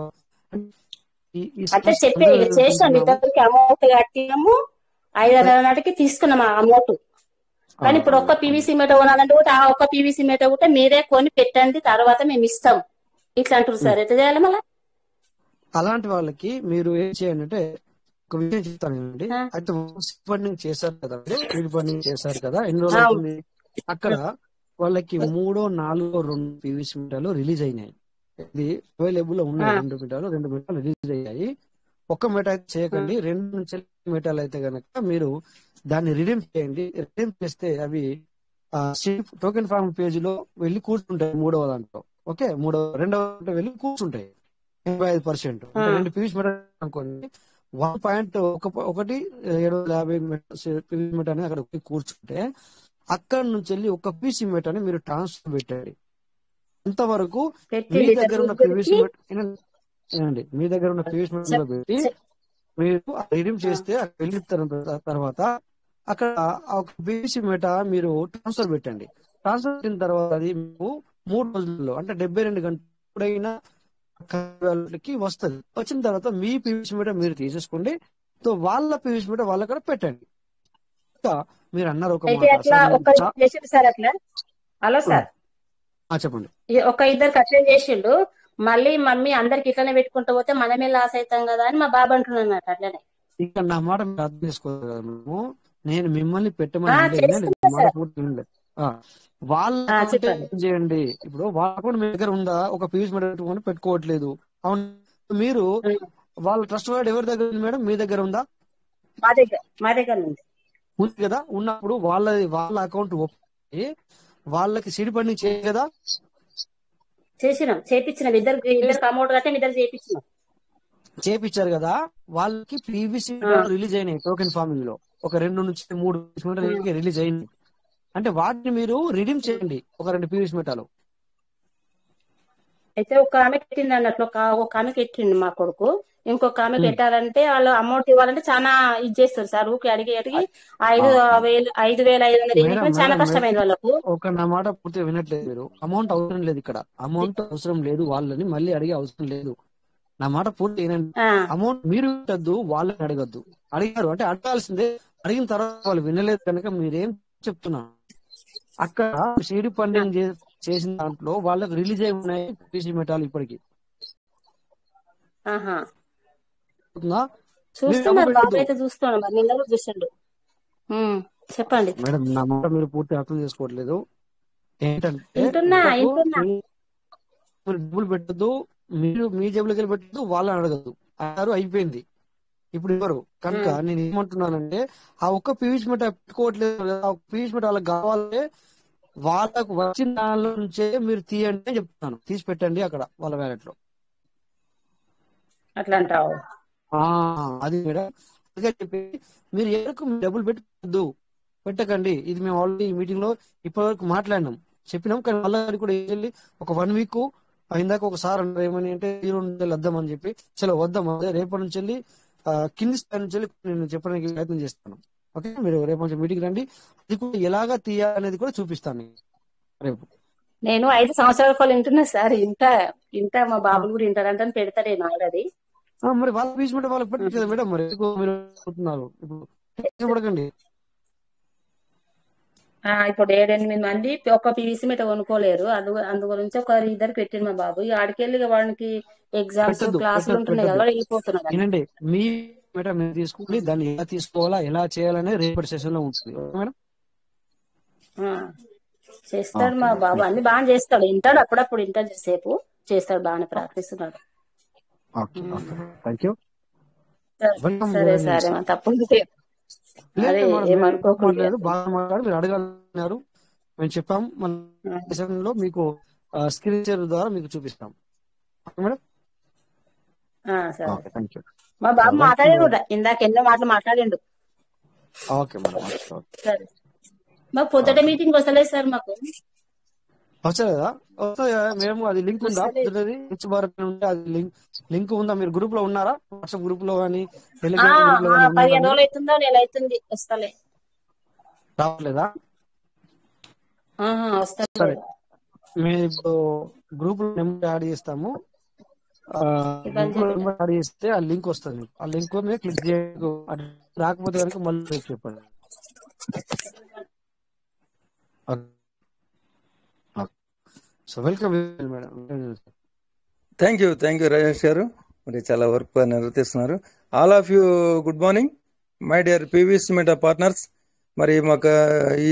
ఈ ఈ అంటే సమస్య చెప్పే అందరూ ఇక చేసినాం ఎదుర్కొంటున్నాము ఇద్దరికి అమౌంట్ కట్టినాము ఐదు వందల నాటికి తీసుకున్నాం ఆ అమౌంట్ ఆ, కానీ ఇప్పుడు ఒక్క ఆ, పీవీసీ మీట కొనాలంటే కూడా ఆ ఒక్క పీవీసీ మీట కూడా మీరే కొని పెట్టండి తర్వాత మేము ఇస్తాం ఇట్లా అంటారు ఉమ్. సార్ ఎట్లా చేయాలి మళ్ళా అలాంటి వాళ్ళకి మీరు ఏం చేయండి అంటే ఒక విషయం చెప్తాను అండి ఆ, అయితే సీడ్ ఫండింగ్ చేశారు కదా సీడ్ ఫండింగ్ చేశారు కదా ఎన్ని రోజులు అవును అవుతుంది అక్కడ వాళ్ళకి మూడో నాలుగో రెండు పీవీసీ మీటర్లు రిలీజ్ అయినాయి ఇది అవైలబుల్ లో ఆ, ఉన్నాయి రెండు మీటర్లు రెండు మీటర్లు రిలీజ్ అయ్యాయి ఒక్క మీటర్ అయితే ఆ, చేయకండి రెండు నుంచి మీటర్లు అయితే గనక మీరు దాన్ని రిడీమ్ చేయండి రిడీమ్ చేస్తే అవి టోకెన్ ఫార్మ్ పేజ్ లో వెళ్ళి కూర్చుంటాయి మూడవ దాంట్లో ఓకే మూడవ రెండవ దాంట్లో వెళ్ళి కూర్చుంటాయి ఎనభై ఐదు పర్సెంట్ ఆ, అంటే రెండు పీవీసీ మీటర్ అనుకోండి వన్ పాయింట్ ఒక ఒకటి ఏడు వందల యాభై పీవీసీ మీటర్ అనేది అక్కడ పోయి కూర్చుంటే అక్కడ నుంచి వెళ్ళి ఒక పీసీ మీటర్ అని మీరు ట్రాన్స్ఫర్ పెట్టండి అంతవరకు పెట్టి మీ లీటర్ దగ్గర ఉన్న ముగ్గురికి పీవీసీ మీటర్ వినండి వినండి. మీ దగ్గర ఉన్న పీవీసీ మీటర్ లో చెప్ పెట్టి చెప్ మీరు రిడీమ్ ఆ, చేస్తే అక్కడ వెళ్ళిన తర్వాత తర్వాత అక్కడ ఆ ఒక పీవీసీ మీటర్ మీరు ట్రాన్స్ఫర్ పెట్టండి ట్రాన్స్ఫర్ పెట్టిన తర్వాత అది మీకు మూడు రోజుల్లో అంటే డెబ్బై రెండు గంటలు ఎప్పుడైనా వాళ్ళకి వస్తుంది వచ్చిన తర్వాత మీ పీవీసీ మీటర్ మీరు తీసేసుకోండి సో వాళ్ళ పీవీసీ మీటర్ వాళ్ళ కూడా పెట్టండి ఇంకా మీరు అన్నారు ఒక అయితే మాట అట్లా సార్ ఒక చా- చేసిండు సార్ అట్లా హలో ఆ, సార్ ఆ, చెప్పండి ఈ ఒక ఇద్దరికి అట్లే చేసిండు మళ్ళీ మమ్మీ అందరికి ఇట్లనే పెట్టుకుంటూ పోతే మనమే లాస్ అవుతాం కదా అని మా బాబు అంటున్నాడు అట్లనే ఇక్కడ నా మాట మీరు అర్థం చేసుకోవాలి కదా మేము నేను మిమ్మల్ని ఆ పెట్టమని వినలేదు వినండి చేస్తున్నా నా మాట సార్ పూర్తి వినలేదు ఆ, వాళ్ళ ఆ అకౌంట్ చెప్పండి ఏం చేయండి ఇప్పుడు వాళ్ళ అకౌంట్ మీ దగ్గర ఉందా ఒక పీస్ పెట్టుకొని పెట్టుకోవట్లేదు అవును మీరు ఉమ్. వాళ్ళ ట్రస్ట్ వాడు ఎవరి దగ్గర ఉంది మేడం మీ దగ్గర ఉందా మా దగ్గర మా దగ్గర ఉంది ఉంది కదా ఉన్నప్పుడు వాళ్ళ వాళ్ళ అకౌంట్ ఒప్పి వాళ్ళకి సిడి పండింగ్ చేయ కదా చేసినాం చేపించినాం ఇద్దరికి ఇద్దరికి అమౌంట్ కట్టే ఇద్దరు చేపించినాం చేపించారు కదా వాళ్ళకి పీవీసీ ఆ, రిలీజ్ అయినాయి టోకెన్ ఫార్మింగ్ లో ఒక రెండు నుంచి మూడు ఉమ్. మీటర్లు రిలీజ్ అయినాయి అంటే వాటిని మీరు రిడీమ్ చేయండి ఒక రెండు పీవీసీ మీటర్లు అయితే ఒక ఆమె పెట్టింది అన్నట్లు ఒక ఒక ఆమెకి ఎట్టిండు మా కొడుకు ఇంకొక ఆమెకి ఉమ్. పెట్టాలంటే వాళ్ళు అమౌంట్ ఇవ్వాలంటే చాలా ఇది చేస్తారు సార్ ఊరికి అడిగి అడిగి ఐదు ఆ, ఆ. వేలు ఐదు వేల ఐదు వందలు మేడం ఇవ్వడానికి చాలా మేడం మేడం కష్టమైంది వాళ్ళకు ఒక నా మాట పూర్తిగా వినట్లేదు మీరు అమౌంట్ అవసరం లేదు ఇక్కడ అమౌంట్ అవసరం లేదు వాళ్ళని మళ్ళీ అడిగే అవసరం లేదు నా మాట పూర్తి వినండి ఆ, అమౌంట్ మీరు పెట్టద్దు వాళ్ళని అడగద్దు అడిగారు అంటే అడగాల్సిందే అడిగిన తర్వాత వాళ్ళు వినలేదు కనుక మీరేం చెప్తున్నా అక్కడ సీడీ ఆ, ఫండింగ్ చే- చేసిన దాంట్లో వాళ్ళకి రిలీజ్ అయి ఉన్నాయి పీసీ మెటాలు ఇప్పటికి ఆహా అవుతుందా? మీరు చూస్తున్నారు డబ్బు బాబు పెట్టద్దు అయితే చూస్తున్నాడు మరి నిన్న కూడా చూసిండు ఉమ్, చెప్పండి మేడం నా మాట మీరు పూర్తి అర్థం చేసుకోవట్లేదు ఏంటంటే వింటున్నా ఇంతకు వింటున్నా మీ- మీరు డబ్బులు పెట్టద్దు మీరు మీ జేబులోకి వెళ్ళి పెట్టద్దు వాళ్ళని అడగద్దు అన్నారు అయిపోయింది ఇప్పుడు ఇవ్వరు కనుక ఉమ్, నేను ఏమంటున్నానంటే ఆ ఒక్క పీవీసీ మీట పెట్టుకోవట్లేదు కదా ఆ ఒక్క పీవీసీ మీట వాళ్ళకి కావాలంటే వాళ్ళకు వచ్చిన దానిలో నుంచే మీరు తీయండి అని చెప్తున్నాను తీసి పెట్టండి అక్కడ వాళ్ళ వ్యాలెట్ లో అట్లా అంటావు ఆ, అది మేడం అందుకే చెప్పి మీరు ఎవరికి మీరు డబ్బులు పెట్టద్దు పెట్టకండి ఇది మేము ఆల్రెడీ ఈ మీటింగ్ లో ఇప్పటివరకు మాట్లాడినాం చెప్పినాం కానీ మళ్ళీ కూడా వెళ్ళి ఒక వన్ వీక్ ఇందాక ఒకసారి అన్నారు ఏమని అంటే ఈ రెండు నెలలు వద్దామని చెప్పి చలో వద్దాం అదే రేపటి నుంచి వెళ్ళి ఆ, కింది స్థాయి నుంచి వెళ్ళి నేను చెప్పడానికి ప్రయత్నం చేస్తాను ఓకే మీరు రేపు నుంచి మీటింగ్ రండి అది కూడా ఎలాగా తీయాలనేది కూడా చూపిస్తాను నేను రేపు నేను ఐదు సంవత్సరాల కాలం వింటున్నా సార్ ఇంత ఇంత మా ఆ, బాబులు కూడా వింటారంటే పెడతా నేను ఆల్రెడీ ఆ, మరి వాళ్ళ ఫీజు మీద వాళ్ళకి పెట్టచ్చు కదా మేడం మరి ఎందుకు మీరు అనుకుంటున్నారు ఇప్పుడు టెన్షన్ పడకండి ఆ, ఇప్పుడు ఏడెనిమిది మంది ఒక్క పీవీసీ మీద కొనుక్కోలేరు అందు అందు గురించి ఒక ఇద్దరు పెట్టిండు మా బాబు ఇక ఆడికెళ్ళి ఇక వాడికి ఎగ్జామ్స్ పెట్టద్దు క్లాసులు పెట్టద్దు ఉంటున్నాయి కదా పెట్టద్దు వాడు వెళ్ళిపోతున్నాడు అంతే వినండి మీ మేడం మీరు తీసుకోండి దాన్ని ఎలా తీసుకోవాలా ఎలా చేయాలనేది రేపటి సెషన్ లో ఉంటుంది ఓకే మేడం ఆ, చేస్తాడు ఓకే మా మేడం బాబు అన్ని బాగా చేస్తాడు వింటాడు అప్పుడప్పుడు వింటాడు సేపు చేస్తాడు బాగానే ప్రార్థిస్తున్నాడు okay um. Okay thank you సరే వెల్కమ్ సరే సరే మా తప్పదు లేదు అదే మేడం మీరు ఏమనుకోకుండా మాట్లాడారు బాగా మాట్లాడారు మీరు అడగాలన్నారు మేము చెప్పాం మన సెషన్లో మీకు స్క్రీన్ షేర్ ద్వారా మీకు చూపిస్తాం ఓకే మేడం ఆ, సరే ఓకే థ్యాంక్ యూ మా బాబు మాట్లాడాడు కూడా ఇందాక ఎన్నో మాటలు మాట్లాడిండు ఓకే మేడం ఓకే ఓకే సరే మాకు పొద్దుట మీటింగ్ వస్తలేదు సార్ మాకు వస్తలేదా వస్తుందా మేము అది లింక్ ఉందా వస్తలేదు. పొద్దుటది రిచ్ భారత్ ఉంటే అది లింక్ లింక్ ఉందా మీరు గ్రూప్ లో ఉన్నారా వాట్సాప్ గ్రూప్ లో కానీ ఆ, టెలిగ్రామ్ గ్రూప్ లో ఆ, కానీ పదిహేను ఉన్నారా రోజులు అవుతుందో నెల అవుతుంది వస్తలే రావట్లేదా ఆహా, సరే వస్తలేదు మేము ఇప్పుడు గ్రూప్ లో నెంబర్ యాడ్ చేస్తాము ఆ, ఇబ్బంది గ్రూప్ లో చెప్పిన నెంబర్ యాడ్ చేస్తే ఆ లింక్ వస్తుంది మీకు ఆ లింక్ మీద క్లిక్ చేయకు అది రాకపోతే కనుక మళ్ళీ రేపు చెప్పండి so welcome madam thank you thank you Rajesh గారు మరి చాలా వర్క్ నిర్వర్తిస్తున్నారు all of you good morning my dear PVC Meta partners మరి మాకు ఈ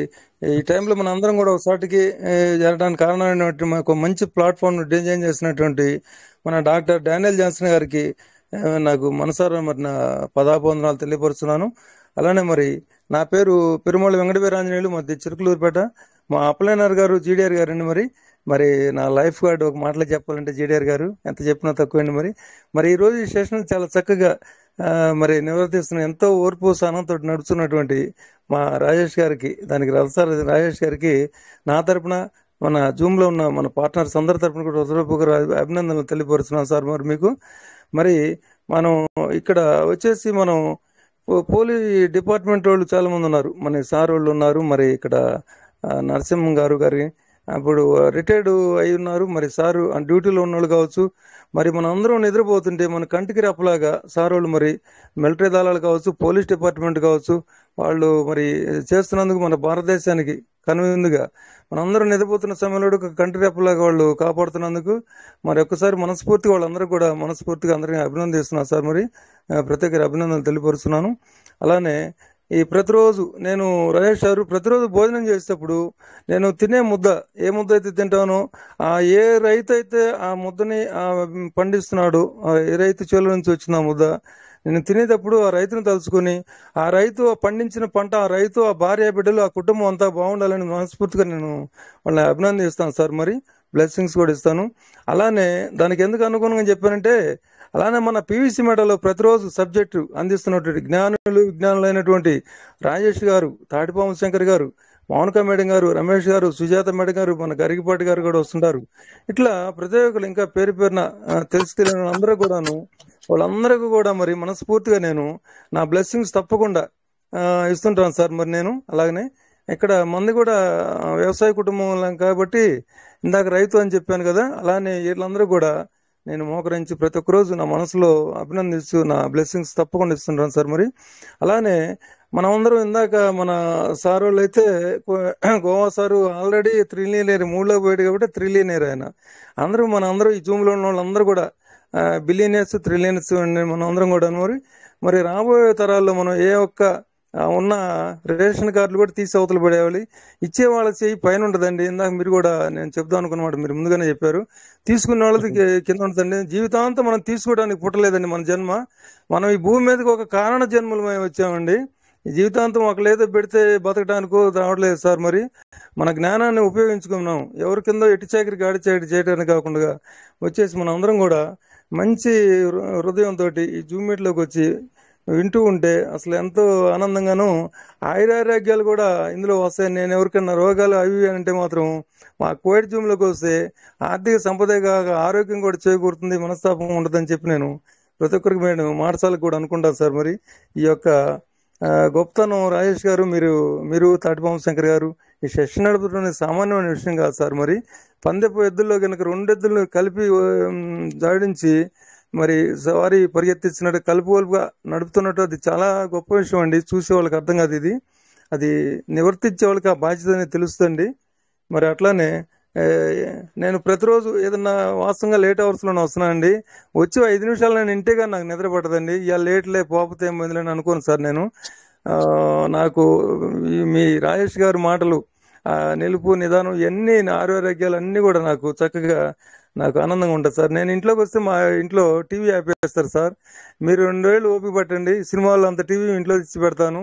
ఈ టైంలో మన అందరం కూడా ఒకసారికి ఏ, జరగడానికి కారణమైనటువంటి మాకు మంచి ప్లాట్ఫామ్ డిజైన్ చేసినటువంటి మన డాక్టర్ డానియల్ జాన్సన్ గారికి ఆ, నాకు మనసారా మరి నా పదాభివందనాలు తెలియపరుస్తున్నాను అలానే మరి నా పేరు పెరుమల వెంకట వీరాంజనేయులు మాది చిరుకులూరుపేట మా అప్లైనర్ గారు జీడిఆర్ గారు అండి మరి మరి నా లైఫ్ గార్డ్ ఒక మాటలో చెప్పాలంటే జీడిఆర్ గారు ఎంత చెప్పినా తక్కువండి మరి మరి ఈ రోజు ఈ సెషన్ చాలా చక్కగా ఆ, మరి నిర్వర్తిస్తున్న ఎంతో ఓర్పు సహనంతో నడుస్తున్నటువంటి మా రాజేష్ గారికి దానికి రథసార రాజేష్ గారికి నా తరపున మన జూమ్ లో ఉన్న మన పార్ట్నర్స్ అందరి తరపున కూడా హృదయపూర్వక అభినందనలు తెలియపరుస్తున్నాం సార్ మరి మీకు మరి మనం ఇక్కడ వచ్చేసి మనం పో- పోలీస్ డిపార్ట్మెంట్ వాళ్ళు చాలా మంది ఉన్నారు మన సార్ వాళ్ళు ఉన్నారు మరి ఇక్కడ ఆ, నరసింహం గారు గారి అప్పుడు రిటైర్డ్ అయి ఉన్నారు మరి సారు డ్యూటీలో ఉన్న వాళ్ళు కావచ్చు మరి మనం అందరం నిద్రపోతుంటే మన కంటికి రెప్పలాగా సార్ వాళ్ళు మరి మిలిటరీ దళాలు కావచ్చు పోలీస్ డిపార్ట్మెంట్ కావచ్చు వాళ్ళు మరి చేస్తున్నందుకు మన భారతదేశానికి కనువిందుగా మనందరం నిద్రపోతున్న సమయంలో ఒక కంటి రెప్పలాగా వాళ్ళు కాపాడుతున్నందుకు మరి ఒక్కసారి మనస్ఫూర్తిగా వాళ్ళందరూ కూడా మనస్ఫూర్తిగా అందరినీ అభినందిస్తున్నాను సార్ మరి ఆ, ప్రత్యేక అభినందనలు తెలియపరుస్తున్నాను అలానే ఈ ప్రతిరోజు నేను రమేష్ గారు ప్రతిరోజు భోజనం చేసేటప్పుడు నేను తినే ముద్ద ఏ ముద్ద అయితే తింటానో ఆ ఏ రైతు అయితే ఆ ముద్దని ఆ పండిస్తున్నాడు ఆ ఏ రైతు చేల నుంచి వచ్చిన ఆ ముద్ద నేను తినేటప్పుడు ఆ రైతును తలుచుకొని ఆ రైతు ఆ పండించిన పంట ఆ రైతు ఆ భార్య బిడ్డలు ఆ కుటుంబం అంతా బాగుండాలని మనస్ఫూర్తిగా నేను వాళ్ళని అభినందిస్తాను సార్ మరి బ్లెస్సింగ్స్ కూడా ఇస్తాను అలానే దానికి ఎందుకు అనుగుణంగా చెప్పానంటే అలానే మన పీవీసీ మేడలో ప్రతిరోజు సబ్జెక్టు అందిస్తున్నటువంటి జ్ఞానులు విజ్ఞానులైనటువంటి రాజేష్ గారు తాటిపాము శంకర్ గారు మౌనిక మేడం గారు రమేష్ గారు సుజాత మేడం గారు మన గరిగిపాటి గారు కూడా వస్తుంటారు ఇట్లా ప్రతి ఒక్కరు ఇంకా పేరు పేరున ఆ, తెలిసి తెలియని అందరూ కూడాను వాళ్ళందరికీ కూడా మరి మనస్ఫూర్తిగా నేను నా బ్లెస్సింగ్స్ తప్పకుండా ఆ, ఇస్తుంటాను సార్ మరి నేను అలాగనే ఇక్కడ మంది కూడా ఆ, వ్యవసాయ కుటుంబం కాబట్టి ఇందాక రైతు అని చెప్పాను కదా అలానే వీళ్ళందరూ కూడా నేను మోకరించి ప్రతి ఒక్క రోజు నా మనసులో అభినందిస్తూ నా బ్లెస్సింగ్స్ తప్పకుండా ఇస్తుంటాను సార్ మరి అలానే మనమందరం ఇందాక మన సార్ వాళ్ళు అయితే గో- గోవా సారు ఆల్రెడీ త్రిలియనేర్ మూడులో పోయాడు కాబట్టి త్రిలియనేర్ ఆయన అందరూ మన అందరూ ఈ జూమ్లో ఉన్న వాళ్ళందరూ కూడా బిలియనర్స్ త్రిలియనర్స్ మనం అందరం కూడా మరి మరి రాబోయే తరాల్లో మనం ఏ ఒక్క ఆ, ఉన్న రేషన్ కార్డులు కూడా తీసి అవతల పడేవాలి ఇచ్చే వాళ్ళ చేయి పైన ఉంటుందండి ఇందాక మీరు కూడా నేను చెప్దాం అనుకున్నమాట మీరు ముందుగానే చెప్పారు తీసుకునే వాళ్ళది కి- కింద ఉంటుందండి జీవితాంతం మనం తీసుకోవడానికి పుట్టలేదండి మన జన్మ మనం ఈ భూమి మీదకి ఒక కారణ జన్మలమై వచ్చామండి ఈ జీవితాంతం ఒకలేదో పెడితే బతకడానికో రావట్లేదు సార్ మరి మన జ్ఞానాన్ని ఉపయోగించుకున్నాం ఎవరి కిందో ఎట్టి చాకరి గాడి చాకరి చేయడానికి కాకుండా వచ్చేసి మనం అందరం కూడా మంచి హృ- హృదయంతో ఈ జూమ్ మీట్లోకి వచ్చి వింటూ ఉంటే అసలు ఎంతో ఆనందంగాను ఆయురారోగ్యాలు కూడా ఇందులో వస్తాయి నేను ఎవరికైనా రోగాలు అవి ఇవి అంటే మాత్రం మా కోవిడ్ జూమ్లోకి వస్తే ఆర్థిక సంపద కాక ఆరోగ్యం కూడా చేకూరుతుంది మనస్తాపం ఉండదని చెప్పి నేను ప్రతి ఒక్కరికి నేను మాటసాలకు కూడా అనుకుంటాను సార్ మరి ఈ యొక్క ఆ, గొప్పతనం రాజేష్ గారు మీరు మీరు తాటిపాము శంకర్ గారు ఈ సెషన్ నడపడం అనేది సామాన్యమైన విషయం కాదు సార్ మరి పందెపు ఎద్దుల్లో కనుక రెండు ఎద్దులను కలిపి ఉమ్, జాడించి మరి సవారి పరిగెత్తించినట్టు కలుపుకోలుగా నడుపుతున్నట్టు అది చాలా గొప్ప విషయం అండి చూసే వాళ్ళకి అర్థం కాదు ఇది అది నివర్తించే వాళ్ళకి ఆ బాధ్యత అనేది తెలుస్తుంది మరి అట్లానే ఏ, నేను ప్రతిరోజు ఏదన్నా వాస్తవంగా లేట్ అవర్స్లో వస్తున్నానండి వచ్చి ఐదు నిమిషాలు నేను ఇంటే కానీ నాకు నిద్ర పట్టదండి ఇవాళ లేట్లే పోకపోతే ఏమైంది అని అనుకోను సార్ నేను ఆ, నాకు ఈ మీ రాజేష్ గారి మాటలు ఆ నిలుపు నిదానం ఇవన్నీ నా ఆరోగ్యాలు అన్నీ కూడా నాకు చక్కగా నాకు ఆనందంగా ఉంటుంది సార్ నేను ఇంట్లోకి వస్తే మా ఇంట్లో టీవీ ఆపేస్తారు సార్ మీరు రెండు వేలు ఓపిక పట్టండి సినిమాల్లో అంత టీవీ ఇంట్లో తెచ్చి పెడతాను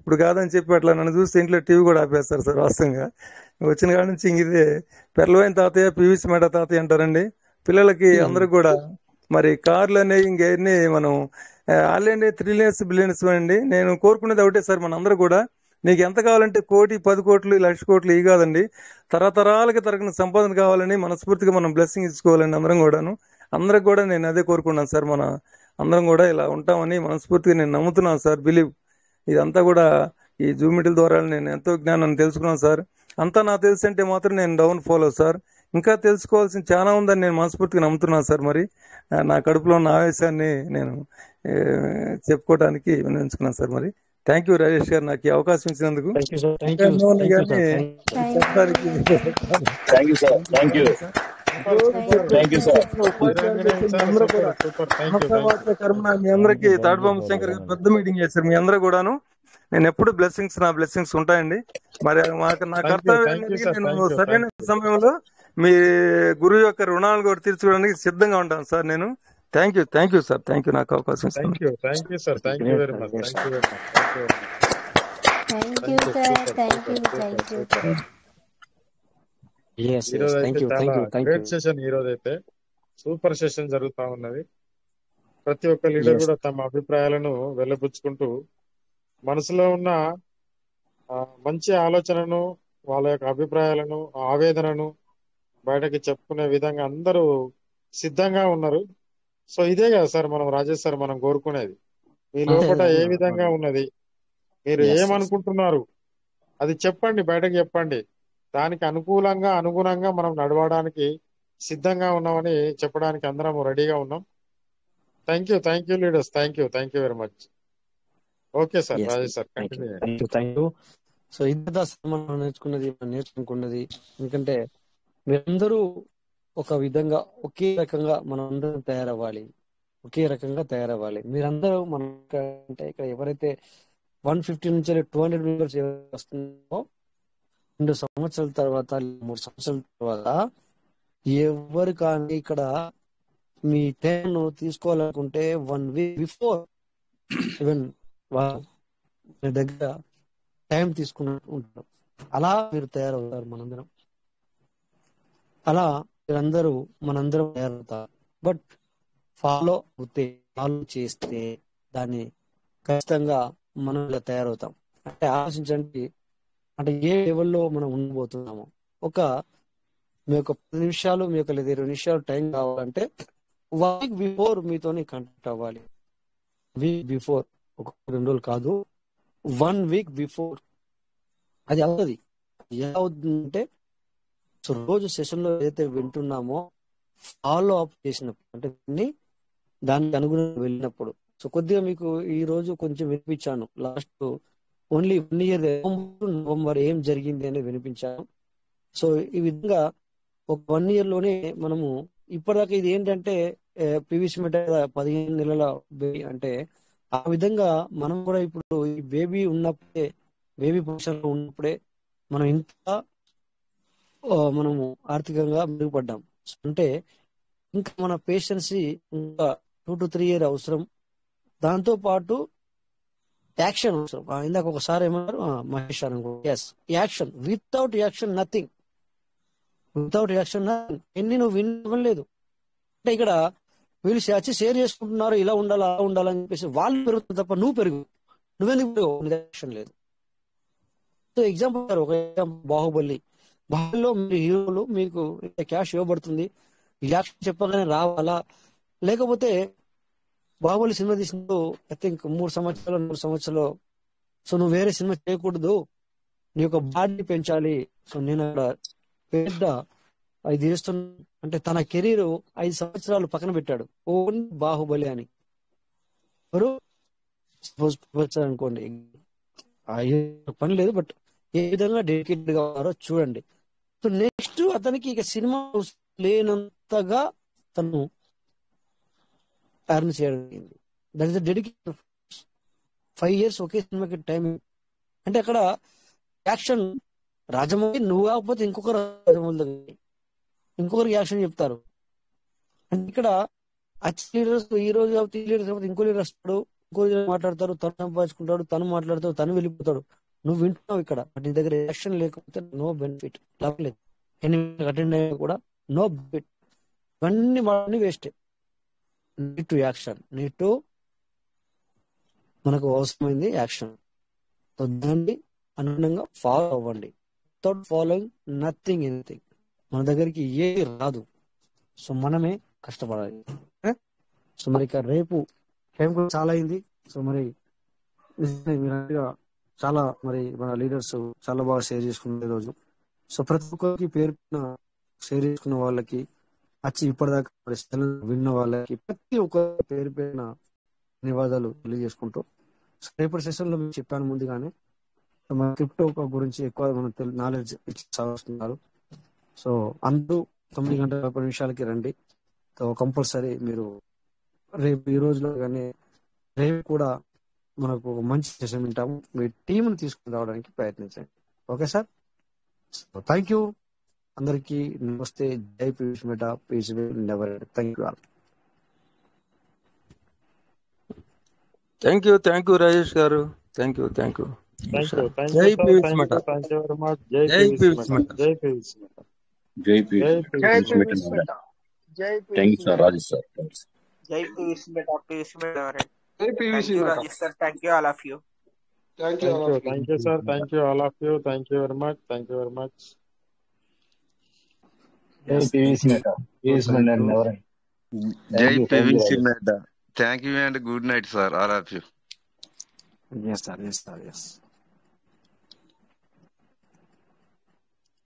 ఇప్పుడు కాదని చెప్పి అట్లా నన్ను చూస్తే ఇంట్లో టీవీ కూడా ఆపేస్తారు సార్ వాస్తవంగా వచ్చిన కాడ నుంచి ఇంక ఇదే పెరలవైన తాతయ్య పీవీసీ మేడ తాతయ్య అంటారండి పిల్లలకి అందరికి కూడా మరి కార్లు అనేవి ఇంకెన్ని మనం ఆల్రెడీ త్రిలియన్స్ బిలియన్స్ అండి నేను కోరుకునేది ఒకటే సార్ మన అందరూ కూడా నీకు ఎంత కావాలంటే కోటి పది కోట్లు లక్ష కోట్లు ఇవి కాదండి తరతరాలకి తరగని సంపాదన కావాలని మనస్ఫూర్తిగా మనం బ్లెస్సింగ్ ఇచ్చుకోవాలండి అందరం కూడాను అందరికి కూడా నేను అదే కోరుకున్నాను సార్ మన అందరం కూడా ఇలా ఉంటామని మనస్ఫూర్తిగా నేను నమ్ముతున్నాను సార్ బిలీవ్ ఇదంతా కూడా ఈ జూమ్ మీటిల్ ద్వారా నేను ఎంతో జ్ఞానాన్ని తెలుసుకున్నాను సార్ అంతా నాకు తెలిసి అంటే మాత్రం నేను డౌన్ ఫాలో సార్ ఇంకా తెలుసుకోవాల్సిన చాలా ఉందని నేను మనస్ఫూర్తిగా నమ్ముతున్నాను సార్ మరి ఆ, నా కడుపులో ఉన్న ఆవేశాన్ని నేను ఏ, చెప్పుకోవడానికి వినియోగించుకున్నాను సార్ మరి థ్యాంక్ యూ రాజేష్ గారు నాకు ఈ అవకాశం ఇచ్చినందుకు థ్యాంక్ యూ సార్ థ్యాంక్ ఇంకా యూ నూనె థ్యాంక్ యూ కానీ సార్ చెప్పడానికి thank you sir thank you thank you sir ఉపాధ్యాయులు చేసిన మీ అందరూ కూడా సమస్తవాద కర్మ మీ అందరికి తాడుబాబు శంకర్ గారు పెద్ద మీటింగ్ చేశారు మీ అందరూ కూడాను నేను ఎప్పుడు బ్లెస్సింగ్స్ నా బ్లెస్సింగ్స్ ఉంటాయండి మరి మాకు నా థ్యాంక్ యూ కర్తవ్యం థ్యాంక్ యూ అనేది సార్ నేను థ్యాంక్ యూ సరైన థ్యాంక్ యూ సమయంలో మీ గురువు యొక్క రుణాలు కూడా తీర్చుకోవడానికి సిద్ధంగా ఉంటాను సార్ నేను thank you thank you sir thank you నాకు అవకాశం థ్యాంక్ ఇస్తాను you thank you sir thank you very much thank you very much thank you thank you sir thank you thank you yes ఈ yes రోజు thank అయితే you thank చాలా you thank great you session ఈ రోజు అయితే super session జరుగుతా ఉన్నది ప్రతి ఒక్క లీడర్ ఎస్ కూడా తమ అభిప్రాయాలను వెళ్ళబుచ్చుకుంటూ మనసులో ఉన్న ఆ, మంచి ఆలోచనను వాళ్ళ యొక్క అభిప్రాయాలను ఆవేదనను బయటకి చెప్పుకునే విధంగా అందరూ సిద్ధంగా ఉన్నారు సో ఇదే కదా సార్ మనం రాజేష్ సార్ మనం కోరుకునేది మీ లోపల ఏ విధంగా ఉన్నది మీరు ఎస్ ఎస్ ఏమనుకుంటున్నారు అది చెప్పండి బయటకు చెప్పండి దానికి అనుకూలంగా అనుగుణంగా మనం నడవడానికి సిద్ధంగా ఉన్నామని చెప్పడానికి అందరం రెడీగా ఉన్నాం thank you thank you leaders thank you thank you very much okay sir yes Rajesh sir thank you continue thank you thank you so ఇదంతా మనం నేర్చుకున్నది మనం నేర్చుకున్నది ఎందుకంటే మీరందరూ ఒక విధంగా ఒకే రకంగా మనం అందరం తయారవ్వాలి ఒకే రకంగా తయారవ్వాలి మీరందరూ మన అంటే ఇక్కడ ఎవరైతే వన్ ఫిఫ్టీ నుంచి టూ హండ్రెడ్ మెంబర్స్ వస్తున్నారో రెండు సంవత్సరాల తర్వాత మూడు సంవత్సరాల తర్వాత ఎవరు కానీ ఇక్కడ మీ టైం తీసుకోవాలనుకుంటే వన్ వీక్ బిఫోర్ ఈవెన్ మీ దగ్గర టైం తీసుకున్నట్టు ఉంటారు అలా మీరు తయారవుతారు మనందరం అలా మీరందరూ మనందరం తయారవుతారు బట్ ఫాలో అవుతే ఫాలో చేస్తే దాన్ని ఖచ్చితంగా మనం ఇలా తయారవుతాం అంటే ఆలోచించండి అంటే ఏ లెవెల్లో మనం ఉండబోతున్నాము ఒక మీ యొక్క పది నిమిషాలు మీ యొక్క లేదా ఇరవై నిమిషాలు టైం కావాలంటే వన్ వీక్ బిఫోర్ మీతోని కాంటాక్ట్ అవ్వాలి వీక్ బిఫోర్ ఒక రెండు రోజులు కాదు వన్ వీక్ బిఫోర్ అది అవుతుంది ఎలా అవుతుందంటే సో రోజు సెషన్ లో ఏదైతే వింటున్నామో ఫాలో అప్ చేసినప్పుడు అంటే దాన్ని దానికి అనుగుణంగా వెళ్ళినప్పుడు సో కొద్దిగా మీకు ఈ రోజు కొంచెం వినిపించాను last only one year November ఏం జరిగింది అనేది వినిపించాను సో ఈ విధంగా ఒక వన్ ఇయర్ లోనే మనము ఇప్పటిదాకా ఇది ఏంటంటే పివిసి మెట పదిహేను నెలల baby అంటే ఆ విధంగా మనం కూడా ఇప్పుడు ఈ బేబీ ఉన్నప్పుడే బేబీ పొజిషన్ లో ఉన్నప్పుడే మనం ఇంత ఆ, మనము ఆర్థికంగా మెరుగుపడ్డాం అంటే ఇంకా మన పేషెన్స్ ఇంకా టూ టు త్రీ ఇయర్ అవసరం దాంతో పాటు యాక్షన్ అవసరం ఆ, ఇందాక ఒకసారి ఏమన్నారు ఆ, మహేష్ అనుకో yes action without action nothing without action nothing ఎన్ని నువ్వు వినలేదు అంటే ఇక్కడ వీళ్ళు వచ్చి షేర్ చేసుకుంటున్నారు ఇలా ఉండాలి అలా ఉండాలని చెప్పేసి వాళ్ళు పెరుగుతుంది తప్ప నువ్వు పెరుగు నువ్వెందుకు పెరుగు నీ యాక్షన్ లేదు సో ఎగ్జాంపుల్ ఒక ఎగ్జాంపుల్ బాహుబలి బాహుబలిలో మీరు హీరోలు మీకు క్యాష్ ఇవ్వబడుతుంది యాక్షన్ చెప్పగానే రావాలా లేకపోతే బాహుబలి సినిమా తీసినప్పుడు ఐ థింక్ మూడు సంవత్సరాలు మూడు సంవత్సరాలు సో నువ్వు వేరే సినిమా చేయకూడదు నీ యొక్క బాడీ పెంచాలి సో నేను అక్కడ పెద్ద ఇది చేస్తున్నా అంటే తన కెరీర్ ఐదు సంవత్సరాలు పక్కన పెట్టాడు ఓన్లీ బాహుబలి అని ఎవరు సపోజ్ ప్రొఫెసర్ అనుకోండి ఆ ఏ పని లేదు బట్ ఏ విధంగా డెడికేటెడ్ గా ఉన్నారో చూడండి సో నెక్స్ట్ అతనికి ఇక సినిమా లేనంతగా తను ఎర్న్ చేయడం that is dedication five years ఒకే సినిమాకి టైం అంటే అక్కడ యాక్షన్ రాజమౌళి నువ్వు కాకపోతే ఇంకొకరు రాజమౌళి దగ్గర ఇంకొకరికి యాక్షన్ చెప్తారు అంటే ఇక్కడ అచ్చి లీడర్స్ ఈ రోజు కాకపోతే ఈ లీడర్స్ కాకపోతే ఇంకో లీడర్ వస్తాడు ఇంకో విధంగా మాట్లాడతారు తను సంపాదించుకుంటాడు తను మాట్లాడతాడు తను వెళ్ళిపోతాడు నువ్వు వింటున్నావు ఇక్కడ బట్ నీ దగ్గర యాక్షన్ లేకపోతే నో బెనిఫిట్ లాభం లేదు ఎన్ని అటెండ్ అయినా కూడా నో బెనిఫిట్ ఇవన్నీ వాడిని waste need to action need to మనకు అవసరమైంది యాక్షన్ సో దాన్ని అనుగుణంగా ఫాలో అవ్వండి వితౌట్ ఫాలోయింగ్ నథింగ్ ఎనీథింగ్ మన దగ్గరికి ఏది రాదు సో మనమే కష్టపడాలి ఓకే? సో మరి ఇక రేపు టైం కూడా చాలా అయింది సో మరి నిజంగా మీరు అన్నట్టుగా చాలా మరి మన లీడర్స్ చాలా బాగా షేర్ చేసుకున్నారు ఈ రోజు సో ప్రతి ఒక్కరికి పేరు షేర్ చేసుకున్న వాళ్ళకి వచ్చి ఇప్పటిదాకా మరి సెలవు విన్న వాళ్ళకి ప్రతి ఒక్కరి పేరు పేరున ధన్యవాదాలు తెలియజేసుకుంటూ సో రేపటి సెషన్ లో మీకు చెప్పాను ముందుగానే సో మన క్రిప్టో గురించి ఎక్కువ మన నాలెడ్జ్ ఇస్తున్నారు సో అందరూ తొమ్మిది గంటల ముప్పై నిమిషాలకి రండి సో కంపల్సరీ మీరు రేపు ఈ రోజులో కానీ రేపు కూడా మనకు ఒక మంచి సెషన్ వింటాము మీ టీంని తీసుకుని రావడానికి ప్రయత్నించండి ఓకే సార్ థ్యాంక్ యూ అందరికీ నమస్తే జై Piyush Meta peace never thank you all thank you thank you Rajesh గారు thank you thank you thank you thank జై యూ సార్ పీయూష్ థ్యాంక్ మఠ you thank you very much జై జై పీవీసీ పీయూష్ మెట మఠ జై పీవీసీ మెట జై జై జై Piyush PVC PVC Meta Meta జై thank you PVC sir Meta Rajesh sir జై పీవీసీ మెట పీవీసీ మెట జై thank PVC you Meta Rajesh sir thank you all of you thank you thank all you of you thank you sir thank you all of you thank you very much thank you very much జై yes PVC Meta PVC thank Meta you never జై thank you thank you PVC Rajesh మేడ thank you and good night sir all of you yes sir yes sir yes